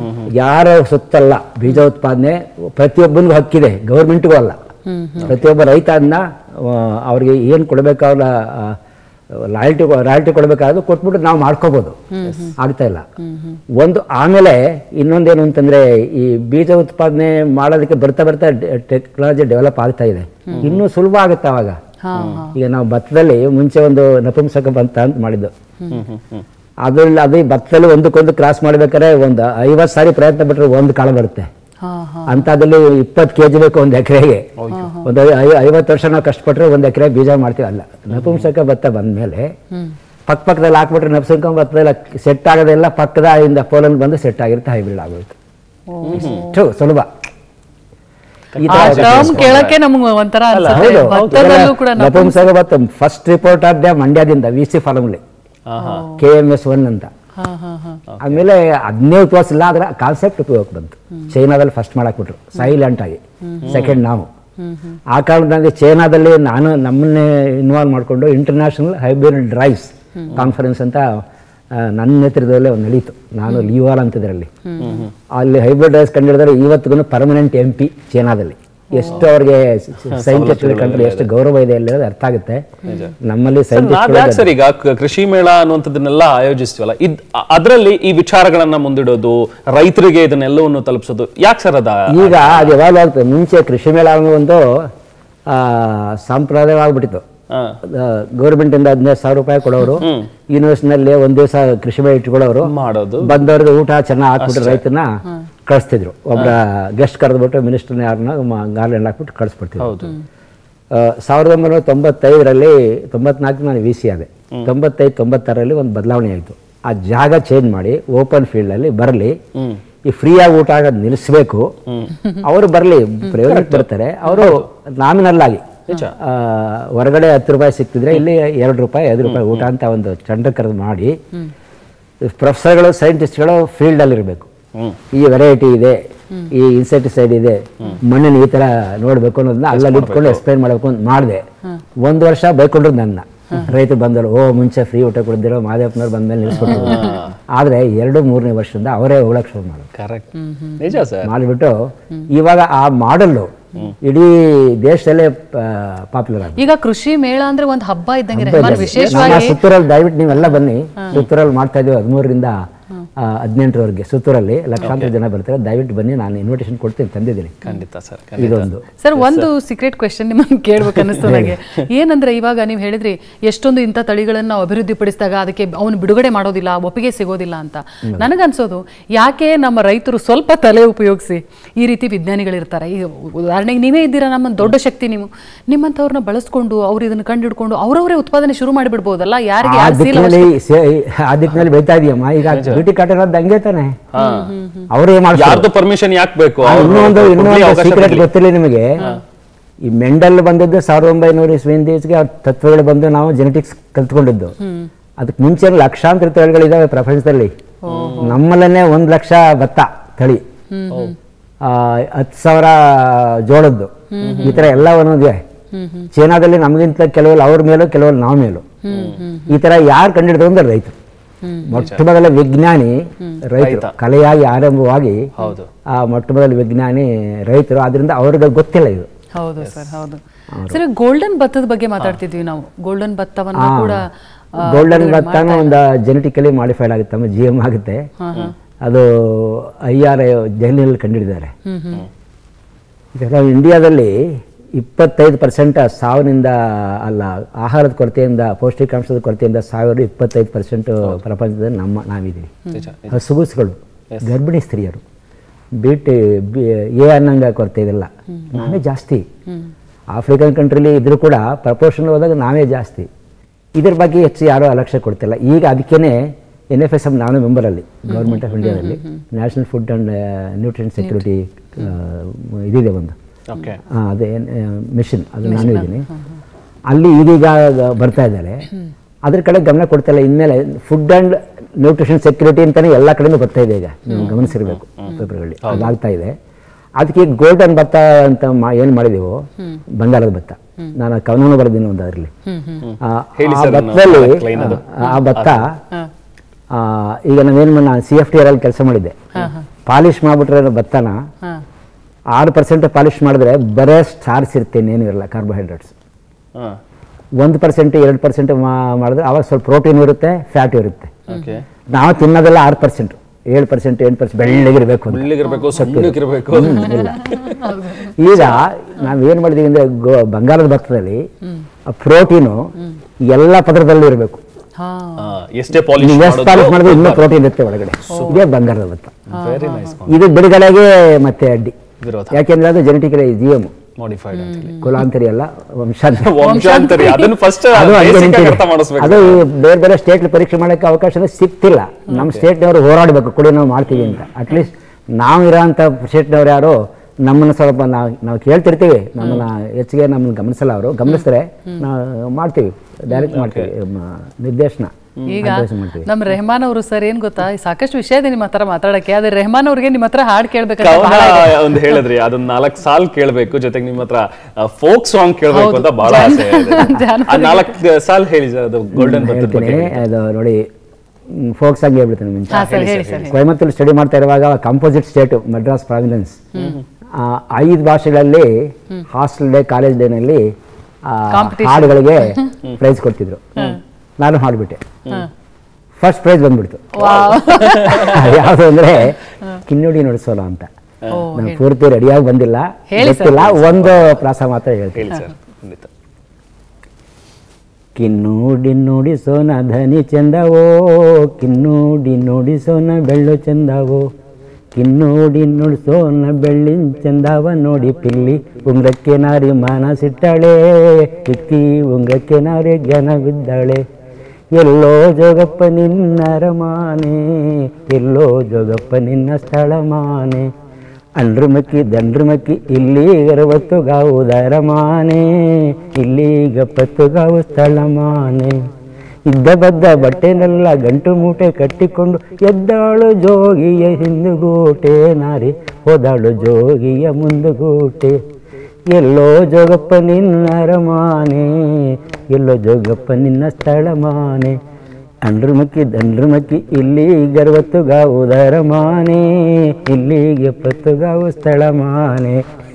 ಯಾರ ಸೊತ್ತಲ್ಲ ಬೀಜ ಉತ್ಪಾದನೆ ಪ್ರತಿಯೊಬ್ಬನಿಗೂ ಹಕ್ಕಿದೆ ಗೌರ್ಮೆಂಟ್ಗೂ ಅಲ್ಲ ಪ್ರತಿಯೊಬ್ಬ ರೈತ ಅದನ್ನ ಆ, ಅವ್ರಿಗೆ ಏನು ಕೊಡಬೇಕು ಅವ್ರ ಆ, ರಾಯಲ್ಟಿ ರಾಯಲ್ಟಿ ಕೊಡಬೇಕಾದ್ರೂ ಕೊಟ್ಬಿಟ್ಟು ನಾವು ಮಾಡ್ಕೋಬೋದು ಆಗ್ತಾ ಇಲ್ಲ ಒಂದು ಆಮೇಲೆ ಇನ್ನೊಂದೇನು ಅಂತಂದ್ರೆ ಈ ಬೀಜ ಉತ್ಪಾದನೆ ಮಾಡೋದಕ್ಕೆ ಬರ್ತಾ ಬರ್ತಾ ಟೆಕ್ನಾಲಜಿ ಡೆವಲಪ್ ಆಗ್ತಾ ಇದೆ ಇನ್ನೂ ಸುಲಭ ಆಗುತ್ತೆ ಅವಾಗ ಹಾ ಹಾ ಈಗ ನಾವು ಭತ್ತದಲ್ಲಿ ಮುಂಚೆ ಒಂದು ನಪುಂಸಕ ಭತ್ತ ಅಂತ ಮಾಡಿದ್ದು ಅದ್ರಲ್ಲಿ ಅದು ಭತ್ತದಲ್ಲಿ ಒಂದಕ್ಕೊಂದು ಕ್ರಾಸ್ ಮಾಡ್ಬೇಕಾದ್ರೆ ಒಂದು ಐವತ್ತು ಸಾರಿ ಪ್ರಯತ್ನ ಪಟ್ಟರೆ ಒಂದು ಕಾಳು ಬರುತ್ತೆ ಹಾ ಹಾ ಅಂಥದ್ರಲ್ಲಿ ಇಪ್ಪತ್ತು ಕೆ ಜಿ ಬೇಕು ಒಂದು ಎಕರೆಗೆ ಒಂದು ಐ- ಐವತ್ತು ವರ್ಷ ನಾವು ಕಷ್ಟಪಟ್ಟರೆ ಒಂದು ಎಕರೆ ಬೀಜ ಮಾಡ್ತೀವಿ ಅಲ್ಲ ನಪುಂಸಕ ಭತ್ತ ಬಂದಮೇಲೆ ಪಕ್ಕ ಪಕ್ಕದಲ್ಲಿ ಹಾಕ್ಬಿಟ್ರೆ ನಪುಂಸಕ ಭತ್ತದಲ್ಲ ಸೆಟ್ ಆಗೋದೆಲ್ಲ ಪಕ್ಕದ ಇಂದ ಪೋಲನ್ ಬಂದು ಸೆಟ್ ಆಗಿರುತ್ತೆ ಹೈಬ್ರಿಡ್ ಆಗೋಯ್ತು ಇಷ್ಟು ಸುಲಭ ಈ ಆ ತರ ಟರ್ಮ್ ಕೇಳಕ್ಕೆ ನಮ್ಗೆ ಒಂಥರ ಅನ್ಸುತ್ತೆ. ಹೌದು ಭತ್ತದಲ್ಲೂ ಕೂಡ ನಪುಂಸಕ- ನಪುಂಸಕ ಭತ್ತ ಫಸ್ಟ್ ರಿಪೋರ್ಟ್ ಆದ ಮಂಡ್ಯದಿಂದ V C formally K M S one ಅಂತ ಹಾ ಹಾ ಹಾ ಆಮೇಲೆ ಹದಿನೇಳು ತೋರಿಸಿಲ್ಲ ಅದರ ಕಾನ್ಸೆಪ್ಟ್ ಉಪಯೋಗಕ್ಕೆ ಬಂತು ಚೈನಾದಲ್ಲಿ ಫಸ್ಟ್ ಮಾಡಾಕ್ಬಿಟ್ರು ಸೈಲೆಂಟ್ ಆಗಿ ಸೆಕೆಂಡ್ ನಾವು ಆ ಕಾರಣದಲ್ಲಿ ಚೈನಾದಲ್ಲಿ ನಾನು ನಮ್ಮನ್ನೇ ಇನ್ವಾಲ್ವ್ ಮಾಡಿಕೊಂಡು ಇಂಟರ್ನ್ಯಾಷನಲ್ ಹೈಬ್ರಿಡ್ ಡ್ರೈವ್ಸ್ ಕಾನ್ಫರೆನ್ಸ್ ಅಂತ ಆ, ನನ್ನ ನೇತೃತ್ವದಲ್ಲೇ ಒಂದು ನಡೀತು ನಾನು ಲಿವಾಲ್ ಅಂತಿದ್ರಲ್ಲಿ ಅಲ್ಲಿ ಹೈಬ್ರಿಡ್ ಡ್ರೈವ್ಸ್ ಕಂಡಿಡಿದ್ರೆ ಇವತ್ತಿಗೂ ಪರ್ಮನೆಂಟ್ ಎಂ ಪಿ ಚೈನಾದಲ್ಲಿ ಎಷ್ಟು ಅವ್ರಿಗೆ ಸೈಂಟಿಸ್ಟ್ ಕಂಡ್ರೆ ಎಷ್ಟು ಗೌರವ ಇದೆ ಅಲ್ಲಿ ಅರ್ಥ ಆಗುತ್ತೆ ನಮ್ಮಲ್ಲಿ ನಾವ್ ಯಾಕೆ ಸೈಂಟಿಸ್ಟ್ ಸರ್ ಈಗ ಕ- ಕೃಷಿ ಮೇಳ ಅನ್ನುವಂಥದ್ದನ್ನೆಲ್ಲ ಆಯೋಜಿಸ್ತೀವಲ್ಲ ಇದ್ ಅ- ಅದ್ರಲ್ಲಿ ಈ ವಿಚಾರಗಳನ್ನ ಮುಂದಿಡೋದು ರೈತರಿಗೆ ಇದನ್ನೆಲ್ಲವನ್ನು ತಲುಪಿಸೋದು ಯಾಕೆ ಸರ್ ಅದ ಈಗ ಅದು ಯಾವಾಗ ಆಗ್ತದೆ ಮುಂಚೆ ಕೃಷಿ ಮೇಳ ಅನ್ನೋ ಒಂದು ಆ, ಸಂಪ್ರದಾಯ ಆಗ್ಬಿಟ್ಟಿತ್ತು ಹಾ. ಗೌರ್ಮೆಂಟ್ ಇಂದ ಹದಿನೈದು ಸಾವಿರ ರೂಪಾಯಿ ಕೊಡೋರು ಯೂನಿವರ್ಸಿಟಿನಲ್ಲಿ ಒಂದ್ ದಿವಸ ಕೃಷಿ ಮೇಳ ಇಟ್ಕೊಳ್ಳೋರು ಮಾಡೋದು ಬಂದವ್ರಿಗೆ ಊಟ ಚೆನ್ನಾಗಿ ಹಾಕ್ಬಿಟ್ಟು ರೈತನ ಕಳಿಸ್ತಿದ್ರು ಒಬ್ಬ ಗೆಸ್ಟ್ ಕರೆದ್ಬಿಟ್ಟು ಮಿನಿಸ್ಟರ್ನ ಯಾರನ್ನ ಗಾರ್ಲೆಂಡ್ ಹಾಕ್ಬಿಟ್ಟು ಕಳಿಸ್ಬಿಡ್ತಿದ್ರು ಹೌದು ಆ, ಸಾವಿರದ ಒಂಬೈನೂರ ತೊಂಬತ್ತೈದರಲ್ಲಿ ತೊಂಬತ್ನಾಲ್ಕು ನಾನು ವಿ ಸಿ ಆದೆ ತೊಂಬತ್ತೈದು ತೊಂಬತ್ತಾರರಲ್ಲಿ ಒಂದು ಬದಲಾವಣೆ ಆಯಿತು ಆ ಜಾಗ ಚೇಂಜ್ ಮಾಡಿ ಓಪನ್ ಫೀಲ್ಡಲ್ಲಿ ಬರಲಿ ಈ ಫ್ರೀಯಾಗಿ ಊಟ ಆಗೋದು ನಿಲ್ಲಿಸ್ಬೇಕು ಅವರು ಬರಲಿ ಪ್ರೈವೇಟ್ ಬರ್ತಾರೆ ಅವರು ನಾಮಿನಲ್ ಆಗಿ ಆ, ಹೊರಗಡೆ ಹತ್ತು ರೂಪಾಯಿ ಸಿಕ್ತಿದ್ರೆ ಇಲ್ಲಿ ಎರಡು ರೂಪಾಯಿ ಐದು ರೂಪಾಯಿ ಊಟ ಅಂತ ಒಂದು ಚಂಡ ಕರೆದು ಮಾಡಿ ಪ್ರೊಫೆಸರ್ಗಳು ಸೈಂಟಿಸ್ಟ್ಗಳು ಫೀಲ್ಡಲ್ಲಿ ಇರಬೇಕು ಈ ವೆರೈಟಿ ಇದೆ ಈ ಇನ್ಸೆಕ್ಟಿಸೈಡ್ ಇದೆ ಮಣ್ಣಿನ ಈ ತರ ನೋಡ್ಬೇಕು ಅನ್ನೋದನ್ನ ಅಲ್ಲಲ್ಲಿ ಇಟ್ಕೊಂಡು ಎಕ್ಸ್ಪ್ಲೈನ್ ಮಾಡಬೇಕು ಅಂತ ಮಾಡಿದೆ ಒಂದು ವರ್ಷ ಬೈಕೊಂಡ್ರು ನನ್ನ ರೈತರು ಬಂದರು ಓ ಮುಂಚೆ ಫ್ರೀ ಊಟ ಕೊಡ್ದಿರೋ ಮಾದೇವಪ್ಪನವ್ರು ಬಂದ್ಮೇಲೆ ನಿಲ್ಲಿಸ್ಬಿಟ್ರು ಆದ್ರೆ ಎರಡು ಮೂರನೇ ವರ್ಷದಿಂದ ಅವರೇ ಹೋಗ್ಲಕ್ ಶುರು ಮಾಡೋದು ಕರೆಕ್ಟ್ ನಿಜ ಸರ್ ಮಾಡಿಬಿಟ್ಟು ಇವಾಗ ಆ ಮಾಡಲ್ಲು ಇಡೀ ದೇಶದಲ್ಲೇ ಪಾಪ್ಯುಲರ್ ಆಗಿದೆ ಈಗ ಕೃಷಿ ಮೇಳ ಅಂದ್ರೆ ಒಂದು ಹಬ್ಬ ಇದ್ದಂಗೆ ರೆಹಮಾನ್ ನಮ್ಮ ವಿಶೇಷವಾಗಿ ಸುತ್ತೂರಲ್ಲಿ ದಯವಿಟ್ಟು ನೀವೆಲ್ಲ ಬನ್ನಿ ಸುತ್ತೂರಲ್ಲಿ ಮಾಡ್ತಾ ಇದೀವಿ ಹದಿಮೂರರಿಂದ ಹದಿನೆಂಟರವರೆಗೆ ಸುತ್ತೂರಲ್ಲಿ ಲಕ್ಷಾಂತರ ಜನ ಬರ್ತಾರೆ ದಯವಿಟ್ಟು ಬನ್ನಿ ನಾನು ಇನ್ವಿಟೇಷನ್ ಕೊಡ್ತೀನಿ ತಂದಿದ್ದೀನಿ ಖಂಡಿತ ಸರ್ ಇದೊಂದು ಸರ್ ಒಂದು ಸೀಕ್ರೆಟ್ ಕ್ವೆಶನ್ ನಿಮ್ಮನ್ನು ಕೇಳ್ಬೇಕು ಅನ್ನಿಸ್ತು ನನಗೆ ಏನಂದ್ರೆ ಇವಾಗ ನೀವು ಹೇಳಿದ್ರಿ ಎಷ್ಟೊಂದು ಇಂಥ ತಳಿಗಳನ್ನು ನಾವು ಅಭಿವೃದ್ಧಿಪಡಿಸಿದಾಗ ಅದಕ್ಕೆ ಅವನು ಬಿಡುಗಡೆ ಮಾಡೋದಿಲ್ಲ ಒಪ್ಪಿಗೆ ಸಿಗೋದಿಲ್ಲ ಅಂತ ನನಗನ್ಸೋದು ಯಾಕೆ ನಮ್ಮ ರೈತರು ಸ್ವಲ್ಪ ತಲೆ ಉಪಯೋಗಿಸಿ ಈ ರೀತಿ ವಿಜ್ಞಾನಿಗಳಿರ್ತಾರೆ ಈಗ ಉದಾಹರಣೆಗೆ ನೀವೇ ಇದ್ದೀರಾ ನಮ್ಮ ದೊಡ್ಡ ಶಕ್ತಿ ನೀವು ನಿಮ್ಮಂಥವ್ರನ್ನ ಬಳಸ್ಕೊಂಡು ಅವ್ರು ಇದನ್ನು ಕಂಡುಹಿಡ್ಕೊಂಡು ಅವರವರೇ ಉತ್ಪಾದನೆ ಶುರು ಮಾಡಿಬಿಡ್ಬೋದಲ್ಲ ಯಾರಿಗೆ ಆ ಯಾರು ಸೀಲ್ ದಿಕ್ಕಿನಲ್ಲಿ ಸೇ- ಆ ದಿಕ್ಕಿನಲ್ಲಿ ಬೆಳಿತಾ ಇದೆಯಮ್ಮ ಈಗ ಬ್ಯೂಟಿ ಕಾಟನ್ ಹಂಗೆ ತಾನೆ ಅವರೇ ಮಾಡ್ತಾರೆ ಯಾರ್ದು ಪರ್ಮಿಷನ್ ಯಾಕೆ ಬೇಕು ಆ, ಅವ್ರು ಇನ್ನೊಂದು ಕೊಡ್ಲಿ, ಇನ್ನೊಂದು ಅವಕಾಶ ಸೀಕ್ರೆಟ್ ಕೊಡ್ಲಿ. ಗೊತ್ತಿಲ್ಲ ನಿಮಗೆ ಈ ಮೆಂಡಲ್ ಬಂದದ್ದು ಸಾವಿರದ ಒಂಬೈನೂರ ಇಸ್ವಿಂದೀಸ್ಗೆ ಆ ತತ್ವಗಳು ಬಂದು ನಾವು ಜೆನೆಟಿಕ್ಸ್ ಕಲ್ತ್ಕೊಂಡಿದ್ದು ಅದಕ್ಕೆ ಮುಂಚೆ ಲಕ್ಷಾಂತರ ತಳಿಗಳಿದಾವೆ ಪ್ರಪಂಚದಲ್ಲಿ ನಮ್ಮಲ್ಲೇ ಒಂದು ಲಕ್ಷ ಭತ್ತ ತಳಿ ಆ, ಹತ್ತು ಸಾವಿರ ಜೋಳದ್ದು ಈ ಥರ ಎಲ್ಲ ಒಂದೊಂದಿದೆ ಚೈನಾದಲ್ಲಿ ನಮಗಿಂತ ಕೆಲವರು ಅವ್ರ ಮೇಲೂ ಕೆಲವರು ನಾವು ಮೇಲೂ ಈ ಥರ ಯಾರು ಕಂಡಿಡಿದ್ರು ಅಂದ್ರೆ ರೈತರು ಮೊಟ್ಟ ಮೊದಲ ವಿಜ್ಞಾನಿ ರೈತರು ಕಲೆಯಾಗಿ ಆರಂಭವಾಗಿ ಹೌದು ಆ ಮೊಟ್ಟ ಮೊದಲ ವಿಜ್ಞಾನಿ ರೈತರು ಆದ್ರಿಂದ ಅವ್ರಿಗೆ ಗೊತ್ತಿಲ್ಲ ಇದು ಹೌದು ಸರ್ ಹೌದು ಸರ್ ಗೋಲ್ಡನ್ ಭತ್ತದ ಬಗ್ಗೆ ಮಾತಾಡ್ತಿದ್ವಿ ನಾವು ಗೋಲ್ಡನ್ ಭತ್ತವನ್ನ ಕೂಡ ಆ, ಗೋಲ್ಡನ್ ಭತ್ತನೂ ಒಂದು ಜೆನೆಟಿಕಲಿ ಮಾಡಿಫೈಡ್ ಆಗುತ್ತೆ ಜಿ ಎಮ್ ಆಗುತ್ತೆ ಅದು ಐ ಆರ್ ದೆಹಲಿಯಲ್ಲಿ ಕಂಡಿಡಿದ್ದಾರೆ ಈಗ ನಾವು ಇಂಡಿಯಾದಲ್ಲಿ ಇಪ್ಪತ್ತೈದು ಪರ್ಸೆಂಟ್ ಸಾವಿನಿಂದ ಅಲ್ಲ ಆಹಾರದ ಕೊರತೆಯಿಂದ ಪೌಷ್ಟಿಕಾಂಶದ ಕೊರತೆಯಿಂದ ಸಾವಿರ ಇಪ್ಪತ್ತೈದು ಪರ್ಸೆಂಟ್ ಪ್ರಪಂಚದಲ್ಲಿ ನಮ್ಮ ನಾವಿದ್ದೀವಿ ನಿಜ ಹಸುಗೂಸುಗಳು ಗರ್ಭಿಣಿ ಸ್ತ್ರೀಯರು ಬಿಟಿ ಬಿ ಎ ಅನ್ನಂಗ ಕೊರತೆ ಇದೆಲ್ಲ ನಾವೇ ಜಾಸ್ತಿ ಆಫ್ರಿಕನ್ ಕಂಟ್ರಿಲಿ ಇದ್ರೂ ಕೂಡ ಪ್ರಪೋರ್ಷನ್ ಹೋದಾಗ ನಾವೇ ಜಾಸ್ತಿ ಇದ್ರ ಬಗ್ಗೆ ಹೆಚ್ಚು ಯಾರೂ ಅಲಕ್ಷ್ಯ ಕೊಡ್ತಿಲ್ಲ ಈಗ ಅದಕ್ಕೇನೆ ಎನ್ ಎಫ್ ಎಸ್ ಎಮ್ ನಾನು ಮೆಂಬರಲ್ಲಿ ಗೌರ್ಮೆಂಟ್ ಆಫ್ ಇಂಡಿಯಾದಲ್ಲಿ national food and nutrition security ಇದಿದೆ ಒಂದು ಓಕೆ ಆ, ಅದೇ ಮಿಷನ್ ಅದು ನಾನು ಇದ್ದೀನಿ ಅಲ್ಲಿ ಈಗೀಗ ಬರ್ತಾ ಇದ್ದಾರೆ ಅದ್ರ ಕಡೆ ಗಮನ ಕೊಡ್ತಾ ಇಲ್ಲ ಇನ್ಮೇಲೆ ಫುಡ್ ಆ್ಯಂಡ್ ನ್ಯೂಟ್ರಿಷನ್ ಸೆಕ್ಯೂರಿಟಿ ಅಂತಾನೆ ಎಲ್ಲ ಕಡೆನೂ ಬರ್ತಾ ಇದೆ ಈಗ ನೀವು ಗಮನಿಸಿರ್ಬೇಕು ಪೇಪರ್ಗಳಲ್ಲಿ ಅದಾಗ್ತಾ ಇದೆ ಅದಕ್ಕೆ ಗೋಲ್ಡನ್ ಭತ್ತ ಅಂತ ಮಾ ಏನು ಮಾಡಿದೆವು ಬಂಗಾರದ ಭತ್ತ ನಾನು ಕವನೂ ಬರೆದಿನಿ ಒಂದು ಅದರಲ್ಲಿ ಆ ಹೇಳಿ ಆ ಸರ್ ಅದನ್ನ ಭತ್ತದಲ್ಲಿ ನಾಲ್ಕು line ಅದು. ಆ ಭತ್ತ ಆ, ಈಗ ನಾವೇನು ನಾನು ಸಿ ಎಫ್ ಟಿ ಆರ್ ಅಲ್ಲಿ ಕೆಲಸ ಮಾಡಿದ್ದೆ ಪಾಲಿಶ್ ಮಾಡ್ಬಿಟ್ರೆ ಭತ್ತನ ಹಾ ಆರು ಪರ್ಸೆಂಟ್ ಪಾಲಿಶ್ ಮಾಡಿದ್ರೆ ಬರೇ ಸ್ಟಾರ್ಸ್ ಇರುತ್ತೆ ಇನ್ನೇನು ಇರಲ್ಲ ಕಾರ್ಬೋಹೈಡ್ರೇಟ್ಸ್ ಹಾ ಒಂದು ಪರ್ಸೆಂಟ್ ಎರಡು ಪರ್ಸೆಂಟ್ ಮಾಡಿದ್ರೆ ಅವಾಗ ಸ್ವಲ್ಪ ಪ್ರೋಟೀನ್ ಇರುತ್ತೆ ಫ್ಯಾಟ್ ಇರುತ್ತೆ ಓಕೆ ನಾವು ತಿನ್ನೋದೆಲ್ಲ ಆರು ಪರ್ಸೆಂಟ್ ಏಳು ಪರ್ಸೆಂಟ್ ಎಂಟು ಪರ್ಸೆಂಟ್ ಬೆಳ್ಳಗಿರ್ಬೇಕು ಅಂತ ಬೆಳ್ಳಗಿರ್ಬೇಕು ಸಣ್ಣಗಿರ್ಬೇಕು ಇಲ್ಲ ಈಗ ನಾವೇನು ಮಾಡಿದೀವಿ ಅಂದರೆ ಗೋ ಬಂಗಾರದ ಭತ್ತದಲ್ಲಿ ಪ್ರೋಟೀನು ಎಲ್ಲ ಪದರದಲ್ಲೂ ಇರಬೇಕು ಹಾ ಆ, ಎಷ್ಟೇ ಪಾಲಿಶ್ ನೀವು ಎಷ್ಟು ಪಾಲಿಶ್ ಮಾಡಿದ್ರೆ ಇನ್ನೂ ಪ್ರೋಟೀನ್ ಇರುತ್ತೆ ಒಳಗಡೆ ಇದೇ ಬಂಗಾರದ ಭತ್ತ ವೆರಿ ನೈಸ್ ಇದು ಬಿಡುಗಡೆಗೆ ಮತ್ತೆ ಅಡ್ಡಿ ವಿರೋಧ ಯಾಕೆಂದ್ರೆ ಅದು ಜೆನೆಟಿಕಲಿ ಜಿ ಎಮ್ ಮಾಡಿಫೈಡ್ ಅಂತ ಹೇಳಿ ಕುಲಾಂತರಿ ಅಲ್ಲ ವಂಶಾಂತರ ವಂಶಾಂತರಿ ಅದನ್ನ ಫಸ್ಟ್ ಅದು ಹಂಗೆ ನಿಂತಿದೆ. ಅರ್ಥ ಮಾಡಿಸ್ಬೇಕು ಅದು ಬೇರೆ ಬೇರೆ ಸ್ಟೇಟ್ ಪರೀಕ್ಷೆ ಮಾಡೋಕ್ಕೆ ಅವಕಾಶ ಸಿಗ್ತಿಲ್ಲ ನಮ್ಮ ಸ್ಟೇಟ್ನವರು ಹೋರಾಡಬೇಕು ಕೊಡಿ ನಾವು ಮಾಡ್ತೀವಿ ಅಂತ ಅಟ್ಲೀಸ್ಟ್ ನಾವು ಇರೋಂಥ ಸ್ಟೇಟ್ನವ್ರು ಯಾರು ನಮ್ಮನ್ನು ಸ್ವಲ್ಪ ನಾವು ನಾವು ಕೇಳ್ತಿರ್ತೀವಿ ನಮ್ಮನ್ನ ಹೆಚ್ಚಿಗೆ ನಮ್ಮನ್ನು ಗಮನಿಸಲ್ಲ ಅವರು ಗಮನಿಸ್ತಾರೆ ನಾವು ಮಾಡ್ತೀವಿ ಡೈರೆಕ್ಟ್ ಮಾಡ್ತೀವಿ ಮ- ನಿರ್ದೇಶನ ಈಗ ನಿರ್ದೇಶನ ಮಾಡ್ತೀವಿ ನಮ್ಮ ರೆಹಮಾನ್ ಅವರು ಸರ್ ಏನ್ ಗೊತ್ತಾ ಸಾಕಷ್ಟು ವಿಷಯ ಇದೆ ನಿಮ್ಮ ಹತ್ರ ಮಾತಾಡಕ್ಕೆ ಆದ್ರೆ ರೆಹಮಾನ್ ಅವ್ರಿಗೆ ನಿಮ್ಮ ಹತ್ರ ಹಾಡ್ ಕೇಳ್ಬೇಕಂತ ಕವನ ಬಹಳ ಇದೆ. ಒಂದು ಹೇಳಿದ್ರಿ ಅದನ್ನ ನಾಲ್ಕು ಸಾಲ್ ಕೇಳ್ಬೇಕು ಜೊತೆಗೆ ನಿಮ್ಮ ಹತ್ರ ಫೋಕ್ ಸಾಂಗ್ ಕೇಳ್ಬೇಕು ಅಂತ ಬಹಳ ಆಸೆ ಇದೆ ಜಾನಪದ ಆ ನಾಲ್ಕು ಸಾಲ್ ಹೇಳಿ ಸರ್ ಅದು ಗೋಲ್ಡನ್ ಬತ್ತದ ಬಗ್ಗೆ ಹೇಳ್ತೀನಿ ಅದು ನೋಡಿ ಫೋಕ್ ಸಾಂಗ್ ಹೇಳ್ಬಿಡ್ತೀನಿ ಮುಂಚೆ ಹಾ ಸರ್ ಹೇಳಿ ಸರ್ ಕೊಯಮತ್ತೂರು ಸ್ಟಡಿ ಮಾಡ್ತಾ ಇರುವಾಗ ಕಂಪೋಸಿಟ್ ಸ್ಟೇಟು ಮದ್ರಾಸ್ ಪ್ರಾವಿನೆನ್ಸ್ ಐದು ಭಾಷೆಗಳಲ್ಲಿ ಹಾಸ್ಟೆಲ್ ಡೇ ಕಾಲೇಜ್ ಡೇನಲ್ಲಿ Competition. ಹಾಡುಗಳಿಗೆ ಪ್ರೈಸ್ ಕೊಡ್ತಿದ್ರು ನಾನು ಹಾಡ್ಬಿಟ್ಟೆ ಫಸ್ಟ್ ಪ್ರೈಸ್ ಬಂದ್ಬಿಡ್ತು ಯಾವುದು ಅಂದ್ರೆ ಕಿನ್ನೋಡಿ ನುಡಿಸೋಲ್ಲ ಅಂತ ನಾನು ಪೂರ್ತಿ ರೆಡಿಯಾಗಿ ಬಂದಿಲ್ಲ ಹೇಳಿ sir, ಗೊತ್ತಿಲ್ಲ ಒಂದು ಪ್ರಾಸ ಮಾತ್ರ ಹೇಳ್ತೀನಿ ಹೇಳಿ ಸರ್ ಖಂಡಿತ ಕಿನ್ನೂಡಿ ನುಡಿಸೋನ ಧನಿ ಚಂದವೋ ಕಿನ್ನೂಡಿ ನುಡಿಸೋನ ಬೆಳ್ಳು ಚಂದವೋ ಕಿನ್ನೂಡಿ ನುಡಿಸೋನ ಬೆಳ್ಳಿನ ಚಂದವ ನೋಡಿ ಪಿಲ್ಲಿ ಉಂಗ್ರಕ್ಕೆ ನಾರಿ ಮಾನಸಿಟ್ಟಳೆ ಇಕ್ಕಿ ಉಂಗ್ರಕ್ಕೆ ನಾರಿ ಜ್ಞಾನ ಬಿದ್ದಾಳೆ ಎಲ್ಲೋ ಜೋಗಪ್ಪ ನಿನ್ನ ಅರಮಾನೆ ಎಲ್ಲೋ ಜೋಗಪ್ಪ ನಿನ್ನ ಸ್ಥಳಮಾನೆ ಅಂಡ್ರು ಮಕ್ಕಿ ದಂಡ್ರು ಮಕ್ಕಿ ಇಲ್ಲಿ ಅರವತ್ತು ಗಾವು ದರಮಾನೆ ಇಲ್ಲಿ ಗಪ್ಪತ್ತು ಗಾವು ಸ್ಥಳಮಾನೆ ಇದ್ದ ಬದ್ದ ಬಟ್ಟೆನೆಲ್ಲ ಗಂಟು ಮೂಟೆ ಕಟ್ಟಿಕೊಂಡು ಎದ್ದಾಳು ಜೋಗಿಯ ಹಿಂದುಗೂಟೆ ನಾರಿ ಹೋದಾಳು ಜೋಗಿಯ ಮುಂದುಗೂಟೆ ಎಲ್ಲೋ ಜೋಗಪ್ಪ ನಿನ್ನ ಅರಮಾನೆ ಎಲ್ಲೋ ಜೋಗಪ್ಪ ನಿನ್ನ ಸ್ಥಳಮಾನೆ ಅಂಡ್ರು ಮಕ್ಕಿ ದಂಡ್ರು ಮಕ್ಕಿ ಇಲ್ಲಿ ಗರ್ವತ್ತು ಗಾವು ದರಮಾನೆ ಇಲ್ಲಿ ಎಪ್ಪತ್ತು ಗಾವು ಸ್ಥಳಮಾನೆ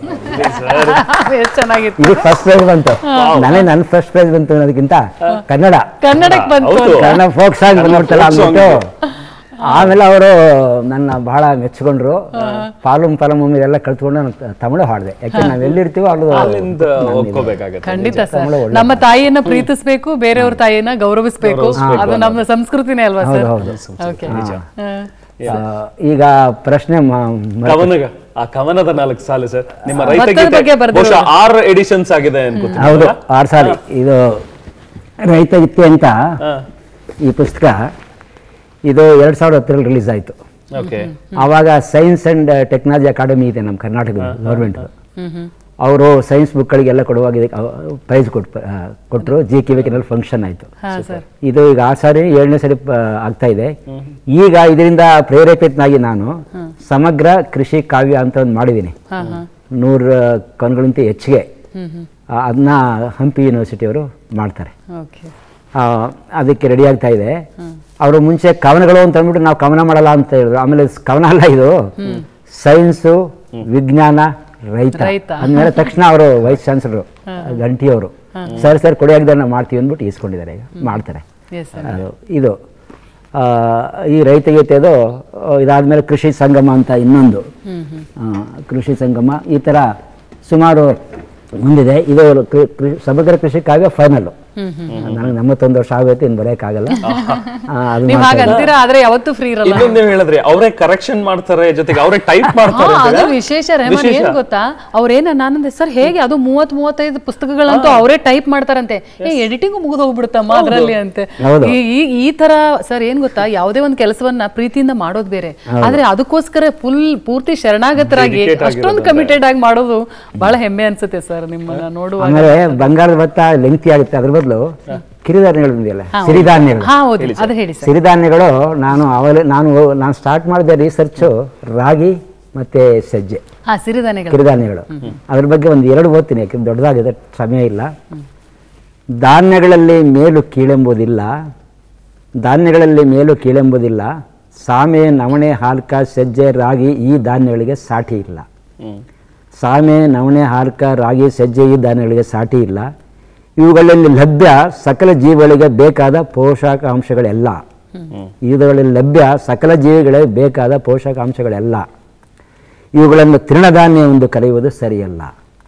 ಎಷ್ಟ್ ಚೆನ್ನಾಗಿತ್ತು ಇದು ಫಸ್ಟ್ ಪ್ರೈಸ್ ಬಂತು ನಾನೇ ನನ್ನ ಫಸ್ಟ್ ಪ್ರೈಸ್ ಬಂತು ಅನ್ನೋದಕ್ಕಿಂತ ಕನ್ನಡ ಕನ್ನಡಕ್ಕೆ ಬಂತು ಹೌದು. ಕನ್ನಡ ಫೋಕ್ ಸಾಂಗ್ ಬಂದ್ಬಿಡ್ತಲ್ಲ folk song ಅಂದ್ಬಿಟ್ಟು ಆಮೇಲೆ ಅವರು ನನ್ನ ಬಹಳ ಮೆಚ್ಕೊಂಡ್ರು ಪಾಲುಂ ಪಲಮುಮ್ ಇದೆಲ್ಲ ಕಲ್ತ್ಕೊಂಡು ನಾನು ತಮಿಳು ಹಾಡಿದೆ ಯಾಕೆ ನಾವು ಎಲ್ಲಿರ್ತೀವೋ ಅಲ್ಲಿ ಅಲ್ಲಿಂದ ಒಪ್ಕೋಬೇಕಾಗತ್ತೆ ಖಂಡಿತ ಸರ್ ನಮ್ಮ ತಾಯಿಯನ್ನ ಪ್ರೀತಿಸ್ಬೇಕು ಬೇರೆಯವ್ರ ತಾಯಿಯನ್ನ ಗೌರವಿಸ್ಬೇಕು ಅದು ನಮ್ಮ ಸಂಸ್ಕೃತಿನೇ ಅಲ್ವಾ ಸರ್ ಓಕೆ ಆ, ಈಗ ಪ್ರಶ್ನೆ ಮ- ಮ- ಕವನ ಆ ಕವನದ ನಾಲ್ಕು ಸಾಲು ಸರ್ ನಿಮ್ಮ ರೈತ ಭತ್ತದ ಗೀತೆ ಬಗ್ಗೆ ಬರ್ದಿರೋದು. ಬಹುಶಃ ಆರು ಎಡಿಷನ್ಸ್ ಆಗಿದೆ ಅನ್ಕೋತೀನಿ ಹೌದು ಆರು ಸಾರಿ ಇದು ರೈತ ಗೀತೆ ಅಂತ ಹಾ ಈ ಪುಸ್ತಕ ಇದು ಎರಡು ಸಾವಿರದ ಹತ್ತರಲ್ಲಿ ರಿಲೀಸ್ ಆಯಿತು ಓಕೆ ಆವಾಗ ಸೈನ್ಸ್ ಆ್ಯಂಡ್ ಟೆಕ್ನಾಲಜಿ ಅಕಾಡೆಮಿ ಇದೆ ನಮ್ಮ ಕರ್ನಾಟಕದ ಗೌರ್ಮೆಂಟ್ ಅವರು ಸೈನ್ಸ್ ಬುಕ್ಗಳಿಗೆಲ್ಲ ಕೊಡುವಾಗ ಇದಕ್ಕೆ ಪ್ರೈಸ್ ಕೊಟ್ಟು ಕೊಟ್ಟರು ಜಿ ಕೆ ವಿಕಿನಲ್ಲಿ ಫಂಕ್ಷನ್ ಆಯಿತು ಹಾ ಸರ್ ಇದು ಈಗ ಆ ಸಾರಿ ಏಳನೇ ಸರಿ ಪ- ಆಗ್ತಾ ಇದೆ ಈಗ ಇದರಿಂದ ಪ್ರೇರೇಪಿತನಾಗಿ ನಾನು ಸಮಗ್ರ ಕೃಷಿ ಕಾವ್ಯ ಅಂತ ಒಂದು ಮಾಡಿದ್ದೀನಿ ಹಾ ಹಾ ನೂರು ಕನ್ಗಳಿಂತ ಹೆಚ್ಚಿಗೆ ಅದನ್ನ ಹಂಪಿ ಯೂನಿವರ್ಸಿಟಿಯವರು ಮಾಡ್ತಾರೆ ಓಕೆ ಆ, ಅದಕ್ಕೆ ರೆಡಿ ಆಗ್ತಾ ಇದೆ ಅವರು ಮುಂಚೆ ಕವನಗಳು ಅಂತ ಅಂದ್ಬಿಟ್ಟು ನಾವು ಕವನ ಮಾಡಲ್ಲ ಅಂತ ಹೇಳಿದ್ರು ಆಮೇಲೆ ಸ್- ಕವನ ಅಲ್ಲ ಇದು ಸೈನ್ಸು ವಿಜ್ಞಾನ ರೈತ ರೈತ. ಅಂದಮೇಲೆ ತಕ್ಷಣ ಅವರು ವೈಸ್ ಚಾನ್ಸಲರು ಗಂಟಿಯವರು ಸರ್ ಸರ್ ಕೊಡಿಯಾಗ್ದಾನ ಮಾಡ್ತೀವಿ ಅಂದ್ಬಿಟ್ಟು ಇಸ್ಕೊಂಡಿದ್ದಾರೆ ಈಗ ಮಾಡ್ತಾರೆ ಎಸ್ ಸರ್ ಅದು ಇದು ಆ, ಈ ರೈತ ಗೀತೆದು ಇದಾದ್ಮೇಲೆ ಕೃಷಿ ಸಂಗಮ ಅಂತ ಇನ್ನೊಂದು ಆ, ಕೃಷಿ ಸಂಗಮ ಈ ಥರ ಸುಮಾರು ಮುಂದಿದೆ ಇದು ಕೃ- ಕೃ- ಸಮಗ್ರ ಕೃಷಿ ಕಾವ್ಯ ಫೈನಲ್ಲು ನನಗೆ ನಮ್ಮತ್ತೊಂದು ವರ್ಷ ಆಗೋಯ್ತು ಇನ್ನು ಬರೆಯೋಕ್ಕಾಗಲ್ಲ ಆ, ಅದು ನೀವ್ ಮಾಡ್ತಾ ಹಾಗೆ ಇದ್ದೀನಿ. ಅಂತೀರಾ ಆದ್ರೆ ಯಾವತ್ತೂ ಫ್ರೀ ಇರಲ್ಲ ಇನ್ನೊಂದು ನೀವು ಹೇಳಿದ್ರಿ ಅವರೇ ಕರೆಕ್ಷನ್ ಮಾಡ್ತಾರೆ ಜೊತೆಗೆ ಅವರೇ ಟೈಪ್ ಮಾಡ್ತಾರೆ ಹಾ, ಅದು ಅಂತೀರಾ? ವಿಶೇಷ ರೆಹಮಾನ್ ಏನ್ ಗೊತ್ತಾ ಅವ್ರೇನ ನಾನಂದೆ ಸರ್ ಹೇಗೆ ಅದು ಮೂವತ್ ಮೂವತ್ತೈದು ಪುಸ್ತಕಗಳಂತೂ ಅವರೇ ಟೈಪ್ ಮಾಡ್ತಾರಂತೆ ಏ ಎಡಿಟಿಂಗ್ ಮುಗಿದು ಹೋಗ್ಬಿಡುತ್ತಮ್ಮ ಅದ್ರಲ್ಲಿ ಅಂತೆ ಹೌದು. ಈ ಈ- ಈ ತರ ಸರ್ ಏನ್ ಗೊತ್ತಾ ಯಾವುದೇ ಒಂದು ಕೆಲಸವನ್ನ ಪ್ರೀತಿಯಿಂದ ಮಾಡೋದು ಬೇರೆ ಆದ್ರೆ ಅದಕ್ಕೋಸ್ಕರ ಫುಲ್ ಪೂರ್ತಿ ಶರಣಾಗತರಾಗಿ Dedicate ಅಷ್ಟೊಂದು ಕಮಿಟೆಡ್ ಆಗಿ ಮಾಡೋದು ಬಹಳ ಹೆಮ್ಮೆ ಅನ್ಸುತ್ತೆ ಸರ್ ನಿಮ್ಮನ್ನ ನೋಡುವಾಗ ಆಮೇಲೆ ಬಂಗಾರದ ಭತ್ತ ಲೆಂಗ್ತಿ ಆಗುತ್ತೆ ಅದ್ರ ಬದಲು ಕಿರುಧಾನ್ಯಗಳು ಬಂದಿಲ್ಲ ಸಿರಿಧಾನ್ಯಗಳು ಹಾ ಹೌದು ಅದು ಹೇಳಿ ಸರ್ ಸಿರಿಧಾನ್ಯಗಳು ನಾನು ಅವಲೇ ನಾನು ನಾನು ಸ್ಟಾರ್ಟ್ ಮಾಡಿದ ರಿಸರ್ಚು ರಾಗಿ ಮತ್ತೆ ಸಜ್ಜೆ ಹಾ ಸಿರಿಧಾನ್ಯಗಳು ಕಿರುಧಾನ್ಯಗಳು ಅದ್ರ ಬಗ್ಗೆ ಒಂದು ಎರಡು ಓದ್ತೀನಿ ಯಾಕಂದ್ರೆ ದೊಡ್ಡದಾಗಿದೆ ಸಮಯ ಇಲ್ಲ ಧಾನ್ಯಗಳಲ್ಲಿ ಮೇಲು ಕೀಳೆಂಬುದಿಲ್ಲ ಧಾನ್ಯಗಳಲ್ಲಿ ಮೇಲು ಕೀಳೆಂಬುದಿಲ್ಲ ಸಾಮೆ ನವಣೆ ಹಾಲ್ಕ ಸಜ್ಜೆ ರಾಗಿ ಈ ಧಾನ್ಯಗಳಿಗೆ ಸಾಟಿ ಇಲ್ಲ ಹ್ಮ್. ಸಾಮೆ ನವಣೆ ಹಾಲ್ಕ ರಾಗಿ ಸಜ್ಜೆ ಈ ಧಾನ್ಯಗಳಿಗೆ ಸಾಟಿ ಇಲ್ಲ ಇವುಗಳಲ್ಲಿ ಲಭ್ಯ ಸಕಲ ಜೀವಿಗಳಿಗೆ ಬೇಕಾದ ಪೋಷಕಾಂಶಗಳೆಲ್ಲ ಇವುಗಳಲ್ಲಿ ಲಭ್ಯ ಸಕಲ ಜೀವಿಗಳಿಗೆ ಬೇಕಾದ ಪೋಷಕಾಂಶಗಳೆಲ್ಲ ಇವುಗಳನ್ನು ತೃಣಧಾನ್ಯ ಎಂದು ಕರೆಯುವುದು ಸರಿಯಲ್ಲ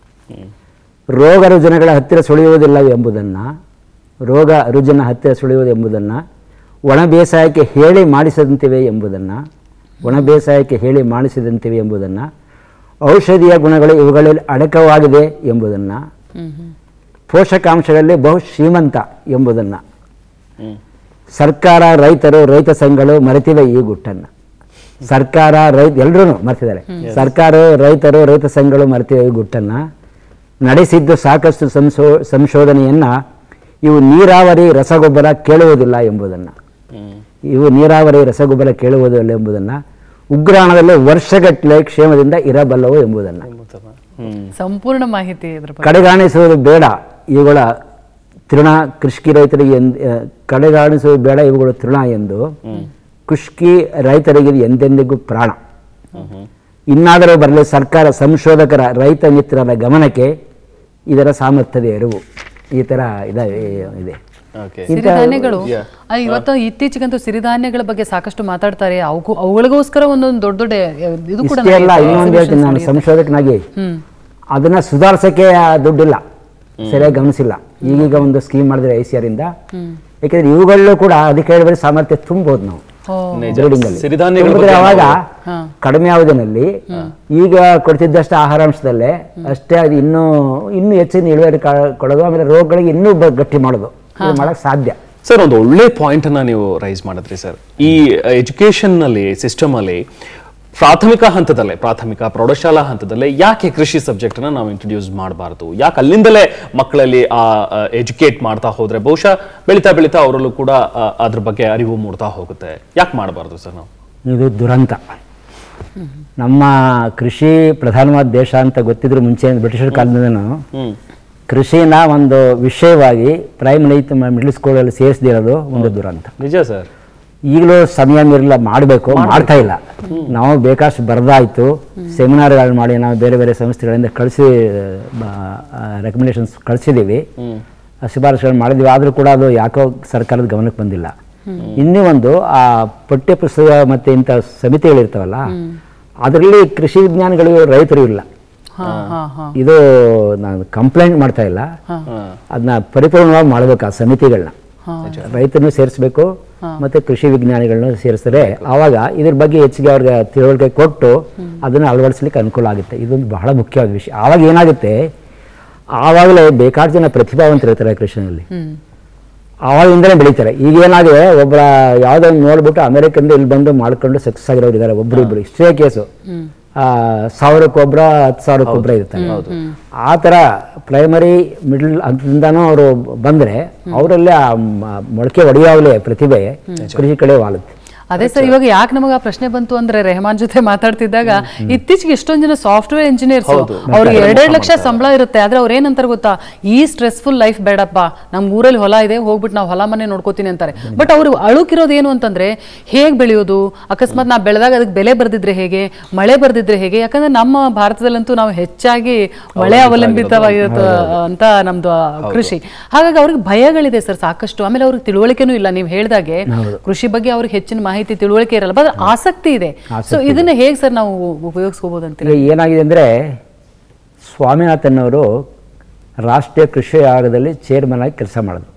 ರೋಗ ರುಜಿನಗಳ ಹತ್ತಿರ ಸುಳಿಯುವುದಿಲ್ಲ ಎಂಬುದನ್ನು ರೋಗ ರುಜಿನ ಹತ್ತಿರ ಸುಳಿಯುವುದು ಎಂಬುದನ್ನು ಒಣ ಬೇಸಾಯಕ್ಕೆ ಹೇಳಿ ಮಾಡಿಸಿದಂತಿವೆ ಎಂಬುದನ್ನು ಒಣ ಬೇಸಾಯಕ್ಕೆ ಹೇಳಿ ಮಾಡಿಸಿದಂತಿವೆ ಎಂಬುದನ್ನು ಔಷಧಿಯ ಗುಣಗಳು ಇವುಗಳಲ್ಲಿ ಅಡಕವಾಗಿದೆ ಎಂಬುದನ್ನು ಪೋಷಕಾಂಶಗಳಲ್ಲಿ ಬಹು ಶ್ರೀಮಂತ ಎಂಬುದನ್ನು ಸರ್ಕಾರ ರೈತರು ರೈತ ಸಂಘಗಳು ಮರೆತಿವೆ ಈ ಗುಟ್ಟನ್ನು ಸರ್ಕಾರ ರೈತ ಎಲ್ಲರೂ ಮರೆತಿದ್ದಾರೆ ಸರ್ಕಾರ ರೈತರು ರೈತ ಸಂಘಗಳು ಮರೆತಿವೆ ಈ ಗುಟ್ಟನ್ನು ನಡೆಸಿದ್ದು ಸಾಕಷ್ಟು ಸಂಶೋ ಸಂಶೋಧನೆಯನ್ನು ಇವು ನೀರಾವರಿ ರಸಗೊಬ್ಬರ ಕೇಳುವುದಿಲ್ಲ ಎಂಬುದನ್ನು ಇವು ನೀರಾವರಿ ರಸಗೊಬ್ಬರ ಕೇಳುವುದಿಲ್ಲ ಎಂಬುದನ್ನು ಉಗ್ರಾಣದಲ್ಲಿ ವರ್ಷಗಟ್ಟಲೆ ಕ್ಷೇಮದಿಂದ ಇರಬಲ್ಲವು ಎಂಬುದನ್ನು ಸಂಪೂರ್ಣ ಮಾಹಿತಿ ಇದ್ರ ಬಗ್ಗೆ ಕಡೆಗಾಣಿಸುವುದು ಬೇಡ ಇವುಗಳ ತೃಣ ಕೃಷಿ ರೈತರಿಗೆ ಎಂದ್- ಆ, ಕಡೆಗಾಣಿಸುವುದು ಬೇಡ ಇವುಗಳು ತೃಣ ಎಂದು ಕೃಷಿ ರೈತರಿಗೆ ಇದು ಎಂದೆಂದಿಗೂ ಪ್ರಾಣ ಇನ್ನಾದರೂ ಬರಲಿ ಸರ್ಕಾರ ಸಂಶೋಧಕರ ರೈತ ಮಿತ್ರರ ಗಮನಕ್ಕೆ ಇದರ ಸಾಮರ್ಥ್ಯದ ಎರುವು ಈ ಥರ ಇದ ಇದೆ ಓಕೆ ಇಂಥ- ಸಿರಿಧಾನ್ಯಗಳು ಆ, ಇವತ್ತು ಇತ್ತೀಚೆಗಂತೂ ಸಿರಿಧಾನ್ಯಗಳ ಬಗ್ಗೆ ಸಾಕಷ್ಟು ಮಾತಾಡ್ತಾರೆ ಅವಕ್ಕೂ ಅವುಗಳಿಗೋಸ್ಕರ ಒಂದೊಂದು ದೊಡ್ಡ ದೊಡ್ಡ ಇದು ಕೂಡ ಇಷ್ಟೇ ಅಲ್ಲ ನಡೆಯುತ್ತೆ, ಇನ್ನೊಂದು ಹೇಳ್ತೀನಿ ನಾನು exhibitions ಸಂಶೋಧಕನಾಗಿ ಹ್ಮ್ ಅದನ್ನ ಸುಧಾರಿಸೋಕ್ಕೆ ದುಡ್ಡಿಲ್ಲ ಸರಿಯಾಗಿ ಗಮನಿಸಿಲ್ಲ ಈಗೀಗ ಒಂದು ಸ್ಕೀಮ್ ಮಾಡಿದ್ರೆ ಐ ಸಿ ಆರಿಂದ ಯಾಕೆಂದ್ರೆ ಇವುಗಳಲ್ಲೂ ಕೂಡ ಅದಕ್ಕೆ ಹೇಳಿದ್ರೆ ಸಾಮರ್ಥ್ಯ ತುಂಬೋದು ನಾವು ಓ ನಿಜ. breeding ಅಲ್ಲಿ. ಸಿರಿಧಾನ್ಯಗಳ ತುಂಬಿದ್ರೆ ಬಗ್ಗೆ ಅವಾಗ ಹಾ. ಕಡಿಮೆ ಅವಧಿನಲ್ಲಿ ಈಗ ಕೊಡ್ತಿದ್ದಷ್ಟು ಆಹಾರಾಂಶದಲ್ಲೇ ಅಷ್ಟೇ ಅದು ಇನ್ನೂ ಇನ್ನೂ ಹೆಚ್ಚಿನ ಇಳುವರಿ ಕಾ- ಕೊಡೋದು ಆಮೇಲೆ ರೋಗಗಳಿಗೆ ಇನ್ನೂ ಬ- ಗಟ್ಟಿ ಮಾಡೋದು ಇದು ಮಾಡಕ್ ಸಾಧ್ಯ ಸರ್ ಒಂದು ಒಳ್ಳೆ ಪಾಯಿಂಟ್ ಅನ್ನ ನೀವು ರೈಸ್ ಮಾಡಿದ್ರಿ ಸರ್ ಈ ಎಜುಕೇಶನ್ ನಲ್ಲಿ ಸಿಸ್ಟಮ್ ಅಲ್ಲಿ ಪ್ರಾಥಮಿಕ ಹಂತದಲ್ಲೇ ಪ್ರಾಥಮಿಕ ಪ್ರೌಢಶಾಲಾ ಹಂತದಲ್ಲೇ ಯಾಕೆ ಕೃಷಿ ಸಬ್ಜೆಕ್ಟ್ ಅನ್ನ ನಾವು ಇಂಟ್ರೊಡ್ಯೂಸ್ ಮಾಡಬಾರ್ದು ಯಾಕೆ ಅಲ್ಲಿಂದಲೇ ಮಕ್ಕಳಲ್ಲಿ ಆ ಎಜುಕೇಟ್ ಮಾಡ್ತಾ ಹೋದ್ರೆ ಬಹುಶಃ ಬೆಳಿತಾ ಬೆಳಿತಾ ಅವರಲ್ಲೂ ಕೂಡ ಆ, ಅದ್ರ ಬಗ್ಗೆ ಅರಿವು ಮೂಡ್ತಾ ಹೋಗುತ್ತೆ ಯಾಕೆ ಮಾಡಬಾರ್ದು ಸರ್ ನಾವು ಇದು ದುರಂತ ನಮ್ಮ ಕೃಷಿ ಪ್ರಧಾನವಾದ ದೇಶ ಅಂತ ಗೊತ್ತಿದ್ರು ಮುಂಚೆ ಬ್ರಿಟಿಷರ ಕಾಲದಿಂದನೂ ಹ್ಮ್ ಕೃಷಿನ ಒಂದು ವಿಷಯವಾಗಿ ಪ್ರೈಮರಿ ಮಿಡ್ಲ್ ಸ್ಕೂಲಲ್ಲಿ ಸೇರಿಸದಿರೋದು ಒಂದು ದುರಂತ ನಿಜ ಸರ್ ಈಗಲೂ ಸಮಯ ಮೀರಲ್ಲ ಮಾಡಬೇಕು ಮಾಡ್ತಾ ಇಲ್ಲ ನಾವು ಬೇಕಷ್ಟು ಬರೆದಾಯ್ತು ಸೆಮಿನಾರ್ಗಳು ಮಾಡಿ ನಾವು ಬೇರೆ ಬೇರೆ ಸಂಸ್ಥೆಗಳಿಂದ ಕಳಿಸಿ ರೆಕಮೆಂಡೇಶನ್ಸ್ ಕಳಿಸಿದ್ದೀವಿ ಶಿಫಾರಸುಗಳು ಮಾಡಿದ್ವಿ ಆದರೂ ಕೂಡ ಅದು ಯಾಕೋ ಸರ್ಕಾರದ ಗಮನಕ್ಕೆ ಬಂದಿಲ್ಲ ಇನ್ನೂ ಒಂದು ಆ ಪಠ್ಯ ಪುಸ್ತಕ ಮತ್ತು ಇಂಥ ಸಮಿತಿಗಳಿರ್ತಾವಲ್ಲ ಅದರಲ್ಲಿ ಕೃಷಿ ವಿಜ್ಞಾನಿಗಳು ರೈತರು ಇಲ್ಲ ಹಾ ಹಾ ಹಾ ಇದು ನಾನು ಕಂಪ್ಲೇಂಟ್ ಮಾಡ್ತಾ ಇಲ್ಲ ಅದನ್ನ ಪರಿಪೂರ್ಣವಾಗಿ ಮಾಡಬೇಕು ಆ ಸಮಿತಿಗಳನ್ನ ರೈತರನ್ನು ಸೇರಿಸಬೇಕು ಮತ್ತೆ ಕೃಷಿ ವಿಜ್ಞಾನಿಗಳನ್ನ ಸೇರಿಸಿದ್ರೆ ಆವಾಗ ಇದ್ರ ಬಗ್ಗೆ ಹೆಚ್ಚಿಗೆ ಅವ್ರಿಗೆ ತಿಳುವಳಿಕೆ ಕೊಟ್ಟು ಅದನ್ನು ಅಳವಡಿಸ್ಲಿಕ್ಕೆ ಅನುಕೂಲ ಆಗುತ್ತೆ ಇದೊಂದು ಬಹಳ ಮುಖ್ಯವಾದ ವಿಷಯ ಆವಾಗ ಏನಾಗುತ್ತೆ ಆವಾಗಲೇ ಬೇಕಾದ ಜನ ಪ್ರತಿಭಾವಂತರು ಇರ್ತಾರೆ ಕೃಷಿನಲ್ಲಿ ಆವಾಗಿಂದಲೇ ಬೆಳೀತಾರೆ ಈಗ ಏನಾಗಿದೆ ಒಬ್ಬರ ಯಾವುದೋ ಒಂದು ನೋಡ್ಬಿಟ್ಟು ಅಮೆರಿಕದಿಂದ ಇಲ್ಲಿ ಬಂದು ಮಾಡ್ಕೊಂಡು ಸಕ್ಸಸ್ ಆಗಿರೋರು ಇದ್ದಾರೆ ಒಬ್ರು ಇಬ್ರು ಇಷ್ಟೇ ಕೇಸು ಆ, ಸಾವಿರಕ್ಕೊಬ್ರ ಹತ್ತು ಸಾವಿರಕ್ಕೊಬ್ರ ಇರ್ತಾರೆ ಆ ಥರ ಪ್ರೈಮರಿ ಮಿಡ್ಲ್ ಹಂತದಿಂದನೂ ಅವರು ಬಂದರೆ ಅವರಲ್ಲೇ ಆ ಮ- ಮೊಳಕೆ ಒಡೆಯಾಗಲೇ ಪ್ರತಿಭೆ ಕೃಷಿ ಕಡೆ ವಾಲುತ್ತೆ ಅದೇ ಸರ್ ಇವಾಗ ಯಾಕೆ ನಮಗೆ ಆ ಪ್ರಶ್ನೆ ಬಂತು ಅಂದ್ರೆ ರೆಹಮಾನ್ ಜೊತೆ ಮಾತಾಡ್ತಿದ್ದಾಗ ಇತ್ತೀಚೆಗೆ ಎಷ್ಟೊಂದು ಜನ ಸಾಫ್ಟ್ವೇರ್ ಇಂಜಿನಿಯರ್ಸ್ ಅವ್ರಿಗೆ ಎರಡೆರಡು ಲಕ್ಷ ಸಂಬಳ ಇರುತ್ತೆ ಆದ್ರೆ ಅವ್ರು ಏನಂತಾರೆ ಗೊತ್ತಾ ಈ ಸ್ಟ್ರೆಸ್ಫುಲ್ ಲೈಫ್ ಬೇಡಪ್ಪ ನಮ್ ಊರಲ್ಲಿ ಹೊಲ ಇದೆ ಹೋಗ್ಬಿಟ್ಟು ನಾವು ಹೊಲ ಮನೆ ನೋಡ್ಕೋತೀನಿ ಅಂತಾರೆ ಬಟ್ ಅವ್ರು ಅಳುಕಿರೋದು ಏನು ಅಂತಂದ್ರೆ ಹೇಗ್ ಬೆಳೆಯೋದು ಅಕಸ್ಮಾತ್ ನಾ ಬೆಳೆದಾಗ ಅದಕ್ಕೆ ಬೆಲೆ ಬರ್ದಿದ್ರೆ ಹೇಗೆ ಮಳೆ ಬರ್ದಿದ್ರೆ ಹೇಗೆ ಯಾಕಂದ್ರೆ ನಮ್ಮ ಭಾರತದಲ್ಲಂತೂ ನಾವು ಹೆಚ್ಚಾಗಿ ಮಳೆ ಅವಲಂಬಿತವಾಗಿರುತ್ತೆ ಅಂತ ನಮ್ದು ಆ, ಕೃಷಿ ಹಾಗಾಗಿ ಅವ್ರಿಗೆ ಭಯಗಳಿದೆ ಸರ್ ಸಾಕಷ್ಟು ಆಮೇಲೆ ಅವ್ರಿಗೆ ತಿಳುವಳಿಕೆನೂ ಇಲ್ಲ ನೀವು ಹೇಳ್ದಾಗೆ ಕೃಷಿ ಬಗ್ಗೆ ಅವ್ರಿಗೆ ಹೆಚ್ಚಿನ ಮಾಹಿತಿ ತಿಳುವಳಿಕೆ ಇರಲ್ಲ ಬಟ್ ಆಸಕ್ತಿ ಇದೆ ಸೊ ಇದನ್ನ ಹೇಗೆ ಸರ್ ನಾವು ಉಪಯೋಗಿಸ್ಕೋಬಹುದು ಅಂತೀರ ಈಗ ಏನಾಗಿದೆ ಅಂದರೆ ಸ್ವಾಮಿನಾಥನ್ ಅವರು ರಾಷ್ಟ್ರೀಯ ಕೃಷಿ ಆಯೋಗದಲ್ಲಿ ಚೇರ್ಮನ್ ಆಗಿ ಕೆಲಸ ಮಾಡಿದ್ರು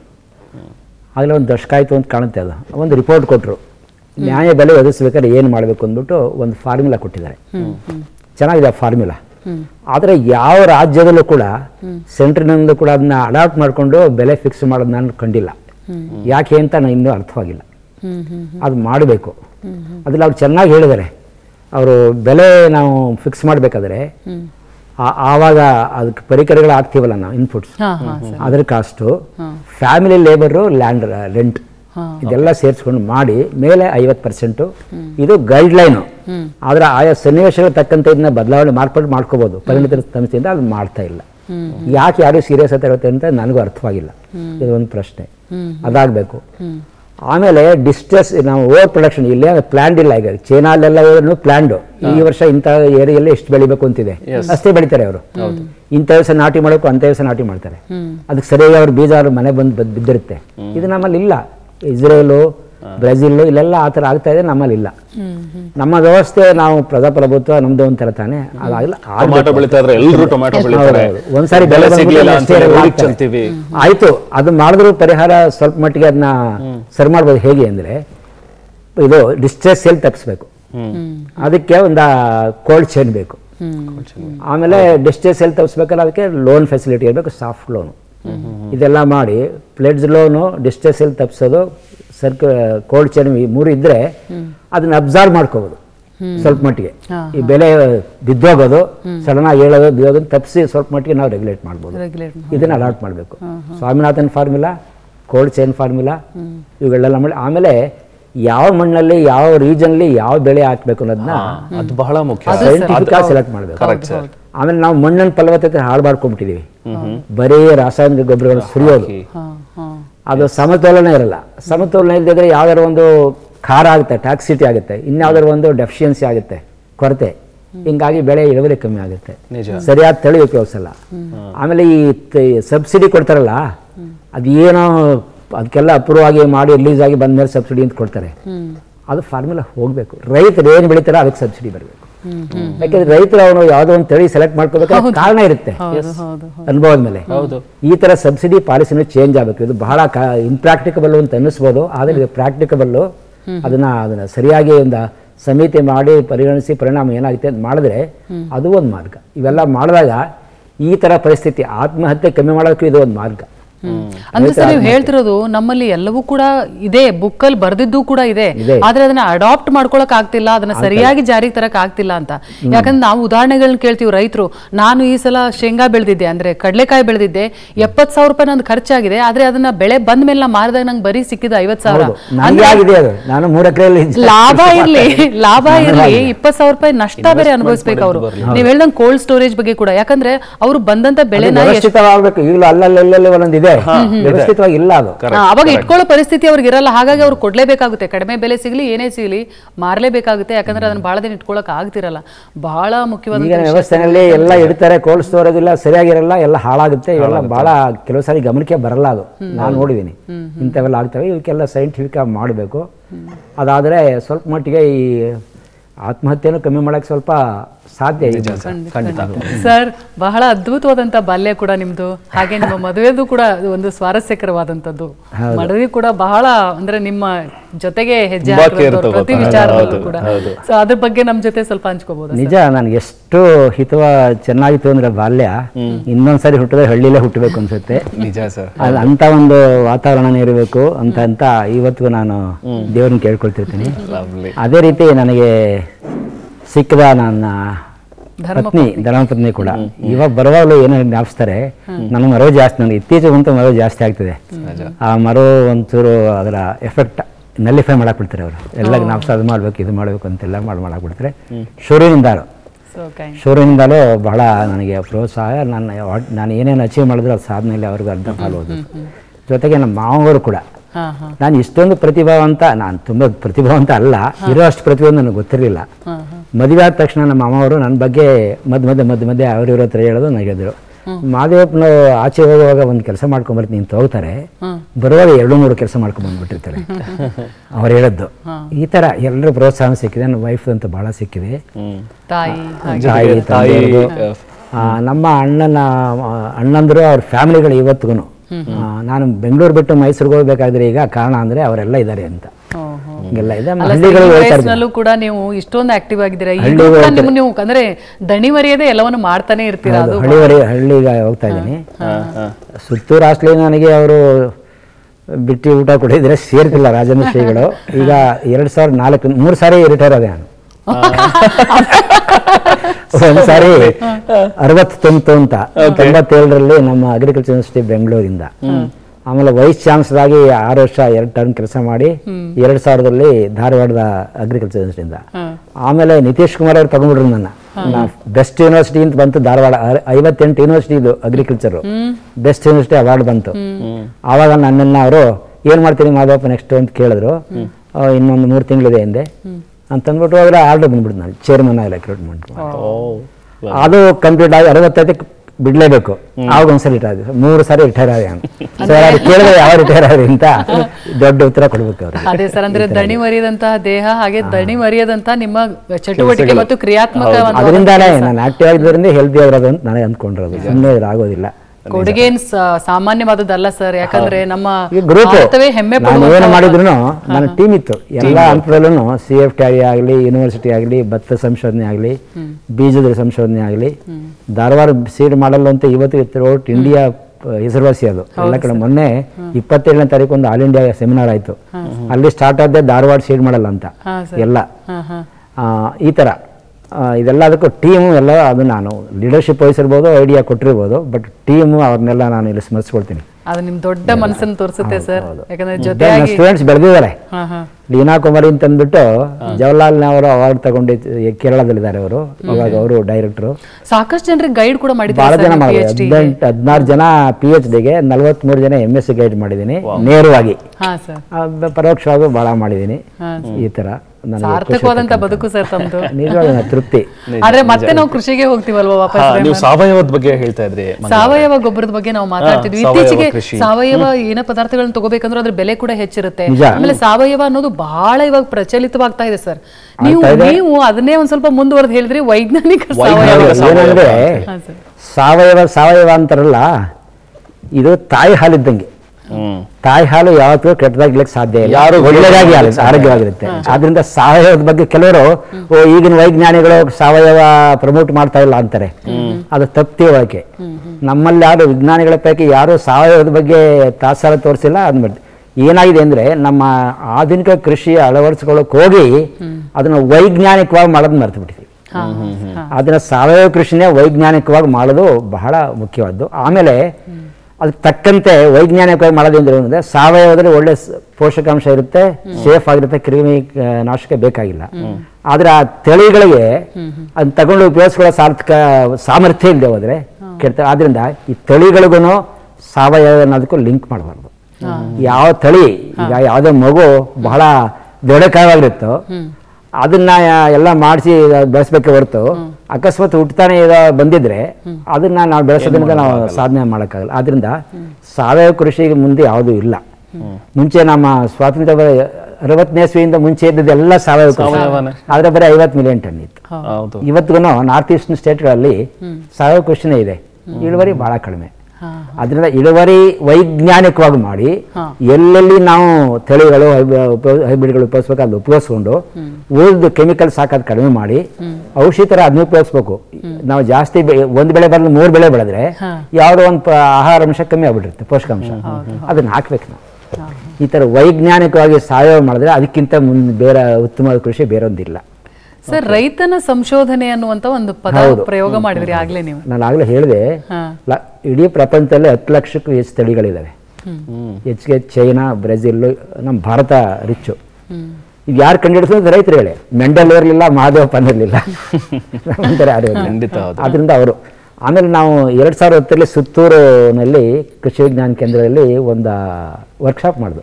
ಆಗಲೇ ಒಂದು ದಶಕ ಆಯಿತು ಅಂತ ಕಾಣುತ್ತೆ ಅದು ಒಂದು ರಿಪೋರ್ಟ್ ಕೊಟ್ಟರು ನ್ಯಾಯ ಬೆಲೆ ಒದಗಿಸ್ಬೇಕಾದ್ರೆ ಏನು ಮಾಡಬೇಕು ಅಂದ್ಬಿಟ್ಟು ಒಂದು ಫಾರ್ಮುಲಾ ಕೊಟ್ಟಿದ್ದಾರೆ ಚೆನ್ನಾಗಿದೆ ಆ ಫಾರ್ಮುಲಾ ಆದರೆ ಯಾವ ರಾಜ್ಯದಲ್ಲೂ ಕೂಡ ಸೆಂಟ್ರಿನಿಂದ ಕೂಡ ಅದನ್ನ ಅಡಾಪ್ಟ್ ಮಾಡಿಕೊಂಡು ಬೆಲೆ ಫಿಕ್ಸ್ ಮಾಡೋದು ನಾನು ಕಂಡಿಲ್ಲ ಯಾಕೆ ಅಂತ ನಾನು ಇನ್ನೂ ಅರ್ಥವಾಗಿಲ್ಲ ಅದು ಮಾಡಬೇಕು ಅದ್ರಲ್ಲಿ ಅವ್ರು ಚೆನ್ನಾಗಿ ಹೇಳಿದ್ದಾರೆ ಅವರು ಬೆಲೆ ನಾವು ಫಿಕ್ಸ್ ಮಾಡಬೇಕಾದ್ರೆ ಆವಾಗ ಅದಕ್ಕೆ ಪರಿಕರಗಳು ಹಾಕ್ತೀವಲ್ಲ ನಾವು ಇನ್ಪುಟ್ಸ್ ಹಾ ಹಾ ಅದ್ರ cost family labour land rent ಇದೆಲ್ಲ ಸೇರಿಸ್ಕೊಂಡು ಮಾಡಿ ಮೇಲೆ ಐವತ್ತು ಪರ್ಸೆಂಟು ಇದು ಗೈಡ್ಲೈನು ಆದರೆ ಆಯಾ ಸನ್ನಿವೇಶಗಳ ತಕ್ಕಂತೆ ಇದನ್ನ ಬದಲಾವಣೆ ಮಾರ್ಪಾಡು ಮಾಡ್ಕೋಬೋದು ಪರಿಣಿತರ ಸಂಸ್ಥೆಯಿಂದ ಅದು ಮಾಡ್ತಾ ಇಲ್ಲ ಯಾಕೆ ಯಾರು ಸೀರಿಯಸ್ ಅಂತ ಇರುತ್ತೆ ಅಂತ ನನಗೂ ಅರ್ಥವಾಗಿಲ್ಲ ಇದು ಒಂದು ಪ್ರಶ್ನೆ ಅದಾಗಬೇಕು ಆಮೇಲೆ ಡಿಸ್ಟ್ರೆಸ್ ನಾವು ಓವರ್ ಪ್ರೊಡಕ್ಷನ್ ಇಲ್ಲೇ ಪ್ಲ್ಯಾಂಡ್ ಇಲ್ಲ ಈಗ ಚೈನಾಲೆಲ್ಲ ಹೋದ್ರೂ ಪ್ಲ್ಯಾಂಡು ಈ ವರ್ಷ ಇಂಥ ಏರಿಯಲ್ಲಿ ಇಷ್ಟು ಬೆಳಿಬೇಕು ಅಂತಿದೆ ಅಷ್ಟೇ ಬೆಳಿತಾರೆ ಅವರು ಇಂಥ ದಿವಸ ನಾಟಿ ಮಾಡಬೇಕು ಅಂಥ ದಿವಸ ನಾಟಿ ಮಾಡ್ತಾರೆ ಅದಕ್ಕೆ ಸರಿಯಾಗಿ ಅವ್ರ ಬೀಜ ಅವ್ರ ಮನೆ ಬಂದು ಬದ್- ಬಿದ್ದಿರುತ್ತೆ ಇದು ನಮ್ಮಲ್ಲಿ ಇಲ್ಲ ಇಸ್ರೇಲು ಬ್ರೆಜಿಲ್ ಇಲ್ಲೆಲ್ಲ ಆ ಥರ ಆಗ್ತಾ ಇದೆ ನಮ್ಮಲ್ಲಿ ಇಲ್ಲ ನಮ್ಮ ವ್ಯವಸ್ಥೆ ನಾವು ಪ್ರಜಾಪ್ರಭುತ್ವ ನಮ್ದು ಒಂಥರ ತಾನೇ ಅದಾಗಲ್ಲ ಟೊಮ್ಯಾಟೊ ಬೆಳೀತಾ ಇದ್ರೆ ಎಲ್ಲರೂ ಟೊಮ್ಯಾಟೊ ಬೆಳೀತಾರೆ ಹೌದು. ಒಂದ್ಸಾರಿ ಬೆಲೆ ಬೆಲೆ ಸಿಗ್ಲಿಲ್ಲ ಬಂದ್ಬಿಟ್ಟು ಅಂತ next year ಹುಡುಕ್ ಹಾಕ್ತಾರೆ. ಚೆಲ್ತೀವಿ ಆಯ್ತು ಅದು ಮಾಡಿದ್ರು ಪರಿಹಾರ ಸ್ವಲ್ಪ ಮಟ್ಟಿಗೆ ಅದನ್ನ ಸರಿ ಮಾಡ್ಬೋದು ಹೇಗೆ ಅಂದ್ರೆ ಇದು ಡಿಸ್ಟ್ರೆಸ್ ಎಲ್ಲಿ ತಪ್ಪಿಸ್ಬೇಕು ಅದಕ್ಕೆ ಒಂದು ಕೋಲ್ಡ್ ಚೈನ್ ಬೇಕು ಆಮೇಲೆ ಡಿಸ್ಟ್ರೆಸ್ ಎಲ್ಲಿ ತಪ್ಪಿಸ್ಬೇಕಲ್ಲ ಅದಕ್ಕೆ ಲೋನ್ ಫೆಸಿಲಿಟಿ ಇರಬೇಕು ಸಾಫ್ಟ್ ಲೋನ್ ಇದೆಲ್ಲ ಮಾಡಿ ಪ್ಲೇಟ್ಸ್ ಲೋನು ಡಿಸ್ಟ್ರೆಸ್ ಎಲ್ಲಿ ತಪ್ಪಿಸೋದು ಸರ್ಕ ಕೋಲ್ಡ್ ಚೈನ್ ಈ ಮೂರು ಇದ್ರೆ ಅದನ್ನ ಅಬ್ಸರ್ವ್ ಮಾಡ್ಕೋಬೋದು ಸ್ವಲ್ಪ ಮಟ್ಟಿಗೆ ಈ ಬೆಲೆ ಬಿದ್ದೋಗೋದು ಸಡನ್ ಆಗಿ ಹೇಳೋದು ಬಿದ್ದೋಗೋದು ತಪ್ಪಿಸಿ ಸ್ವಲ್ಪ ಮಟ್ಟಿಗೆ ನಾವು ರೆಗ್ಯುಲೇಟ್ ಮಾಡ್ಬೋದು ರೆಗ್ಯುಲೇಟ್ ಇದನ್ನ ಅಡಾಪ್ಟ್ ಮಾಡಬೇಕು Swaminathan formula cold chain formula ಇವುಗಳೆಲ್ಲ ಮಾಡಿ ಆಮೇಲೆ ಯಾವ ಮಣ್ಣಲ್ಲಿ ಯಾವ ರೀಜನ್ಲಿ ಯಾವ ಬೆಳೆ ಹಾಕ್ಬೇಕು ಅನ್ನೋದನ್ನ ಅದು ಬಹಳ ಮುಖ್ಯ ಸೈಂಟಿಫಿಕ್ ಆಗಿ ಸೆಲೆಕ್ಟ್ ಮಾಡಬೇಕು ಕರೆಕ್ಟ್ ಸರ್ ಆಮೇಲೆ ನಾವು ಮಣ್ಣಿನ ಫಲವತ್ತತೆ ಹಾಳು ಮಾಡ್ಕೊಂಡ್ಬಿಟ್ಟಿದೀವಿ ಬರೀ ರಾಸಾಯನಿಕ ಗೊಬ್ಬರಗಳು ಸುರಿಯೋದು ಹಾಂ ಹಾಂ ಅದು ಸಮತೋಲನ ಇರಲ್ಲ ಸಮತೋಲನ ಇಲ್ಲದಿದ್ರೆ ಯಾವ್ದಾದ್ರು ಒಂದು ಖಾರ ಆಗುತ್ತೆ ಟಾಕ್ಸಿಟಿ ಆಗುತ್ತೆ ಇನ್ಯಾವ್ದಾದ್ರು ಒಂದು ಡೆಫಿಷಿಯನ್ಸಿ ಆಗುತ್ತೆ ಕೊರತೆ ಹಿಂಗಾಗಿ ಬೆಳೆ ಇಳುವರಿ ಕಮ್ಮಿ ಆಗುತ್ತೆ ನಿಜ ಸರಿಯಾದ ತಳಿ ಉಪಯೋಗಿಸಲ್ಲ ಆಮೇಲೆ ಈ ಸಬ್ಸಿಡಿ ಕೊಡ್ತಾರಲ್ಲ ಅದು ಏನೋ ಅದಕ್ಕೆಲ್ಲ ಅಪೂರ್ವವಾಗಿ ಮಾಡಿ ರಿಲೀಸ್ ಆಗಿ ಬಂದ್ಮೇಲೆ ಸಬ್ಸಿಡಿ ಅಂತ ಕೊಡ್ತಾರೆ ಅದು ಫಾರ್ಮುಲಾ ಹೋಗಬೇಕು ರೈತರು ಏನು ಬೆಳಿತಾರೋ ಅದಕ್ಕೆ ಸಬ್ಸಿಡಿ ಬರಬೇಕು ಯಾಕಂದ್ರೆ ರೈತರು ಅವನು ಯಾವುದೋ ಒಂದು ತಳಿ ಸೆಲೆಕ್ಟ್ ಮಾಡ್ಕೋಬೇಕಾದ್ರೆ ಕಾರಣ ಇರುತ್ತೆ ಹೌದು ಹೌದು ಅನುಭವದ ಮೇಲೆ ಹೌದು ಈ ತರ ಸಬ್ಸಿಡಿ ಪಾಲಿಸಿನೂ ಚೇಂಜ್ ಆಗಬೇಕು ಇದು ಬಹಳ ಇಂಪ್ರಾಕ್ಟಿಕಬಲ್ ಅಂತ ಅನ್ನಿಸ್ಬೋದು ಆದರೆ ಇದು ಪ್ರಾಕ್ಟಿಕಬಲ್ ಅದನ್ನ ಅದನ್ನ ಸರಿಯಾಗಿ ಒಂದು ಸಮಿತಿ ಮಾಡಿ ಪರಿಗಣಿಸಿ ಪರಿಣಾಮ ಏನಾಗುತ್ತೆ ಅಂತ ಮಾಡಿದ್ರೆ ಅದು ಒಂದು ಮಾರ್ಗ ಇವೆಲ್ಲ ಮಾಡಿದಾಗ ಈ ತರ ಪರಿಸ್ಥಿತಿ ಆತ್ಮಹತ್ಯೆ ಕಮ್ಮಿ ಮಾಡೋದಕ್ಕೂ ಇದು ಒಂದು ಮಾರ್ಗ ಅಂದ್ರೆ ಸರ್ ನೀವು ಹೇಳ್ತಿರೋದು ನಮ್ಮಲ್ಲಿ ಎಲ್ಲವೂ ಕೂಡ ಇದೆ ಬುಕ್ಕಲ್ಲಿ ಬರ್ದಿದ್ದು ಕೂಡ ಇದೆ ಇದೆ. ಆದ್ರೆ ಅದನ್ನ ಅಡಾಪ್ಟ್ ಮಾಡ್ಕೊಳಕ್ ಆಗ್ತಿಲ್ಲ ಅದನ್ನ ಸರಿಯಾಗಿ ಜಾರಿಗೆ ತರಕ್ ಆಗ್ತಿಲ್ಲ ಅಂತ ಯಾಕಂದ್ರೆ ನಾವು ಉದಾಹರಣೆಗಳನ್ನ ಕೇಳ್ತೀವಿ ರೈತರು ನಾನು ಈ ಸಲ ಶೇಂಗಾ ಬೆಳೆದಿದ್ದೆ ಅಂದ್ರೆ ಕಡಲೆಕಾಯಿ ಬೆಳೆದಿದ್ದೆ ಎಪ್ಪತ್ ಸಾವಿರ ರೂಪಾಯಿ ನಂದು ಖರ್ಚಾಗಿದೆ ಆದ್ರೆ ಅದನ್ನ ಬೆಳೆ ಬಂದ ಮೇಲೆ ನಾ ಮಾರಿದಾಗ ನಂಗೆ ಬರೀ ಸಿಕ್ಕಿದ ಐವತ್ ಸಾವಿರ ಹೌದು ನನಗೆ ಆಗಿದೆ ಅದು ನಾನು ಮೂರು ಎಕರೆಯಲ್ಲಿ ಲಾಭ ಇರ್ಲಿ ಲಾಭ ಇರ್ಲಿ ಇಪ್ಪತ್ ಸಾವಿರ ರೂಪಾಯಿ ನಷ್ಟ ಬೇರೆ ಅನುಭವಿಸ್ಬೇಕು ಅವರು ನೀವ್ ಹೇಳ್ದಂಗ್ ಕೋಲ್ಡ್ ಸ್ಟೋರೇಜ್ ಬಗ್ಗೆ ಕೂಡ ಯಾಕಂದ್ರೆ ಅವರು ಬಂದಂತ ಬೆಳೆನ ಎಷ್ಟು ವ್ಯವಸ್ಥಿತವಾಗಬೇಕು ಈಗಲೂ ಅಲ್ಲಲ್ಲಿ ಒಂದೊಂದು ಇದೆ ವ್ಯವಸ್ಥಿತವಾಗಿ ಇಲ್ಲ ಅದು ಆ, ಅವಾಗ ಇಟ್ಕೊಳ್ಳೋ ಪರಿಸ್ಥಿತಿ ಅವ್ರಿಗೆ ಇರಲ್ಲ ಹಾಗಾಗಿ ಅವ್ರು ಕೊಡ್ಲೇಬೇಕಾಗುತ್ತೆ ಕಡಿಮೆ ಬೆಲೆ ಸಿಗ್ಲಿ ಏನೇ ಸಿಗ್ಲಿ ಮಾರ್ಲೇಬೇಕಾಗುತ್ತೆ ಯಾಕಂದ್ರೆ ಅದನ್ನ ಬಹಳ ದಿನ ಇಟ್ಕೊಳಕ್ ಆಗ್ತಿರಲ್ಲ ಬಹಳ ಮುಖ್ಯವಾದ ಈಗಿನ ವ್ಯವಸ್ಥೆನಲ್ಲಿ ಎಲ್ಲ ಇಡ್ತಾರೆ ಕೋಲ್ಡ್ ಸ್ಟೋರೇಜ್ ಇಲ್ಲ ಸರಿಯಾಗಿರಲ್ಲ ಎಲ್ಲ ಹಾಳಾಗುತ್ತೆ ಇವೆಲ್ಲ ಬಹಳ ಕೆಲವು ಸಾರಿ ಗಮನಕ್ಕೆ ಬರಲ್ಲ ಅದು ನಾನು ನೋಡಿದ್ದೀನಿ ಇಂಥವೆಲ್ಲ ಆಗ್ತವೆ ಇವಕ್ಕೆಲ್ಲ ಸೈಂಟಿಫಿಕ್ ಆಗಿ ಮಾಡಬೇಕು ಅದಾದರೆ ಸ್ವಲ್ಪ ಮಟ್ಟಿಗೆ ಈ ಆತ್ಮಹತ್ಯೆನೂ ಕಮ್ಮಿ ಮಾಡೋಕ್ಕೆ ಸ್ವಲ್ಪ ಸಾಧ್ಯ ಇದೆ ಖಂಡಿತ ಸರ್ ಬಹಳ ಅದ್ಭುತವಾದಂತ ಬಾಲ್ಯ ಕೂಡ ನಿಮ್ದು ಹಾಗೆ ನಿಮ್ಮ ಮದುವೆದು ಕೂಡ ಅದು ಒಂದು ಸ್ವಾರಸ್ಯಕರವಾದಂತದ್ದು ಮದುವೆ ಕೂಡ ಬಹಳ ಅಂದ್ರೆ ನಿಮ್ಮ ಜೊತೆಗೆ ಹೆಜ್ಜೆ ತುಂಬಾ ಹಾಕಿರೋದು care ಪ್ರತಿ ತಗೋತಾರೆ. ವಿಚಾರದಲ್ಲೂ ಹೌದು, ಕೂಡ ಹೌದು. ಸೊ ಅದ್ರ ಬಗ್ಗೆ ನಮ್ ಜೊತೆ ಸ್ವಲ್ಪ ಹಂಚ್ಕೋಬಹುದು ನಿಜ ನನಗೆ ಎಷ್ಟು ಹಿತವ ಚೆನ್ನಾಗಿತ್ತು ಅಂದ್ರೆ ಬಾಲ್ಯ ಇನ್ನೊಂದ್ಸರಿ ಹುಟ್ಟಿದ್ರೆ ಹಳ್ಳಿಲೇ ಹುಟ್ಟಬೇಕು ಅನ್ಸುತ್ತೆ ನಿಜ ಸರ್ ಅದು ಅಂತ ಒಂದು ವಾತಾವರಣನೇ ಇರಬೇಕು ಅಂತ ಅಂತ ಇವತ್ತಿಗೂ ನಾನು ದೇವ್ರನ್ನ ಕೇಳ್ಕೊಳ್ತಿರ್ತೀನಿ ಲವ್ಲಿ ಅದೇ ರೀತಿ ನನಗೆ ಸಿಕ್ಕದ ನನ್ನ ಪತ್ನಿ ಧರ್ಮಪತ್ನಿ ಕೂಡ ಇವಾಗ ಬರುವಾಗಲೂ ಏನೋ ಜ್ಞಾಪಿಸ್ತಾರೆ ನನಗೆ ಮರವು ಜಾಸ್ತಿ ನನಗೆ ಇತ್ತೀಚೆಗಂತೂ ಮರವು ಜಾಸ್ತಿ ಆಗ್ತಿದೆ ಆ ಮರ ಒಂಚೂರು ಅದರ ಎಫೆಕ್ಟ್ ನಲ್ಲಿಫೈ ಮಾಡಕ್ ಬಿಡ್ತಾರೆ ಅವರು ಎಲ್ಲ ಜ್ಞಾಪಿಸ ಅದು ಮಾಡ್ಬೇಕು ಇದು ಮಾಡ್ಬೇಕು ಅಂತೆಲ್ಲ ಮಾಡಿ ಮಾಡಕ್ ಬಿಡ್ತಾರೆ ಶುರುವಿನಿಂದ ಸೊ ಕೈಂಡ್ ಶುರುವಿನಿಂದಲೂ ಬಹಳ ನನಗೆ ಪ್ರೋತ್ಸಾಹ ನನ್ನ ವಾಟ್- ನಾನು ಏನೇನು ಅಚೀವ್ ಮಾಡಿದ್ರು ಅದು ಸಾಧನೆಯಲ್ಲಿ ಅವ್ರಿಗೆ ಅರ್ಧ ಪಾಲು ಹೋಗ್ಬೇಕು ಜೊತೆಗೆ ನಮ್ಮ ಮಾವವರು ಕೂಡ ಹಾ ಹಾ ನಾನು ಇಷ್ಟೊಂದು ಪ್ರತಿಭಾವಂತ ನಾನು ತುಂಬ ಪ್ರತಿಭಾವಂತ ಅಲ್ಲ ಇರೋ ಅಷ್ಟು ಪ್ರತಿಭೆ ನನಗೆ ಗೊತ್ತಿರಲಿಲ್ಲ ಹಾ ಹಾ ಮದುವೆ ಆದ ತಕ್ಷಣ ನಮ್ಮ ಮಾಮವರು ನನ್ನ ಬಗ್ಗೆ ಮಧ್ಯ ಮಧ್ಯೆ ಮಧ್ಯ ಮಧ್ಯೆ ಅವ್ರು ಇರೋ ಹತ್ರ ಹೇಳೋದು ನನಗೆ ಹೇಳಿದ್ರು ಮಾದೇವಪ್ಪನ ಆಚೆ ಹೋಗುವಾಗ ಒಂದು ಕೆಲಸ ಮಾಡ್ಕೊಂಬರ್ತೀನಿ ಅಂತ ಹೋಗ್ತಾರೆ ಬರುವಾಗ ಎರಡು ಮೂರು ಕೆಲಸ ಮಾಡ್ಕೊಂಡ್ ಬಂದ್ಬಿಟ್ಟಿರ್ತಾರೆ ಅವ್ರು ಹೇಳದ್ದು ಈ ಥರ ಎಲ್ಲರೂ ಪ್ರೋತ್ಸಾಹ ಸಿಕ್ಕಿದೆ ನನ್ನ ವೈಫ್ ಅಂತೂ ಭಾಳ ಸಿಕ್ಕಿದೆ ಹ್ಮ್ ತಾಯಿ ಹಾಗೆ ತಾಯಿ ತಾಯಿ ತಂದೆಯವ್ರಿಗೂ. ಆ, ನಮ್ಮ ಅಣ್ಣನ ಆ, ಅಣ್ಣಂದ್ರು ಅವ್ರ ಫ್ಯಾಮಿಲಿಗಳು ಇವತ್ತಿಗೂ ನಾನು ಬೆಂಗಳೂರು ಬಿಟ್ಟು ಮೈಸೂರಿಗೆ ಹೋಗ್ಬೇಕಾದ್ರೆ ಈಗ ಕಾರಣ ಅಂದರೆ ಅವರೆಲ್ಲ ಇದ್ದಾರೆ ಅಂತ ಹ್ಮ್, ಹ್ಮ್. ಹಿಂಗೆಲ್ಲ ಇದೆ ಅಲ್ಲ ಹಳ್ಳಿಗಳು ಸರ್, ಈ ಹೇಳ್ತಾ ಇರ್ತಾರೆ. ವಯಸ್ಸಿನಲ್ಲೂ ಕೂಡ ನೀವು ಇಷ್ಟೊಂದು ಆಕ್ಟಿವ್ ಆಗಿದ್ದೀರಾ ಈಗಲೂ ಹಳ್ಳಿಗೂ ಕೂಡ ಹೋಗ್ತಾರೆ. ನಿಮ್ಮ ನೀವು ಅಂದ್ರೆ ದಣಿ ಮರೆಯದೆ ಎಲ್ಲವನ್ನು ಮಾಡ್ತಾನೆ ಇರ್ತೀರಾ ಅದು ಹಳ್ಳಿವರೆ ಹಳ್ಳಿಗೆ ಹೋಗ್ತಾ ಇದ್ದೀನಿ ಸುತ್ತೂರು ಹಾಸ್ಟ್ಲಿ ನನಗೆ ಅವರು ಬಿಟ್ಟು ಊಟ ಕೊಟ್ಟಿದ್ರೆ ಸೇರ್ತಿಲ್ಲ ರಾಜೇಂದ್ರ ಶ್ರೀಗಳು ಈಗ ಎರಡ್ ಸಾವಿರದ ನಾಲ್ಕು ಮೂರು ಸಾರಿ ರಿಟೈರ್ ಆದೆ ನಾನು ಒಂದ್ ಸಾರಿ ಅರವತ್ತೊಂಬತ್ತು ಅಂತ ತೊಂಬತ್ತೇಳರಲ್ಲಿ ನಮ್ಮ ಅಗ್ರಿಕಲ್ಚರ್ ಯೂನಿವರ್ಸಿಟಿ ಬೆಂಗಳೂರಿಂದ ಆಮೇಲೆ ವೈಸ್ ಚಾನ್ಸಲರ್ ಆಗಿ ಆರು ವರ್ಷ ಎರಡು ಟರ್ಮ್ ಕೆಲಸ ಮಾಡಿ ಎರಡ್ ಸಾವಿರದಲ್ಲಿ ಧಾರವಾಡದ ಅಗ್ರಿಕಲ್ಚರ್ ಯೂನಿವರ್ಸಿಟಿಯಿಂದ ಆಮೇಲೆ ನಿತೀಶ್ ಕುಮಾರ್ ಅವ್ರು ತಗೊಂಡ್ಬಿಟ್ರು ನನ್ನ ಬೆಸ್ಟ್ ಯೂನಿವರ್ಸಿಟಿ ಅಂತ ಬಂತು ಧಾರವಾಡ ಅ- ಐವತ್ತೆಂಟು ಯೂನಿವರ್ಸಿಟಿ ಇದು ಅಗ್ರಿಕಲ್ಚರ್ ಬೆಸ್ಟ್ ಯೂನಿವರ್ಸಿಟಿ ಅವಾರ್ಡ್ ಬಂತು ಆವಾಗ ನನ್ನನ್ನ ಅವರು ಏನು ಮಾಡ್ತೀನಿ ಮಾಧವಪ್ಪ ನೆಕ್ಸ್ಟ್ ಅಂತ ಕೇಳಿದ್ರು ಆ, ಇನ್ನೊಂದು ಮೂರು ತಿಂಗಳಿದೆ ಹಿಂದೆ ಅಂತಂದ್ಬಿಟ್ಟು ಹೋದ್ರೆ ಆರ್ಡರ್ ಬಂದ್ಬಿಡ್ತು ನಾನು ಚೇರ್ಮನ್ ಆಗಿ ರಿಕ್ರೂಟ್ಮೆಂಟ್ ಓ ಅದು ಕಂಪ್ಲೀಟ್ ಆಗಿ ಅರವತ್ತೈದಕ್ಕೆ ಬಿಡ್ಲೇಬೇಕು ಆವಾಗ ಒಂದ್ಸಲ ರಿಟೈರ್ ಆಗಿದೆ ಮೂರು ಸಾರಿ ರಿಟೈರ್ ಆಗಿ ಸರ್ ಅದು ಕೇಳಿದ್ರೆ ಯಾವ ರಿಟೈರ್ ಆಗಿ ಅಂತ ದೊಡ್ಡ ಉತ್ತರ ಕೊಡ್ಬೇಕು ಅವ್ರಿಗೆ ಅದೇ ಸರ್ ಅಂದ್ರೆ ದಣಿ ಮರಿಯದಂತಹ ದೇಹ ಹಾಗೆ ದಣಿ ಮರಿಯದಂತಹ ನಿಮ್ಮ ಚಟುವಟಿಕೆ ಮತ್ತು ಕ್ರಿಯಾತ್ಮಕ ಒಂದು ಅದರಿಂದಾನೇ ನಾನು ಆಕ್ಟಿವ್ ಆಗಿದ್ದರಿಂದ ಹೆಲ್ದಿ ಆಗಿರೋದು ಅಂತ ನನಗೆ ಅಂದ್ಕೊಂಡಿರೋದು ಸುಮ್ಮನೆ ಆಗೋದಿಲ್ಲ ಕೊಡುಗೆ ಏನ್ ಸ- ಸಾಮಾನ್ಯವಾದದ್ದಲ್ಲ ಸರ್ ಯಾಕಂದ್ರೆ ನಮ್ಮ ಈ ಗ್ರೂಪ್ ಭಾರತವೇ ಹೆಮ್ಮೆ ನಾನು ಏನು ಪಡುವಂತಹ ಮಾಡಿದ್ರು ನನ್ನ ಟೀಮ್ ಇತ್ತು ಎಲ್ಲ ಹಂತದಲ್ಲೂ ಸಿ ಎಫ್ ಟಿ ಆಗಲಿ ಯೂನಿವರ್ಸಿಟಿ ಆಗಲಿ ಭತ್ತ ಸಂಶೋಧನೆ ಆಗಲಿ ಬೀಜದ ಸಂಶೋಧನೆ ಆಗಲಿ ಧಾರವಾಡ ಸೀಡ್ ಮಾಡಲ್ ಅಂತ ಇವತ್ತು ಥ್ರೂಔಟ್ ಇಂಡಿಯಾ ಹೆಸರುವಾಸಿ ಅದು ಎಲ್ಲ ಕಡೆ ಮೊನ್ನೆ ಇಪ್ಪತ್ತೇಳನೇ ತಾರೀಕು ಒಂದು ಆಲ್ ಇಂಡಿಯಾ ಸೆಮಿನಾರ್ ಆಯ್ತು ಅಲ್ಲಿ ಸ್ಟಾರ್ಟ್ ಆದ್ದೆ ಧಾರವಾಡ ಸೀಡ್ ಮಾಡಲ್ ಅಂತ ಹಾ, ಎಲ್ಲ ಹಾ, ಹಾ. ಆ, ಈ ಥರ ಆ, ಇದೆಲ್ಲ ಅದಕ್ಕೂ ಟೀಮು ಎಲ್ಲ ಅದು ನಾನು ಲೀಡರ್ಶಿಪ್ ವಹಿಸಿರ್ಬೋದು ಐಡಿಯಾ ಕೊಟ್ಟಿರ್ಬೋದು ಬಟ್ ಟೀಮು ಅವ್ರನ್ನೆಲ್ಲ ನಾನು ಇಲ್ಲಿ ಸ್ಮರಿಸ್ಕೊಳ್ತೀನಿ ಅದು ನಿಮ್ ದೊಡ್ಡ ಮನಸ್ಸನ್ನು ತೋರಿಸುತ್ತೆ ಸರ್ ಯಾಕಂದ್ರೆ ಜೊತೆಯಾಗಿ ಸ್ಟೂಡೆಂಟ್ಸ್ ಬೆಳೆದಿದ್ದಾರೆ ಹಾ ಹಾ ಲೀನಾ ಕುಮಾರಿ ಅಂತಂದ್ಬಿಟ್ಟು ಜವಾಹರ್ಲಾಲ್ ನೆಹರು ಅವಾರ್ಡ್ ತಗೊಂಡಿದ್ದು ಕೇರಳದಲ್ಲಿದ್ದಾರೆ ಅವರು ಇವಾಗ ಅವರು ಡೈರೆಕ್ಟ್ರು ಸಾಕಷ್ಟು ಜನರಿಗೆ ಗೈಡ್ ಕೂಡ ಬಹಳ ಜನ ಮಾಡಿದ್ದಾರೆ ಮಾಡಿದ್ದಾರೆ ಹದಿನೆಂಟು ಹದಿನಾರು ಜನ ಪಿ ಎಚ್ ಡಿಗೆ ನಲವತ್ಮೂರು ಜನ ಎಮ್ ಎಸ್ ಸಿ ಗೈಡ್ ಮಾಡಿದ್ದೀನಿ ನೇರವಾಗಿ ಹಾ ಸರ್ ಆ, ಬ- ಪರೋಕ್ಷವಾಗಿ ಭಾಳ ಮಾಡಿದ್ದೀನಿ ಹಾ, ಈ ಥರ ನನಗೆ ಸಾರ್ಥಕವಾದಂತ ಬದುಕು ಸರ್ ತಮ್ದು ನಿಜವಾಗ್ಲೂ ನನಗೆ ತೃಪ್ತಿ ಆದ್ರೆ ಮತ್ತೆ ನಾವು ಕೃಷಿಗೆ ಹೋಗ್ತೀವಲ್ವಾ ವಾಪಸ್ ಹಾ, ನೀವು ಸಾವಯವದ ಬಗ್ಗೆ ಹೇಳ್ತಾ ಇದ್ರಿ ಸಾವಯವ ಗೊಬ್ಬರದ ಬಗ್ಗೆ ನಾವು ಮಾತಾಡ್ತಿದ್ವಿ ಸಾವಯವ ಇತ್ತೀಚೆಗೆ ಕೃಷಿ. ಸಾವಯವ ಏನ ಪದಾರ್ಥಗಳನ್ನ ತಗೋಬೇಕಂದ್ರೆ ಅದ್ರ ಬೆಲೆ ಕೂಡ ಹೆಚ್ಚಿರುತ್ತೆ ನಿಜ. ಆಮೇಲೆ ಸಾವಯವ ಅನ್ನೋದು ಬಹಳ ಇವಾಗ ಪ್ರಚಲಿತವಾಗ್ತಾ ಇದೆ ಸರ್ ನೀವು ಆಗ್ತಾ ಇದೆ. ನೀವು ಅದನ್ನೇ ಒಂದ್ ಸ್ವಲ್ಪ ಮುಂದುವರೆದು ಹೇಳಿದ್ರಿ ವೈಜ್ಞಾನಿಕ ವೈಜ್ಞಾನಿಕ ಸಾವಯವ ಸಾವಯವ ಏನಂದ್ರೆ ಅಂತ ಹಾ, ಸರ್. ಸಾವಯವ ಸಾವಯವ ಅಂತಾರಲ್ಲ ಇದು ತಾಯಿ ಹಾಲಿದ್ದಂಗೆ ಹ್ಮ್ ತಾಯಿ ಹಾಲು ಯಾವತ್ತೂ ಕೆಟ್ಟದಾಗ್ಲಿಕ್ಕೆ ಸಾಧ್ಯ ಇಲ್ಲ ಯಾರು ಒಳ್ಳೆಯದಾಗಿ ಆಗುತ್ತೆ, ಆರೋಗ್ಯವಾಗಿರುತ್ತೆ ಆದ್ರಿಂದ ಸಾವಯವದ ಬಗ್ಗೆ ಕೆಲವರು ಓ ಈಗಿನ ವೈಜ್ಞಾನಿಗಳು ಸಾವಯವ ಪ್ರಮೋಟ್ ಮಾಡ್ತಾ ಇಲ್ಲ ಅಂತಾರೆ ಅದು ತಪ್ಪು ತಿಳುವಳಿಕೆ ನಮ್ಮಲ್ಲಿ ಯಾರು ವಿಜ್ಞಾನಿಗಳ ಪೈಕಿ ಯಾರು ಸಾವಯವದ ಬಗ್ಗೆ ತಾತ್ಸಾರ ತೋರಿಸಿಲ್ಲ ಅಂದ್ಬಿಟ್ಟು ಏನಾಗಿದೆ ಅಂದ್ರೆ ನಮ್ಮ ಆಧುನಿಕ ಕೃಷಿ ಅಳವಡಿಸ್ಕೊಳ್ಳೋಕೆ ಹೋಗಿ ಅದನ್ನ ವೈಜ್ಞಾನಿಕವಾಗಿ ಮಾಡೋದು ಮರ್ತು ಬಿಟ್ಟಿದ್ದೀವಿ ಹಾ, ಹಾ. ಅದನ್ನ ಸಾವಯವ ಕೃಷಿನೇ ವೈಜ್ಞಾನಿಕವಾಗಿ ಮಾಡೋದು ಬಹಳ ಮುಖ್ಯವಾದ್ದು ಆಮೇಲೆ ಅದಕ್ಕೆ ತಕ್ಕಂತೆ ವೈಜ್ಞಾನಿಕವಾಗಿ ಮಾಡೋದ್ರಿಂದ ಏನಂದ್ರೆ ಸಾವಯವದಲ್ಲಿ ಒಳ್ಳೆ ಸ- ಪೋಷಕಾಂಶ ಇರುತ್ತೆ ಸೇಫ್ ಆಗಿರುತ್ತೆ ಕ್ರಿಮಿ ಆ, ನಾಶಕ ಬೇಕಾಗಿಲ್ಲ ಆದ್ರೆ ಆ ತಳಿಗಳಿಗೆ ಅದನ್ನ ತಗೊಂಡು ಉಪಯೋಗಿಸ್ಕೊಳ್ಳೋ ಸಾರ್ಥಕ ಸಾಮರ್ಥ್ಯ ಇಲ್ಲದೆ ಹೋದ್ರೆ ಕೆಡ್ತ ಆದ್ರಿಂದ ಈ ತಳಿಗಳಿಗೂ ಸಾವಯವ ಅನ್ನೋದಕ್ಕೂ ಲಿಂಕ್ ಮಾಡಬಾರ್ದು ಯಾವ ತಳಿ ಈಗ ಯಾವುದೇ ಮಗು ಬಹಳ ದೊಡ್ಡಕಾವಾಗಿರುತ್ತೋ ಅದನ್ನ ಎಲ್ಲ ಮಾಡಿಸಿ ಬೆಳೆಸ್ಬೇಕೆ ಹೊರತು ಅಕಸ್ಮಾತ್ ಹುಟ್ಟತಾನೆ ಇರೋ ಬಂದಿದ್ರೆ ಅದನ್ನ ನಾವು ಬೆಳೆಸೋದ್ರಿಂದ ನಾವು ಸಾಧನೆ ಮಾಡೋಕ್ಕಾಗಲ್ಲ ಆದ್ರಿಂದ ಸಾವಯವ ಕೃಷಿಗೆ ಮುಂದೆ ಯಾವುದೂ ಇಲ್ಲ ಮುಂಚೆ ನಮ್ಮ ಸ್ವಾತಂತ್ರ್ಯ ಬ- ಅರವತ್ತನೇ ಇಸ್ವಿಯಿಂದ ಮುಂಚೆ ಇದ್ದದ್ದೆಲ್ಲ ಸಾವಯವ ಕೃಷಿ ಸಾವಯವನೇ. ಆದ್ರೆ ಬರೀ ಐವತ್ತು ಮಿಲಿಯನ್ ಟನ್ ಇತ್ತು ಹೌದು ಇವತ್ತಿಗೂ ನಾರ್ತ್ ಈಸ್ಟರ್ನ್ ಸ್ಟೇಟ್ಗಳಲ್ಲಿ ಸಾವಯವ ಕೃಷಿನೇ ಇದೆ ಇಳುವರಿ ಬಹಳ ಕಡಿಮೆ ಅದರಿಂದ ಇಳುವರಿ ವೈಜ್ಞಾನಿಕವಾಗಿ ಮಾಡಿ ಎಲ್ಲೆಲ್ಲಿ ನಾವು ತಳಿಗಳು ಹೈಬ್ರಿಡ್ಗಳು ಉಪಯೋಗಿಸ್ಬೇಕು ಅದು ಉಪಯೋಗಿಸ್ಕೊಂಡು ಉಳಿದು ಕೆಮಿಕಲ್ಸ್ ಹಾಕೋದು ಕಡಿಮೆ ಮಾಡಿ ಔಷಧಿ ಥರ ಅದನ್ನ ಉಪಯೋಗಿಸ್ಬೇಕು ನಾವು ಜಾಸ್ತಿ ಬೆ- ಒಂದು ಬೆಳೆ ಬರಲು ಮೂರು ಬೆಳೆ ಬೆಳೆದ್ರೆ ಯಾವುದೋ ಒಂದು ಪ- ಆಹಾರ ಅಂಶ ಕಮ್ಮಿ ಆಗ್ಬಿಟ್ಟಿರುತ್ತೆ ಪೋಷಕಾಂಶ ಅದನ್ನ ಹಾಕ್ಬೇಕು ನಾವು ಈ ಥರ ವೈಜ್ಞಾನಿಕವಾಗಿ ಸಾವಯವ ಮಾಡಿದ್ರೆ ಅದಕ್ಕಿಂತ ಮುಂದೆ ಬೇರೆ ಉತ್ತಮವಾದ ಕೃಷಿ ಬೇರೊಂದಿಲ್ಲ ಸರ್ ರೈತನ ಸಂಶೋಧನೆ ಅನ್ನುವಂತ ಒಂದು ಪದ ಹೌದು. ಪ್ರಯೋಗ ಮಾಡಿದ್ರಿ ಆಗ್ಲೇ ನೀವು ನಾನು ಆಗಲೇ ಹೇಳಿದೆ ಹಾ. ಲ- ಇಡೀ ಪ್ರಪಂಚದಲ್ಲಿ ಹತ್ತು ಲಕ್ಷಕ್ಕೂ ಹೆಚ್ಚು ತಳಿಗಳಿದ್ದಾವೆ ಹೆಚ್ಚಿಗೆ ಚೈನಾ ಬ್ರೆಜಿಲ್ ನಮ್ಮ ಭಾರತ ರಿಚ್ಚು ಇದು ಯಾರು ಕಂಡುಹಿಡಿದ್ರು ರೈತರು ಹೇಳಿ ಮೆಂಡಲ್ ಇರಲಿಲ್ಲ ಮಹಾದೇವಪ್ಪನ್ ಇರಲಿಲ್ಲ ನಮ್ಮಂತಾರೆ ಯಾರು ಇರಲಿಲ್ಲ ಖಂಡಿತ ಹೌದು. ಅದರಿಂದ ಅವರು ಆಮೇಲೆ ನಾವು ಎರಡು ಸಾವಿರದ ಹತ್ತರಲ್ಲಿ ಸುತ್ತೂರಿನಲ್ಲಿ ಕೃಷಿ ವಿಜ್ಞಾನ ಕೇಂದ್ರದಲ್ಲಿ ಒಂದು ವರ್ಕ್ಶಾಪ್ ಮಾಡಿದ್ವು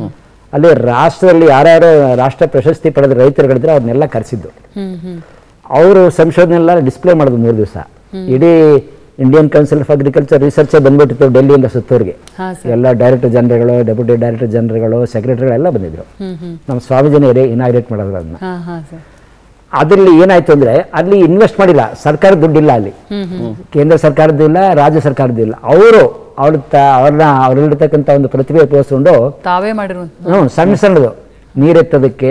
ಅಲ್ಲಿ ರಾಷ್ಟ್ರದಲ್ಲಿ ಯಾರ್ಯಾರು ರಾಷ್ಟ್ರ ಪ್ರಶಸ್ತಿ ಪಡೆದ ರೈತರುಗಳಿದ್ರೆ ಅವ್ರನ್ನೆಲ್ಲ ಕರೆಸಿದ್ದು ಹ್ಮ್ ಹ್ಮ್ ಅವರು ಸಂಶೋಧನೆ ಡಿಸ್ಪ್ಲೇ ಮಾಡೋದು ಮೂರು ದಿವಸ ಇಡೀ Indian council of agriculture research ಬಂದ್ಬಿಟ್ಟಿತ್ತು ಡೆಲ್ಲಿಯಿಂದ ಸುತ್ತೂರಿಗೆ ಹಾ ಎಲ್ಲ ಡೈರೆಕ್ಟರ್ ಜನರಲ್ಗಳು ಡೆಪ್ಯೂಟಿ ಡೈರೆಕ್ಟರ್ ಜನರಲ್ಗಳು ಸೆಕ್ರೆಟರಿಗಳು ಎಲ್ಲ ಬಂದಿದ್ರು ನಮ್ಮ ಸ್ವಾಮೀಜಿನ ಇನಾಗ್ರೇಟ್ ಮಾಡೋದು ಅದನ್ನ ಹಾ ಹಾ ಸರ್ ಅದರಲ್ಲಿ ಏನಾಯ್ತು ಅಂದ್ರೆ ಅಲ್ಲಿ ಇನ್ವೆಸ್ಟ್ ಮಾಡಿಲ್ಲ ಸರ್ಕಾರ ದುಡ್ಡಿಲ್ಲ ಅಲ್ಲಿ ಕೇಂದ್ರ ಸರ್ಕಾರದ್ದು ಇಲ್ಲ ರಾಜ್ಯ ಸರ್ಕಾರದ್ದು ಇಲ್ಲ ಅವರು ಅವ್ರ ತ- ಅವ್ರನ್ನ ಅವ್ರಲ್ಲಿರ್ತಕ್ಕಂಥ ಒಂದು ಪ್ರತಿಭೆ ಉಪಯೋಗಿಸ್ಕೊಂಡು ತಾವೇ ಮಾಡಿರುವಂತ ಹ್ಞೂ ಸಣ್ಣ ಸಣ್ಣದು ನೀರೆತ್ತೋದಕ್ಕೆ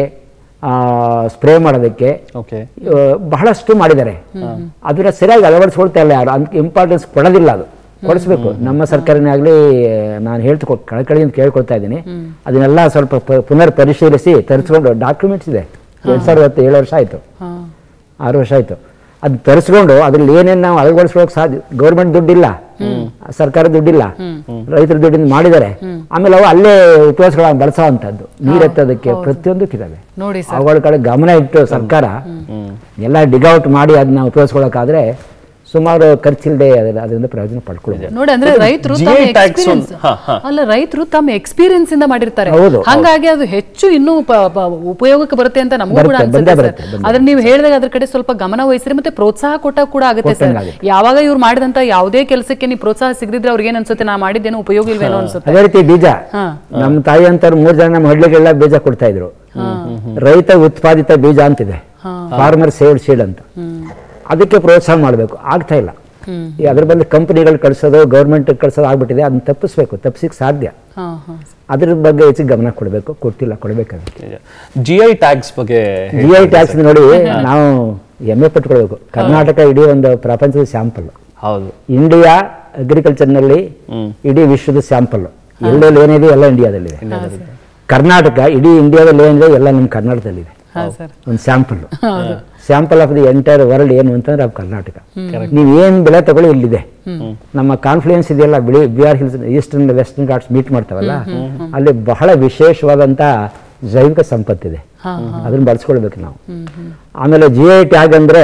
ಸ್ಪ್ರೇ ಮಾಡೋದಕ್ಕೆ ಓಕೆ ಆ, ಬಹಳಷ್ಟು ಮಾಡಿದ್ದಾರೆ ಅದನ್ನ ಸರಿಯಾಗಿ ಅಳವಡಿಸ್ಕೊಳ್ತಾ ಇಲ್ಲ ಯಾರು ಅದಕ್ಕೆ ಇಂಪಾರ್ಟೆನ್ಸ್ ಕೊಡೋದಿಲ್ಲ ಅದು ಕೊಡಿಸ್ಬೇಕು ನಮ್ಮ ಸರ್ಕಾರನೇ ಆಗಲಿ ನಾನು ಹೇಳ್ತು ಕಳಕಳಿಯಿಂದ ಕೇಳ್ಕೊಳ್ತಾ ಇದ್ದೀನಿ ಅದನ್ನೆಲ್ಲ ಸ್ವಲ್ಪ ಪ- ಪುನರ್ ಪರಿಶೀಲಿಸಿ ತರಿಸ್ಕೊಂಡು ಡಾಕ್ಯುಮೆಂಟ್ಸ್ ಇದೆ ಎರಡು ಸಾವಿರದ ಹತ್ತು ಏಳು ವರ್ಷ ಆಯಿತು ಹಾ ಆರು ವರ್ಷ ಆಯಿತು ಅದು ತರಿಸ್ಕೊಂಡು ಅದ್ರಲ್ಲಿ ಏನೇನು ನಾವು ಅಳವಡಿಸ್ಕೊಳ್ಳೋಕೆ ಸಾಧ್ಯ ಗೌರ್ಮೆಂಟ್ ದುಡ್ಡಿಲ್ಲ ಸರ್ಕಾರ ದುಡ್ಡಿಲ್ಲ ರೈತರ ದುಡ್ಡಿಂದ ಮಾಡಿದ್ದಾರೆ ಆಮೇಲೆ ಅವು ಅಲ್ಲೇ ಉಪಯೋಗಿಸ್ಕೊಳ್ಳೋ ಬಳಸೋ ಅಂಥದ್ದು ನೀರೆತ್ತೋದಕ್ಕೆ ಪ್ರತಿಯೊಂದಕ್ಕಿದ್ದಾವೆ ನೋಡಿ ಸರ್ ಅವುಗಳ ಕಡೆ ಗಮನ ಇಟ್ಟು ಸರ್ಕಾರ ಎಲ್ಲ ಡಿಗೌಟ್ ಮಾಡಿ ಅದನ್ನ ಉಪಯೋಗಿಸ್ಕೊಳ್ಳೋಕ್ಕಾದ್ರೆ ಸುಮಾರು ಖರ್ಚಿಲ್ಲದೆ ಅದರ ಅದರಿಂದ ಪ್ರಯೋಜನ ಪಡ್ಕೊಳ್ಬೋದು ನೋಡಿ ಅಂದ್ರೆ ರೈತರು GI ತಮ್ಮ tax experience- ಒಂದು- ಹಾ, ಹಾ. ಅಲ್ಲ ರೈತರು ತಮ್ಮ ಎಕ್ಸ್ಪೀರಿಯನ್ಸ್ ಇಂದ ಮಾಡಿರ್ತಾರೆ ಹೌದು, ಹಂಗಾಗಿ ಅದು ಹೆಚ್ಚು ಇನ್ನೂ ಪ- ಪ- ಉಪಯೋಗಕ್ಕೆ ಬರುತ್ತೆ ಅಂತ ನಮಗೂ ಕೂಡ ಬರುತ್ತೆ, ಅನ್ಸುತ್ತೆ ಬಂದೇ ಸರ್ ಬರುತ್ತೆ, ಆದ್ರೆ ನೀವು ಹೇಳಿದಾಗ ಅದ್ರ ಕಡೆ ಸ್ವಲ್ಪ ಗಮನ ವಹಿಸ್ರಿ ಮತ್ತೆ ಪ್ರೋತ್ಸಾಹ ಕೊಟ್ಟಾಗ ಕೂಡ ಆಗುತ್ತೆ ಸರ್ ಕೊಟ್ಟಂಗಾಗುತ್ತೆ. ಯಾವಾಗ ಇವ್ರು ಮಾಡಿದಂತ ಯಾವುದೇ ಕೆಲಸಕ್ಕೆ ನೀವು ಪ್ರೋತ್ಸಾಹ ಸಿಗದಿದ್ರೆ ಅವ್ರಿಗೆ ಏನ್ ಅನ್ಸುತ್ತೆ ನಾ ಮಾಡಿದ್ದೇನೋ ಉಪಯೋಗ ಇಲ್ವೇನೋ ಅನ್ಸುತ್ತೆ ಅದೇ ರೀತಿ ಬೀಜ ಹಾ. ನಮ್ಮ ತಾಯಿ ಅಂತವ್ರು ಮೂರು ಜನ ನಮ್ಮ ಹಳ್ಳಿಗೆಲ್ಲ ಬೀಜ ಕೊಡ್ತಾ ಇದ್ರು ರೈತ ಉತ್ಪಾದಿತ ಬೀಜ ಅಂತಿದೆ ಫಾರ್ಮರ್ ಸೇವ್ಡ್ ಸೀಡ್ ಅಂತ ಅದಕ್ಕೆ ಪ್ರೋತ್ಸಾಹ ಮಾಡಬೇಕು ಆಗ್ತಾ ಇಲ್ಲ ಈ ಅದ್ರ ಬದಲು ಕಂಪನಿಗಳು ಕಳ್ಸೋದು ಗೌರ್ಮೆಂಟ್ ಕಳ್ಸೋದು ಆಗ್ಬಿಟ್ಟಿದೆ ಅದನ್ನ ತಪ್ಪಿಸ್ಬೇಕು ತಪ್ಪಿಸಕ್ಕೆ ಸಾಧ್ಯ ಹಾ ಹಾ ಅದ್ರ ಬಗ್ಗೆ ಹೆಚ್ಚಿಗೆ ಗಮನ ಕೊಡಬೇಕು ಕೊಡ್ತಿಲ್ಲ ಕೊಡಬೇಕಾಗುತ್ತೆ ಜಿ ಐ ಟ್ಯಾಕ್ಸ್ ಬಗ್ಗೆ ಜಿ ಐ ಟ್ಯಾಕ್ಸ್ ನೋಡಿ ನಾವು ಹೆಮ್ಮೆ ಪಟ್ಕೊಳ್ಬೇಕು ಕರ್ನಾಟಕ ಇಡೀ ಒಂದು ಪ್ರಪಂಚದ ಸ್ಯಾಂಪಲ್ ಹೌದು ಇಂಡಿಯಾ ಅಗ್ರಿಕಲ್ಚರ್ನಲ್ಲಿ ಇಡೀ ವಿಶ್ವದ ಸ್ಯಾಂಪಲ್ ಎಲ್ಲೆಲ್ಲಿ ಏನಿದೆ ಎಲ್ಲ ಇಂಡಿಯಾದಲ್ಲಿದೆ ಕರ್ನಾಟಕ ಇಡೀ ಇಂಡಿಯಾದಲ್ಲಿ ಏನಿದೆ ಎಲ್ಲ ನಮ್ಮ ಕರ್ನಾಟಕದಲ್ಲಿದೆ ಹಾ ಸರ್ ಒಂದು sample sample of the entire world ಏನು ಅಂತಂದ್ರೆ ಅದು ಕರ್ನಾಟಕ ನೀವು ಏನು ಬೆಳೆ ತಗೊಳ್ಳಿ ಇಲ್ಲಿದೆ ನಮ್ಮ ಕಾನ್ಫ್ಲುಯೆನ್ಸ್ ಇದೆಯಲ್ಲ ಬಿಳಿ B R Hills Eastern Western Ghats meet ಮಾಡ್ತಾವಲ್ಲ ಅಲ್ಲಿ ಬಹಳ ವಿಶೇಷವಾದಂಥ ಜೈವಿಕ ಸಂಪತ್ತಿದೆ ಅದನ್ನ ಬಳಸ್ಕೊಳ್ಬೇಕು ನಾವು ಆಮೇಲೆ ಜಿ ಐ ಟ್ಯಾಗ್ ಅಂದ್ರೆ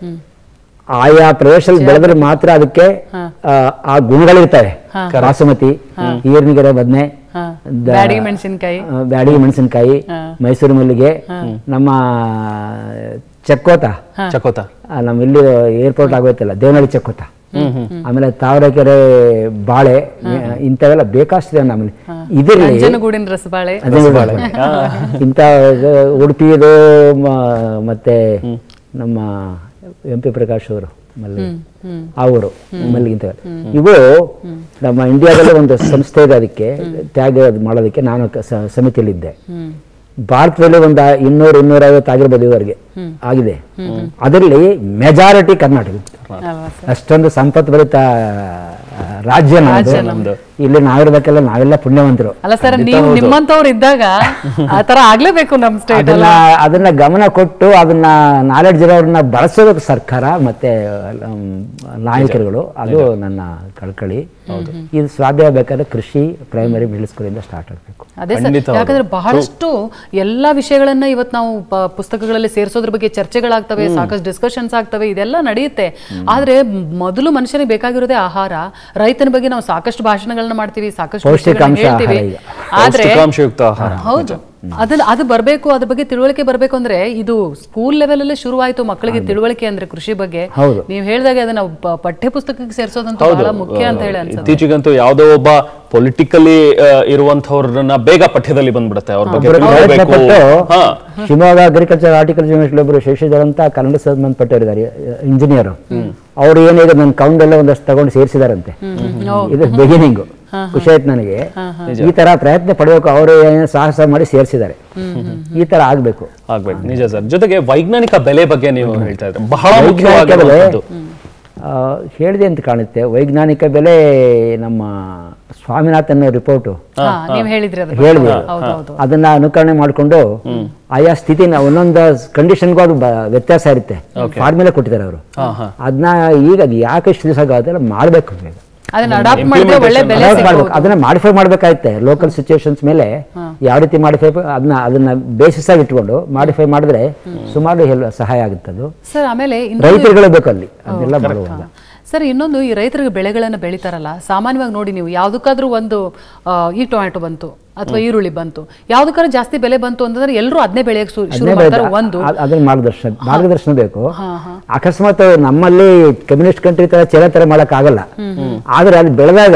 ಆಯಾ ಪ್ರದೇಶದಲ್ಲಿ ಬೆಳೆದ್ರೆ ಮಾತ್ರ ಅದಕ್ಕೆ ಆ, ಆ ಗುಣಗಳಿರ್ತವೆ ಬಾಸುಮತಿ ಈರ್ನಿಗೆರೆ ಬದನೆ ಹಾ ಬ್ಯಾಡಗಿ ಮೆಣಸಿನ್ಕಾಯಿ ಬ್ಯಾಡಗಿ ಮೆಣಸಿನಕಾಯಿ ಮೈಸೂರು ಮಲ್ಲಿಗೆ ನಮ್ಮ ಚಕ್ಕೋತ ಚಕೋತ ಆ, ನಮ್ಮ ಇಲ್ಲಿ ಏರ್ಪೋರ್ಟ್ ಆಗೋಯ್ತಲ್ಲ ದೇವನಹಳ್ಳಿ ಚಕ್ಕೋತ ಆಮೇಲೆ ತಾವರೆಕೆರೆ ಬಾಳೆ ಇಂಥವೆಲ್ಲ ಬೇಕಷ್ಟಿದೆ ನಮ್ಮಲ್ಲಿ ಇದರಲ್ಲಿ ಅಂಜನಗೂಡಿನ ರಸಬಾಳೆ ಅದೇ ಇಂಥ ಉಡುಪಿದು ಮ- ಮತ್ತೆ ನಮ್ಮ ಎಂ ಪಿ ಪ್ರಕಾಶ್ ಅವರು ಮಲ್ಲಿ ಅವರು ಮಲ್ಲಿಗೆ ಇಂಥ ಇವು ನಮ್ಮ ಇಂಡಿಯಾದಲ್ಲಿ ಒಂದು ಸಂಸ್ಥೆ ಇದೆ ಅದಕ್ಕೆ ಟ್ಯಾಗ್ ಮಾಡೋದಕ್ಕೆ ನಾನು ಕ- ಸ- ಸಮಿತಿಯಲ್ಲಿದ್ದೆ ಭಾರತದಲ್ಲಿ ಒಂದು ಇನ್ನೂರು ಇನ್ನೂರೈವತ್ತು ಆಗಿರ್ಬೋದು ಇವರಿಗೆ ಆಗಿದೆ ಅದರಲ್ಲಿ ಮೆಜಾರಿಟಿ ಕರ್ನಾಟಕ ಅಲ್ವಾ ಸರ್ ಅಷ್ಟೊಂದು ಸಂಪತ್ತು ಭರಿತ ಆ, ರಾಜ್ಯ ನಮ್ದು ಇಲ್ಲಿ ನಾವಿರ್ಬೇಕಲ್ಲ ನಾವೆಲ್ಲ ಪುಣ್ಯವಂತರು ಅಲ್ಲ ಸರ್ ನೀವು ನಿಮ್ಮಂತವ್ರು ಇದ್ದಾಗ ಆ ತರ ಆಗ್ಲೇಬೇಕು ನಮ್ ಸ್ಟೇಟ್ ಅದನ್ನ ಅದನ್ನ ಗಮನ ಕೊಟ್ಟು ಅದನ್ನ ನಾಲೆಡ್ಜ್ ಇರೋರನ್ನ ಬಳಸಬೇಕು ಸರ್ಕಾರ ಮತ್ತೆ ಮ್, ನಾಯಕರುಗಳು ಅದು ನನ್ನ ಕಳ್ಕಳಿ ಇದು ಸಾಧ್ಯ ಬೇಕಾದ್ರೆ ಕೃಷಿ ಪ್ರೈಮರಿ ಮಿಡಲ್ ಸ್ಕೂಲಿಂದ ಸ್ಟಾರ್ಟ್ ಆಗಬೇಕು ಅದೇ ಖಂಡಿತ ಸರ್ ಯಾಕಂದ್ರೆ ಬಹಳಷ್ಟು ಎಲ್ಲಾ ವಿಷಯಗಳನ್ನ ಇವತ್ತು ನಾವು ಪ- ಪುಸ್ತಕಗಳಲ್ಲಿ ಸೇರಿಸೋದ್ರ ಬಗ್ಗೆ ಚರ್ಚೆಗಳಾಗ್ತವೆ ಸಾಕಷ್ಟು ಡಿಸ್ಕಷನ್ಸ್ ಆಗ್ತವೆ ಇದೆಲ್ಲ ನಡೆಯುತ್ತೆ ಆದ್ರೆ ಮ್- ಮೊದಲು ಮನುಷ್ಯನಿಗೆ ಬೇಕಾಗಿರೋದೇ ಆಹಾರ ರೈತನ ಬಗ್ಗೆ ನಾವು ಸಾಕಷ್ಟು ಭಾಷಣಗಳನ್ನ ಮಾಡ್ತೀವಿ ಸಾಕಷ್ಟು ಪೌಷ್ಟಿಕಾಂಶ ವಿಷಯಗಳನ್ನ ಹೇಳ್ತೀವಿ ಆಹಾರ ಈಗ. ಆದ್ರೆ ಪೌಷ್ಟಿಕಾಂಶಯುಕ್ತ ಆಹಾರ ಹೌದು ಅದನ್ನ ಅದು ಬರಬೇಕು ಅದ್ರ ಬಗ್ಗೆ ತಿಳುವಳಿಕೆ ಬರಬೇಕು ಅಂದ್ರೆ ಇದು ಸ್ಕೂಲ್ ಲೆವೆಲ್ ಅಲ್ಲೇ ಶುರುವಾಯ್ತು ಮಕ್ಕಳಿಗೆ ತಿಳುವಳಿಕೆ ಅಂದ್ರೆ ಕೃಷಿ ಬಗ್ಗೆ ಹೌದು. ನೀವು ಹೇಳಿದಾಗ ಅದನ್ನ ಪ- ಪಠ್ಯ ಪುಸ್ತಕಕ್ಕೆ ಸೇರಿಸೋದಂತೂ ಬಹಳ ಮುಖ್ಯ ಅಂತ ಹೇಳಿ ಅನ್ಸುತ್ತೆ ಇತ್ತೀಚೆಗಂತೂ ಯಾವುದೋ ಒಬ್ಬ ಪೊಲಿಟಿಕಲಿ ಇರುವಂತವ್ರನ್ನ ಬೇಗ ಪಠ್ಯದಲ್ಲಿ ಬಂದ್ಬಿಡುತ್ತೆ ಅವ್ರ ಬಗ್ಗೆ ಒಬ್ರು ಪ್ರಯತ್ನ ತಿಳ್ಕೊಬೇಕು ಪಟ್ಟು ಹಾ ಶಿವಮೊಗ್ಗ ಅಗ್ರಿಕಲ್ಚರ್ ಆರ್ಟಿಕಲ್ಚರ್ ಯೂನಿವರ್ಸಿಟಿ ಒಬ್ಬರು ಶೇಷಧರ್ ಅಂತ ಕನ್ನಡ ಸಂಬಂಧಪಟ್ಟವರಿದ್ದಾರೆ ಇಂಜಿನಿಯರ್ ಅವ್ರು ಏನಿದೆ ನನ್ನ ಕೌಂಡ್ ಎಲ್ಲ ಒಂದಷ್ಟು ತಗೊಂಡು ಸೇರಿಸಿದಾರಂತೆ ಇದು ಬಿಗಿನಿಂಗ್ ಖುಷಿ ಆಯ್ತು ನನಗೆ ಈ ತರ ಪ್ರಯತ್ನ ಪಡಬೇಕು ಅವರು ಏನೋ ಸಾಹಸ ಮಾಡಿ ಸೇರಿಸಿದ್ದಾರೆ ಈ ತರ ಆಗ್ಬೇಕು ಆಗ್ಬೇಕು ನಿಜ ಸರ್ ಜೊತೆಗೆ ವೈಜ್ಞಾನಿಕ ಬೆಲೆ ಬಗ್ಗೆ ನೀವು ಹೇಳ್ತಾ ಇದ್ರೆ ಬಹಳ ವೈಜ್ಞಾನಿಕ ಬೆಲೆ ಮುಖ್ಯವಾಗಿರುವಂತದ್ದು ಆ, ಹೇಳಿದೆ ಅಂತ ಕಾಣುತ್ತೆ ವೈಜ್ಞಾನಿಕ ಬೆಲೆ ನಮ್ಮ ಸ್ವಾಮಿನಾಥನ್ ರಿಪೋರ್ಟು ಹಾ ನೀವ್ ಹೇಳಿದ್ರಿ ಅದ್ರ ಹೇಳಿದೆ ಹೌದು ಹೌದು ಅದನ್ನ ಅನುಕರಣೆ ಮಾಡಿಕೊಂಡು ಆಯಾ ಸ್ಥಿತಿನ ಒಂದೊಂದು ಕಂಡೀಷನ್ಗೂ ಅದು ಬ- ವ್ಯತ್ಯಾಸ ಇರುತ್ತೆ ಫಾರ್ಮುಲಾ ಕೊಟ್ಟಿದ್ದಾರೆ ಅವರು ಅದನ್ನ ಈಗ ಅದು ಯಾಕೆ ಇಷ್ಟು ದಿವಸ ಆಗುತ್ತೆ ಮಾಡಬೇಕು ಬೇಗ ಅದನ್ನ ಅಡಾಪ್ಟ್ ಮಾಡಿದ್ರೆ ಒಳ್ಳೆ ಬೆಲೆ Adopt ಸಿಗ್ಬೋದು. ಮಾಡ್ಬೇಕು ಅದನ್ನ ಮಾಡಿಫೈ ಮಾಡ್ಬೇಕಾಯ್ತೆ ಲೋಕಲ್ ಸಿಚುವೇಶನ್ಸ್ ಮೇಲೆ ಯಾವ ರೀತಿ ಮಾಡಿಫೈ ಅದನ್ನ ಅದನ್ನ ಬೇಸಿಸ್ ಆಗಿ ಇಟ್ಕೊಂಡು ಮಾಡಿಫೈ ಮಾಡಿದ್ರೆ ಸುಮಾರು ಹೆಲ್- ಸಹಾಯ ಆಗುತ್ತೆ ಅದು ಸರ್ ಆಮೇಲೆ ಇನ್ನು ರೈತರುಗಳು ಬೇಕು ಅಲ್ಲಿ ಅದೆಲ್ಲ ಮಾಡುವಾಗ ಸರ್ ಇನ್ನೊಂದು ಈ ರೈತರಿಗೆ ಬೆಳೆಗಳನ್ನು ಬೆಳಿತಾರಲ್ಲ ಸಾಮಾನ್ಯವಾಗಿ ನೋಡಿ ನೀವು ಯಾವುದಕ್ಕಾದ್ರೂ ಒಂದು ಆ, ಈ ಟೊಮ್ಯಾಟೊ ಬಂತು ಅಥವಾ ಈರುಳ್ಳಿ ಬಂತು ಯಾವ್ದಕ್ಕಾದ್ರೂ ಜಾಸ್ತಿ ಬೆಲೆ ಬಂತು ಅಂತಂದ್ರೆ ಎಲ್ಲರೂ ಅದನ್ನೇ ಬೆಳೆಯಕ್ಕೆ ಶುರು ಅದನ್ನೇ ಮಾಡ್ತಾರೆ ಬೆಳ್ದ- ಒಂದು ಅದ್- ಅದನ್ನ ಮಾರ್ಗದರ್ಶನ ಮಾರ್ಗದರ್ಶನ ಬೇಕು ಅಕಸ್ಮಾತ್ ನಮ್ಮಲ್ಲಿ ಕಮ್ಯುನಿಸ್ಟ್ ಕಂಟ್ರಿ ತರ ಚಲ ತರ ಮಾಡಕ್ ಆಗಲ್ಲ ಆದ್ರೆ ಅಲ್ಲಿ ಬೆಳೆದಾಗ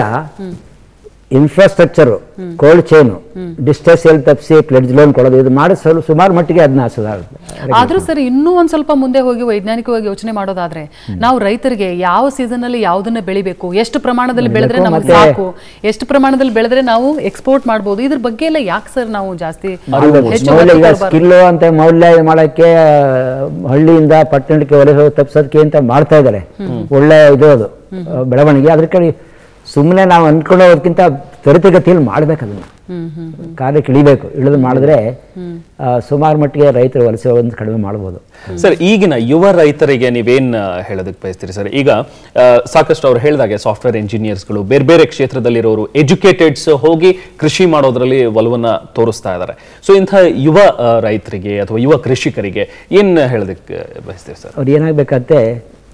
ಇನ್ಫ್ರಾಸ್ಟ್ರಕ್ಚರ್ ಕೋಲ್ಡ್ ಚೈನ್ ಡಿಸ್ಟೆನ್ಸ್ ಎಲ್ಲಿ ತಪ್ಪಿಸಿ ಪ್ಲೆಡ್ಜ್ ಲೋನ್ ಕೊಡೋದು ಇದು ಮಾಡಿ ಸ್ವಲ್ಪ ಸುಮಾರು ಮಟ್ಟಿಗೆ ಅದನ್ನ ಸುಧಾರ ಆದ್ರೂ ಸರ್ ಇನ್ನೂ ಒಂದ್ ಸ್ವಲ್ಪ ಮುಂದೆ ಹೋಗಿ ವೈಜ್ಞಾನಿಕವಾಗಿ ಯೋಚನೆ ಮಾಡೋದಾದ್ರೆ ನಾವು ರೈತರಿಗೆ ಯಾವ ಸೀಸನ್ ಅಲ್ಲಿ ಯಾವ್ದನ್ನ ಬೆಳಿಬೇಕು ಎಷ್ಟು ಪ್ರಮಾಣದಲ್ಲಿ ಬೆಳೆದ್ರೆ ನಮಗೆ ಮತ್ತೆ- ಸಾಕು ಎಷ್ಟು ಪ್ರಮಾಣದಲ್ಲಿ ಬೆಳೆದ್ರೆ ನಾವು ಎಕ್ಸ್ಪೋರ್ಟ್ ಮಾಡ್ಬೋದು ಇದ್ರ ಬಗ್ಗೆ ಎಲ್ಲ ಯಾಕೆ ಸರ್ ನಾವು ಜಾಸ್ತಿ ಹೆಚ್ಚು ಮೌಲ್ಯ ಒತ್ತು ಈಗ ಕೊಡ್ಬಾರ್ದು? ಸ್ಕಿಲ್ ಅಂತ ಮೌಲ್ಯ ಮಾಡಕ್ಕೆ ಆ, ಹಳ್ಳಿಯಿಂದ ಪಟ್ಟಣಕ್ಕೆ ವಲಸೆ ತಪ್ಸೋದಕ್ಕೆ ಅಂತ ಮಾಡ್ತಾ ಇದ್ದಾರೆ ಒಳ್ಳೆ ಇದು ಅದು ಆ, ಬೆಳವಣಿಗೆ ಅದ್ರ ಕಡೆ ಸುಮ್ಮನೆ ನಾವು ಅನ್ಕೊಳ್ಳೋದಕ್ಕಿಂತ ತ್ವರಿತಗತಿಯಲ್ಲಿ ಮಾಡ್ಬೇಕು ಅದನ್ನ ಕಾರ್ಯಕ್ಕೆ ಇಳಿಬೇಕು ಇಳಿದು ಮಾಡಿದ್ರೆ ಆ, ಸುಮಾರು ಮಟ್ಟಿಗೆ ರೈತರು ವಲಸೆ ಹೋಗೋದನ್ನ ಕಡಿಮೆ ಮಾಡ್ಬೋದು ಸರ್ ಈಗಿನ ಯುವ ರೈತರಿಗೆ ನೀವೇನ್ ಆ, ಹೇಳೋದಕ್ಕೆ ಬಯಸ್ತೀರಿ ಸರ್ ಈಗ ಆ, ಸಾಕಷ್ಟು ಅವ್ರು ಹೇಳಿದಾಗೆ ಸಾಫ್ಟ್ವೇರ್ ಇಂಜಿನಿಯರ್ಸ್ಗಳು ಬೇರೆ ಬೇರೆ ಕ್ಷೇತ್ರದಲ್ಲಿರೋರು ಎಜುಕೇಟೆಡ್ಸ್ ಹೋಗಿ ಕೃಷಿ ಮಾಡೋದ್ರಲ್ಲಿ ಒಲವನ್ನ ತೋರಿಸ್ತಾ ಇದ್ದಾರೆ ಸೊ ಇಂಥ ಯುವ ಆ, ರೈತರಿಗೆ ಅಥವಾ ಯುವ ಕೃಷಿಕರಿಗೆ ಏನ್ ಹೇಳೋದಕ್ಕೆ ಬಯಸ್ತೀರಿ ಸರ್ ಅವ್ರು ಏನಾಗಬೇಕಂತೆ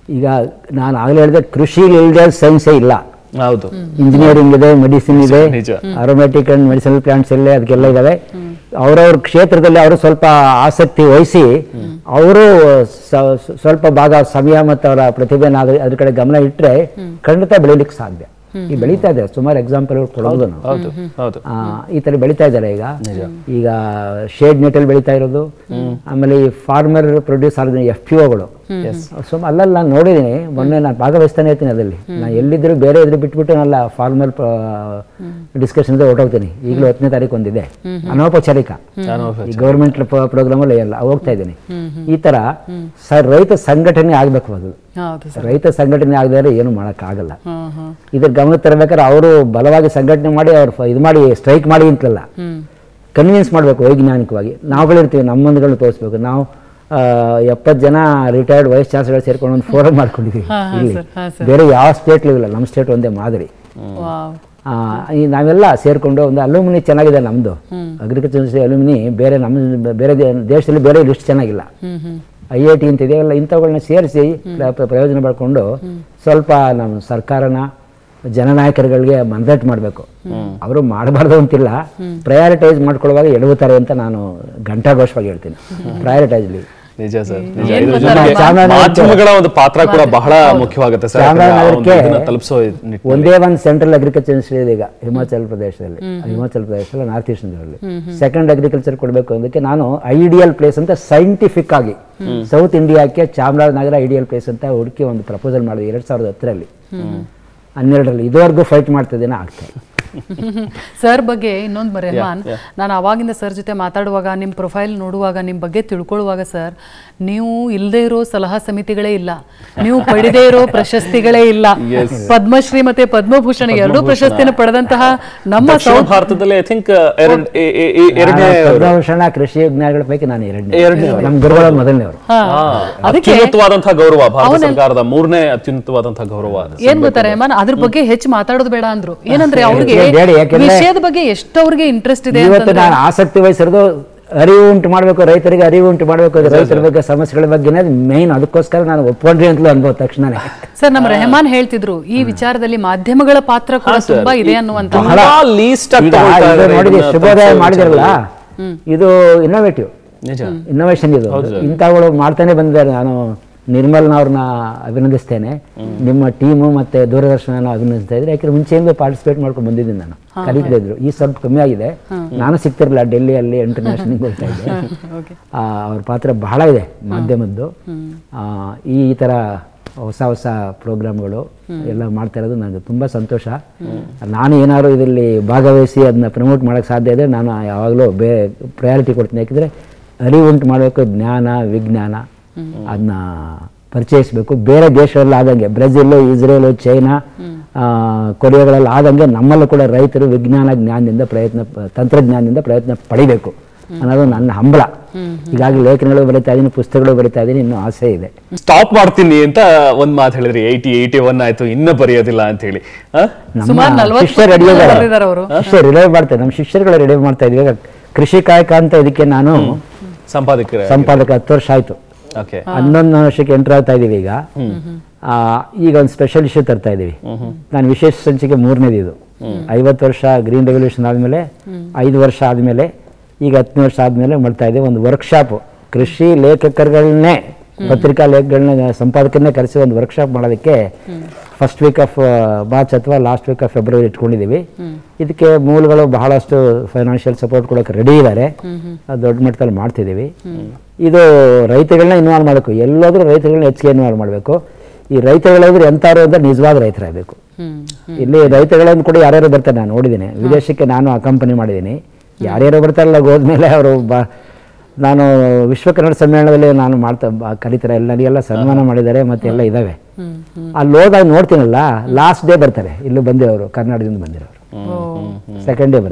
ಈಗ ನಾನು ಆಗಲೇ ಹೇಳಿದೆ ಕೃಷಿಲಿ ಇಲ್ಲದೆ ಸೈನ್ಸೇ ಇಲ್ಲ ಹೌದು ಇಂಜಿನಿಯರಿಂಗ್ ಇದೆ ಮೆಡಿಸಿನ್ ಇದೆ ನಿಜ. ಅರೋಮ್ಯಾಟಿಕ್ ಅಂಡ್ ಮೆಡಿಸಿನಲ್ ಪ್ಲಾಂಟ್ಸ್ ಎಲ್ಲ ಅದಕ್ಕೆಲ್ಲ ಇದಾವೆ ಅವರವ್ರ ಕ್ಷೇತ್ರದಲ್ಲಿ ಅವರು ಸ್ವಲ್ಪ ಆಸಕ್ತಿ ವಹಿಸಿ ಅವರು ಸ್ವಲ್ಪ ಭಾಗ ಸಮಯ ಮತ್ತು ಅವರ ಪ್ರತಿಭೆನ ಅದ್ರ ಅದ್ರ ಕಡೆ ಗಮನ ಇಟ್ಟರೆ ಖಂಡಿತ ಬೆಳೀಲಿಕ್ಕೆ ಸಾಧ್ಯ ಈ ಬೆಳೀತಾ ಇದೆ ಸುಮಾರು ಎಕ್ಸಾಂಪಲ್ ಕೊಡೋದು ನಾವು ಹೌದು ಹೌದು ಆ, ಈ ತರ ಬೆಳೀತಾ ಇದ್ದಾರೆ ಈಗ ಈಗ ಶೇಡ್ ನೆಟಲ್ಲಿ ಬೆಳೀತಾ ಇರೋದು ಆಮೇಲೆ ಈ ಫಾರ್ಮರ್ ಪ್ರೊಡ್ಯೂಸ್ ಆದ ಎಫ್ ಪಿ ಒಗಳು ಸೊ ಅಲ್ಲಲ್ಲಿ ನಾನು ನೋಡಿದ್ದೀನಿ ಮೊನ್ನೆ ನಾನು ಭಾಗವಹಿಸ್ತಾನೆ ಇರ್ತೀನಿ ಅದರಲ್ಲಿ ನಾನು ಎಲ್ಲಿದ್ರು ಬೇರೆ ಇದ್ರೆ ಬಿಟ್ಬಿಟ್ಟು ನಾನೆಲ್ಲ ಫಾರ್ಮರ್ ಡಿಸ್ಕಷನ್ ಹೊರಟೋಗ್ತೀನಿ ಈಗಲೂ ಹತ್ತನೇ ತಾರೀಕು ಒಂದಿದೆ ಅನೌಪಚಾರಿಕ ಈ ಗೌರ್ಮೆಂಟ್ ಪ್ರೋಗ್ರಾಮ್ ಅಲ್ಲಿ ಎಲ್ಲ ಹೋಗ್ತಾ ಇದ್ದೀನಿ ಈ ತರ ಸ ರೈತ ಸಂಘಟನೆ ಆಗ್ಬೇಕು ಅದು ಹೌದು ಸರ್ ರೈತ ಸಂಘಟನೆ ಆಗದೇ ಏನು ಮಾಡೋಕ್ಕಾಗಲ್ಲ ಹ್ಮ್ ಹ್ಮ್ ಇದ್ರ ಗಮನ ತರಬೇಕಾದ್ರೆ ಅವರು ಬಲವಾಗಿ ಸಂಘಟನೆ ಮಾಡಿ ಅವ್ರು ಇದು ಮಾಡಿ ಸ್ಟ್ರೈಕ್ ಮಾಡಿ ಅಂತಲ್ಲ ಹ್ಮ್ ಕನ್ವಿನ್ಸ್ ಮಾಡಬೇಕು ವೈಜ್ಞಾನಿಕವಾಗಿ ನಾವುಗಳಿರ್ತೀವಿ ನಮ್ಮಂದುಗಳನ್ನ ತೋರಿಸ್ಬೇಕು ನಾವು ಎಪ್ಪತ್ತು ಜನ ರಿಟೈರ್ಡ್ ವೈಸ್ ಚಾನ್ಸಲರ್ ಸೇರ್ಕೊಂಡು ಒಂದು ಫೋರಮ್ ಮಾಡ್ಕೊಂಡಿದ್ದೀವಿ ಹಾ, ಹಾ, ಇಲ್ಲಿ ಸರ್, ಹಾ, ಸರ್. ಬೇರೆ ಯಾವ ಸ್ಟೇಟ್ಲೂ ಇಲ್ಲ ನಮ್ಮ ಸ್ಟೇಟ್ ಒಂದೇ ಮಾದರಿ ವಾವ್ ಆ, ಈ ನಾವೆಲ್ಲ ಸೇರಿಕೊಂಡು ಒಂದು ಅಲ್ಯೂಮಿನಿ ಚೆನ್ನಾಗಿದೆ ನಮ್ಮದು ಅಗ್ರಿಕಲ್ಚರ್ ಅಲ್ಯೂಮಿನಿ ಬೇರೆ ನಮ್ಮ ಬೇರೆ ದೇ- ದೇಶದಲ್ಲಿ ಬೇರೆ ಲಿಸ್ಟ್ ಚೆನ್ನಾಗಿಲ್ಲ ಹ್ಮ್ ಹ್ಮ್ ಐ ಐ ಟಿ ಅಂತಿದೆ ಎಲ್ಲ ಇಂಥವುಗಳನ್ನ ಸೇರಿಸಿ ಪ್ರಯೋಜನ ಪಡ್ಕೊಂಡು ಸ್ವಲ್ಪ ನಮ್ಮ ಸರ್ಕಾರನ ಜನನಾಯಕರುಗಳಿಗೆ ಮನದಟ್ಟು ಮಾಡಬೇಕು ಅವರು ಮಾಡಬಾರ್ದು ಅಂತಿಲ್ಲ ಪ್ರಯಾರಿಟೈಸ್ ಮಾಡ್ಕೊಳ್ಳುವಾಗ ಎಡವುತ್ತಾರೆ ಅಂತ ನಾನು ಘಂಟಾಘೋಷವಾಗಿ ಹೇಳ್ತೀನಿ ಪ್ರಯಾರಿಟೈಸ್ಲಿ ನಿಜ ಸರ್ ನಿಜ ಏನ್ ಇದ್ರ ಗೊತ್ತಾ ಜೊತೆಗೆ ಚಾಮರಾಜನಗರಕ್ಕೆ- ಮಾಧ್ಯಮಗಳ ಒಂದು ಪಾತ್ರ ಕೂಡ ಬಹಳ ಮುಖ್ಯವಾಗುತ್ತೆ ಸರ್ ಯಾಕಂದ್ರೆ ಆ ಒಂದು ಚಾಮರಾಜನಗರಕ್ಕೆ ಇದನ್ನ ತಲುಪಿಸೋ ನಿಟ್ಟಿನಲ್ಲಿ. ಒಂದೇ ಒಂದು ಸೆಂಟ್ರಲ್ ಅಗ್ರಿಕಲ್ಚರ್ ಇನ್ಸ್ಟಿಟ್ಯೂಟ್ ಇದೆ ಈಗ ಹಿಮಾಚಲ್ ಪ್ರದೇಶದಲ್ಲಿ ಹಿಮಾಚಲ್ ಪ್ರದೇಶದಲ್ಲಿ ನಾರ್ತ್ ಈಸ್ಟ್ನಲ್ಲಿ ಸೆಕೆಂಡ್ ಅಗ್ರಿಕಲ್ಚರ್ ಕೊಡಬೇಕು ಅದಕ್ಕೆ ನಾನು ಐಡಿಯಲ್ ಪ್ಲೇಸ್ ಅಂತ ಸೈಂಟಿಫಿಕ್ ಆಗಿ ಸೌತ್ ಇಂಡಿಯಾಕ್ಕೆ ಚಾಮರಾಜನಗರ ಐಡಿಯಲ್ ಪ್ಲೇಸ್ ಅಂತ ಹುಡುಕಿ ಒಂದು ಪ್ರಪೋಸಲ್ ಮಾಡಿದೆ ಎರಡ್ ಸಾವಿರದ ಹತ್ತರಲ್ಲಿ ಹನ್ನೆರಡರಲ್ಲಿ ಇದುವರೆಗೂ ಫೈಟ್ ಮಾಡ್ತಿದ್ದೇನೆ ಆಗ್ತಾ ಇಲ್ಲ. ಸರ್ ಬಗ್ಗೆ ಇನ್ನೊಂದು ರೆಹಮಾನ್ ನಾನು ಅವಾಗಿಂದ ಸರ್ ಜೊತೆ ಮಾತಾಡುವಾಗ ನಿಮ್ಮ ಪ್ರೊಫೈಲ್ ನೋಡುವಾಗ ನಿಮ್ಮ ಬಗ್ಗೆ ತಿಳ್ಕೊಳ್ಳುವಾಗ ಸರ್ ನೀವು ಇಲ್ಲದೆ ಇರೋ ಸಲಹಾ ಸಮಿತಿಗಳೇ ಇಲ್ಲ ನೀವು ಪಡೆದೇ ಇರೋ ಪ್ರಶಸ್ತಿಗಳೇ ಇಲ್ಲ ಪದ್ಮಶ್ರೀ ಮತ್ತೆ ಪದ್ಮಭೂಷಣ ಎರಡೂ ಪ್ರಶಸ್ತಿಯನ್ನು ಪಡೆದಂತಹ ನಮ್ಮ ದಕ್ಷಿಣ ಸೌತ್ ಭಾರತದಲ್ಲಿ ಐ ಥಿಂಕ್ ಎರಡನೇ ನಾನು ಪದ್ಮಭೂಷಣ ಕೃಷಿ ವಿಜ್ಞಾನಗಳ ಪೈಕಿ ನಾನು ಎರಡನೇ ಎರಡನೇವರು. ನಮ್ಮ ಗುರುಗಳ ಮೊದಲನೇವರು ಹಾ. ಅದಕ್ಕೆ ಅತ್ಯುನ್ನತವಾದಂತಹ ಗೌರವ ಭಾರತ ಸರ್ಕಾರದ ಮೂರನೇ ಅತ್ಯುನ್ನತವಾದಂತಹ ಗೌರವ ಏನ್ ಗೊತ್ತಾ ರೆಹಮಾನ್ ಅದ್ರ ಬಗ್ಗೆ ಹೆಚ್ಚು ಮಾತಾಡೋದು ಬೇಡ ಅಂದ್ರು ಏನಂದ್ರೆ ಅವ್ರಿಗೆ ಬೇಡ, ಯಾಕೆಂದ್ರೆ ವಿಷಯದ ಬಗ್ಗೆ ಎಷ್ಟು ಅವ್ರಿಗೆ ಇಂಟ್ರೆಸ್ಟ್ ಇದೆ ಇವತ್ತು ಅಂತಂದ್ರೆ ನಾನು ಆಸಕ್ತಿ ವಹಿಸಿರೋದು ಅರಿವು ಉಂಟು ಮಾಡಬೇಕು ರೈತರಿಗೆ ಅರಿವು ಉಂಟು ಮಾಡಬೇಕು ರೈತರ ಬಗ್ಗೆ ಸಮಸ್ಯೆಗಳ ಬಗ್ಗೆ ಮೇನ್ ಅದಕ್ಕೋಸ್ಕರ ನಾನು ಒಪ್ಕೊಂಡ್ರಿ ಅಂತಲೂ ಅನ್ಬೋದು ತಕ್ಷಣನೇ ಸರ್ ನಮ್ಮ ರೆಹಮಾನ್ ಹೇಳ್ತಿದ್ರು ಈ ವಿಚಾರದಲ್ಲಿ ಮಾಧ್ಯಮಗಳ ಪಾತ್ರ ಕೂಡ ತುಂಬಾ ಇದೆ ಅನ್ನುವಂತ ಬಹಳ ಲೀಸ್ಟ್ ಈಗ ಇದು ನೋಡಿದ್ರಿ ಶುಭೋದಯ ಮಾಡಿದಿರಲ್ಲ ಇದು ಇನ್ನೋವೇಟಿವ್ ನಿಜ ಇನ್ನೋವೇಷನ್ ಇದು ಇಂಥವುಗಳು ಮಾಡ್ತಾನೆ ಬಂದಿದ್ದಾರೆ ನಾನು ನಿರ್ಮಲ್ನವ್ರನ್ನ ಅಭಿನಂದಿಸ್ತೇನೆ ನಿಮ್ಮ ಟೀಮು ಮತ್ತೆ ದೂರದರ್ಶನ ಅಭಿನಂದಿಸ್ತಾ ಇದ್ರೆ ಯಾಕಂದ್ರೆ ಮುಂಚೆಯಿಂದ ಪಾರ್ಟಿಸಿಪೇಟ್ ಮಾಡ್ಕೊಂಡು ಬಂದಿದ್ದೀನಿ ನಾನು ಕಲಿತಾ ಇದ್ರು ಈ ಸ್ವಲ್ಪ ಕಮ್ಮಿ ಆಗಿದೆ ನಾನು ಸಿಗ್ತಿರಲಿಲ್ಲ ಡೆಲ್ಲಿಯಲ್ಲಿ ಇಂಟರ್ನ್ಯಾಷನಲ್ ಹೋಗ್ತಾ ಇದ್ದೆ ಆ, ಅವ್ರ ಪಾತ್ರ ಬಹಳ ಇದೆ ಮಾಧ್ಯಮದ್ದು ಆ, ಈ ಥರ ಹೊಸ ಹೊಸ ಪ್ರೋಗ್ರಾಮ್ಗಳು ಎಲ್ಲ ಮಾಡ್ತಾ ಇರೋದು ನನಗೆ ತುಂಬ ಸಂತೋಷ ನಾನು ಏನಾದ್ರು ಇದರಲ್ಲಿ ಭಾಗವಹಿಸಿ ಅದನ್ನ ಪ್ರಮೋಟ್ ಮಾಡೋಕ್ಕೆ ಸಾಧ್ಯ ಇದೆ ನಾನು ಯಾವಾಗಲೂ ಬೇ ಪ್ರಯಾರಿಟಿ ಕೊಡ್ತೀನಿ ಯಾಕೆಂದರೆ ಅರಿವುಂಟು ಮಾಡಬೇಕು ಜ್ಞಾನ ವಿಜ್ಞಾನ ಅದನ್ನ ಪರಿಚಯಿಸಬೇಕು ಬೇರೆ ದೇಶಗಳಲ್ಲಿ ಆದಂಗೆ ಬ್ರೆಜಿಲ್ ಇಸ್ರೇಲು ಚೈನಾ ಆ, ಕೊರಿಯಾಗಳಲ್ಲಿ ಆದಂಗೆ ನಮ್ಮಲ್ಲೂ ಕೂಡ ರೈತರು ವಿಜ್ಞಾನ ಜ್ಞಾನದಿಂದ ಪ್ರಯತ್ನ ಪ- ತಂತ್ರಜ್ಞಾನದಿಂದ ಪ್ರಯತ್ನ ಪಡಿಬೇಕು ಅನ್ನೋದು ನನ್ನ ಹಂಬಲ ಹೀಗಾಗಿ ಲೇಖನಗಳು ಬರಿತಾ ಇದ್ದೀನಿ ಪುಸ್ತಕಗಳು ಬರಿತಾ ಇದ್ದೀನಿ ಇನ್ನೂ ಆಸೆ ಇದೆ ಸ್ಟಾಪ್ ಮಾಡ್ತೀನಿ ಅಂತ ಒಂದ್ ಮಾತು ಹೇಳಿದ್ರಿ ಏಯ್ಟಿ ಏಯ್ಟಿ ಒನ್ ಆಯ್ತು ಇನ್ನ ಬರೆಯೋದಿಲ್ಲ ಅಂತ ಹೇಳಿ ಆ? ಸುಮಾರು ನಮ್ಮ ನಲವತ್ತು ಶಿಷ್ಯರು ರೆಡಿ ಬರೆದಿದ್ದಾರೆ ಅವರು ಶಿಷ್ಯರು ರೆಡಿ ಮಾಡ್ತಾರೆ ನಮ್ಮ ಶಿಷ್ಯರುಗಳು ರೆಡಿ ಮಾಡ್ತಾ ಇದ್ವಿ ಈಗ ಕೃಷಿ ಕಾಯಕ ಅಂತ ಇದಕ್ಕೆ ನಾನು ಸಂಪಾದಕರ ಸಂಪಾದಕ ಹತ್ತು ವರ್ಷ ಆಯ್ತು ಓಕೆ ಹನ್ನೊಂದು ವರ್ಷಕ್ಕೆ ಎಂಟರ್ ಆಗ್ತಾ ಇದೀವಿ ಈಗ ಆ, ಈಗ ಒಂದು ಸ್ಪೆಷಲ್ ಇಶ್ಯೂ ತರ್ತಾ ಇದೀವಿ ನಾನು ವಿಶೇಷ ಸಂಚಿಕೆ ಮೂರನೇದು ಇದು ಐವತ್ತು ವರ್ಷ ಗ್ರೀನ್ ರೆವಲ್ಯೂಷನ್ ಆದಮೇಲೆ ಐದು ವರ್ಷ ಆದಮೇಲೆ ಈಗ ಹತ್ತನೇ ವರ್ಷ ಆದಮೇಲೆ ಮಾಡ್ತಾ ಇದ್ದೀವಿ ಒಂದು ವರ್ಕ್ಶಾಪ್ ಕೃಷಿ ಲೇಖಕರುಗಳನ್ನೇ ಪತ್ರಿಕಾ ಲೇಖಗಳನ್ನ ಸಂಪಾದಕರನ್ನೇ ಕರೆಸಿ ಒಂದು ವರ್ಕ್ಶಾಪ್ ಮಾಡೋದಕ್ಕೆ ಫಸ್ಟ್ ವೀಕ್ ಆಫ್ ಮಾರ್ಚ್ ಅಥವಾ ಲಾಸ್ಟ್ ವೀಕ್ ಆಫ್ ಫೆಬ್ರವರಿ ಇಟ್ಕೊಂಡಿದ್ದೀವಿ ಇದಕ್ಕೆ ಮೂಲಗಳು ಬಹಳಷ್ಟು ಫೈನಾನ್ಷಿಯಲ್ ಸಪೋರ್ಟ್ ಕೊಡೋಕೆ ರೆಡಿ ಇದ್ದಾರೆ ಅದು ದೊಡ್ಡ ಮಟ್ಟದಲ್ಲಿ ಮಾಡ್ತಿದ್ದೀವಿ ಇದು ರೈತಗಳನ್ನ ಇನ್ವಾಲ್ವ್ ಮಾಡಬೇಕು ಎಲ್ಲಾದ್ರೂ ರೈತಗಳನ್ನ ಹೆಚ್ಚಿಗೆ ಇನ್ವಾಲ್ವ್ ಮಾಡಬೇಕು ಈ ರೈತಗಳಾದ್ರೆ ಎಂಥವ್ರು ಅಂದ್ರೆ ನಿಜವಾದ ರೈತರಾಗಬೇಕು ಇಲ್ಲಿ ರೈತಗಳನ್ನು ಕೂಡ ಯಾರ್ಯಾರು ಬರ್ತಾರೆ ನಾನು ನೋಡಿದ್ದೀನಿ ವಿದೇಶಕ್ಕೆ ನಾನು ಅಕಂಪನಿ ಮಾಡಿದ್ದೀನಿ ಯಾರ್ಯಾರು ಬರ್ತಾರಲ್ಲ ಹೋದ್ಮೇಲೆ ಅವರು ಬ ನಾನು ವಿಶ್ವ ಕನ್ನಡ ಸಮ್ಮೇಳನದಲ್ಲಿ ನಾನು ಮಾಡ್ತಾ ಬ- ಕರೀತಾರೆ ಎಲ್ಲ ನನಗೆಲ್ಲ ಸನ್ಮಾನ ಮಾಡಿದ್ದಾರೆ ಮತ್ತೆ ಎಲ್ಲ ಇದಾವೆ ಅಲ್ಲಿ ಹೋದಾಗ ನೋಡ್ತೀನಲ್ಲ ಲಾಸ್ಟ್ ಡೇ ಬರ್ತಾರೆ ಇಲ್ಲೂ ಬಂದಿರೋರು ಕರ್ನಾಟಕದಿಂದ ಬಂದಿರೋರು ಸೆಕೆಂಡ್ ಡೇ ಬರ್ತಾರೆ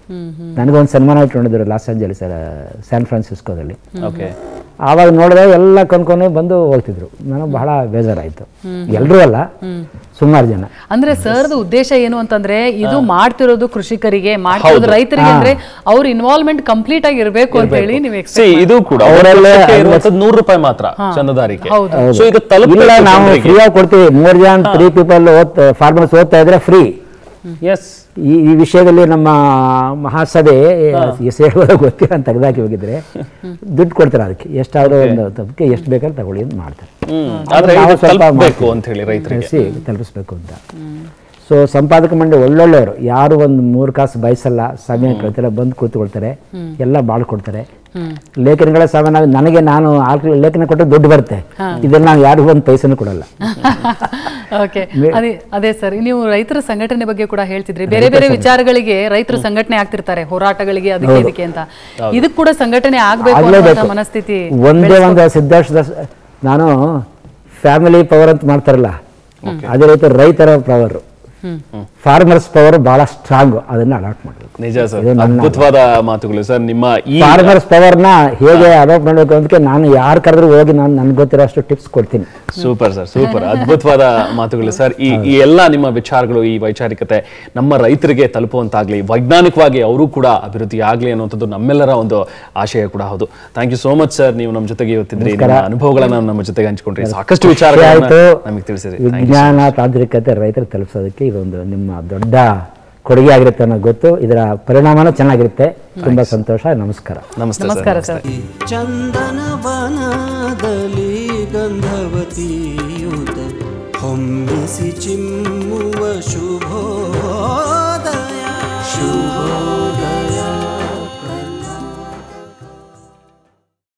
ನನಗೊಂದು ಸನ್ಮಾನ ಇಟ್ಕೊಂಡಿದ್ರು ಲಾಸ್ ಏಂಜಲೀಸ್ ಸ್ಯಾನ್ ಫ್ರಾನ್ಸಿಸ್ಕೋದಲ್ಲಿ ಓಕೆ ಆವಾಗ ನೋಡಿದ್ರೆ ಎಲ್ಲ ಕನ್ಕೊಂಡೆ ಬಂದು ಹೋಗ್ತಿದ್ರು ನನಗೆ ಬಹಳ ಬೇಜಾರಾಯಿತು ಎಲ್ಲರೂ ಅಲ್ಲ ಸುಮಾರು ಜನ ಅಂದ್ರೆ ಸರ್ದು ಉದ್ದೇಶ ಏನು ಅಂತಂದ್ರೆ ಇದು ಮಾಡ್ತಿರೋದು ಕೃಷಿಕರಿಗೆ ಮಾಡ್ತಿರೋದು ರೈತರಿಗೆ ಅಂದ್ರೆ ಅವ್ರ ಇನ್ವಾಲ್ವ್ಮೆಂಟ್ ಕಂಪ್ಲೀಟ್ ಆಗಿ ಇರ್ಬೇಕು ಅಂತ ಹೇಳಿ ನೀವು ಸಿ ಇದು ಕೂಡ ಅವರಲ್ಲೇ ಇರುವಂತದ್ದು ನೂರು ರೂಪಾಯಿ ಮಾತ್ರ ಚಂದದಾರಿಕೆ ಹೌದು. ಸೊ ಈಗ ಇಲ್ಲ ತಲುಪ ನಾವು ಫ್ರೀಯಾಗಿ ಕೊಡ್ತೀವಿ ಮೂರು ಜನ ತ್ರೀ ಪೀಪಲ್ ಓದ್ ಫಾರ್ಮರ್ಸ್ ಓದ್ತಾ ಇದ್ರೆ ಫ್ರೀ ಎಸ್ ಈ ಈ ವಿಷಯದಲ್ಲಿ ನಮ್ಮ ಮಹಾಸಭೆ ಎಷ್ಟು ಹೇಳುವಾಗ ಗೊತ್ತಿಲ್ಲ ಅಂತ ತೆಗೆದಾಕಿ ಹೋಗಿದ್ರೆ ದುಡ್ಡು ಕೊಡ್ತಾರೆ ಅದಕ್ಕೆ ಎಷ್ಟಾದರೂ ಒಂದು ತಪ್ಪಕ್ಕೆ ಎಷ್ಟು ಬೇಕಾದ್ರೆ ತಗೊಳ್ಳಿ ಅಂತ ಮಾಡ್ತಾರೆ ಹ್ಮ್ ಆದ್ರೆ ನಾವು ಇದು ಸ್ವಲ್ಪ ತಲುಪಬೇಕು ಅಂತ ಹೇಳಿ ರೈತರಿಗೆ ತಿಳಿಸಿ ತಲುಪಿಸ್ಬೇಕು ಅಂತ ಸೊ ಸಂಪಾದಕ ಮಂಡಳಿ ಒಳ್ಳೊಳ್ಳೆಯವರು ಯಾರು ಒಂದು ಮೂರು ಕಾಸು ಬಯಸಲ್ಲ ಸಮಯ ಕಳ್ತಾರೆ ಬಂದು ಕೂತ್ಕೊಳ್ತಾರೆ ಎಲ್ಲ ಬಾಳ್ಕೊಡ್ತಾರೆ ಲೇಖನಗಳ ಸಾಮಾನ್ಯ ನನಗೆ ನಾನು ಆಲ್ಕ ಲೇಖನ ಕೊಟ್ಟು ದುಡ್ಡು ಬರುತ್ತೆ ಇದನ್ನ ನಾವು ಯಾರಿಗೂ ಒಂದು ಪೈಸೆನೂ ಕೊಡಲ್ಲ ಓಕೆ ಅದೇ ಅದೇ ಸರ್ ನೀವು ರೈತರ ಸಂಘಟನೆ ಬಗ್ಗೆ ಕೂಡ ಹೇಳ್ತಿದ್ರಿ ಬೇರೆ ಬೇರೆ ವಿಚಾರಗಳಿಗೆ ರೈತರು ಸಂಘಟನೆ ಆಗ್ತಿರ್ತಾರೆ ಹೋರಾಟಗಳಿಗೆ ಅದಕ್ಕೆ ಇದಕ್ಕೆ ಅಂತ ಇದಕ್ಕೆ ಕೂಡ ಸಂಘಟನೆ ಆಗ್ಬೇಕು ಅನ್ನೋ ಆಗ್ಲೇಬೇಕು ಮನಸ್ಥಿತಿ ಒಂದೇ ಒಂದು ಸಿದ್ಧಾರ್ಥದ ನಾನು ಫ್ಯಾಮಿಲಿ ಪವರ್ ಅಂತ ಮಾಡ್ತಾರಲ್ಲ ಅದೇ ರೀತಿ ರೈತರ ಪವರ್ ಫಾರ್ಮರ್ಸ್ ಪವರ್ ಬಹಳ ಸ್ಟ್ರಾಂಗ್ ಅದನ್ನ ಅಲಾಟ್ ಮಾಡಬೇಕು ನಿಜ ಸರ್ ಇದು ನನ್ನ- ಅದ್ಭುತವಾದ ಮಾತುಗಳು ಸರ್ ನಿಮ್ಮ ಈ ಫಾರ್ಮರ್ಸ್ ಪವರ್ನ ಹೇಗೆ ಅಡಾಪ್ಟ್ ಮಾಡಬೇಕು ಅದಕ್ಕೆ ನಾನು ಯಾರು ಕರೆದ್ರು ಹೋಗಿ ನಾನು ನನ್ಗೆ ಗೊತ್ತಿರೋ ಅಷ್ಟು ಟಿಪ್ಸ್ ಕೊಡ್ತೀನಿ ಸೂಪರ್ ಸರ್ ಸೂಪರ್ ಅದ್ಭುತವಾದ ಮಾತುಗಳು ಸರ್ ಈ ಈ ಎಲ್ಲ ನಿಮ್ಮ ವಿಚಾರಗಳು ಈ ವೈಚಾರಿಕತೆ ನಮ್ಮ ರೈತರಿಗೆ ತಲುಪುವಂತಾಗ್ಲಿ ವೈಜ್ಞಾನಿಕವಾಗಿ ಅವರು ಕೂಡ ಅಭಿವೃದ್ಧಿ ಆಗ್ಲಿ ಅನ್ನುವಂಥದ್ದು ನಮ್ಮೆಲ್ಲರ ಒಂದು ಆಶಯ ಕೂಡ ಹೌದು thank you so much sir ನೀವು ನಮ್ಮ ಜೊತೆಗೆ ಇವತ್ತಿದ್ರಿ ನಿಮ್ಮ ಅನುಭವಗಳನ್ನ ನಮ್ಮ ಜೊತೆಗೆ ಹಂಚಿಕೊಂಡ್ರಿ ಸಾಕಷ್ಟು ವಿಚಾರಗಳನ್ನ ಆಯ್ತು ನಮಗೆ ತಿಳಿಸಿರಿ ವಿಜ್ಞಾನ ತಾಂತ್ರಿಕತೆ ರೈತರು ತಲುಪಿಸೋದಕ್ಕೆ ಇದೊಂದು ನಿಮ್ಮ ದೊಡ್ಡ ಕೊಡುಗೆ ಆಗಿರುತ್ತೆ ಅನ್ನೋದು ಗೊತ್ತು ಇದರ ಪರಿಣಾಮನೂ ಚೆನ್ನಾಗಿರುತ್ತೆ ತುಂಬಾ ಸಂತೋಷ ನಮಸ್ಕಾರ ನಮಸ್ತೆ ಸರ್ ನಮಸ್ಕಾರ ಸರ್ ಚಂದನವನದಲ್ಲಿ ಗಂಧವತಿಯುತ ಹೊಮ್ಮಿಸಿ ಚಿಮ್ಮ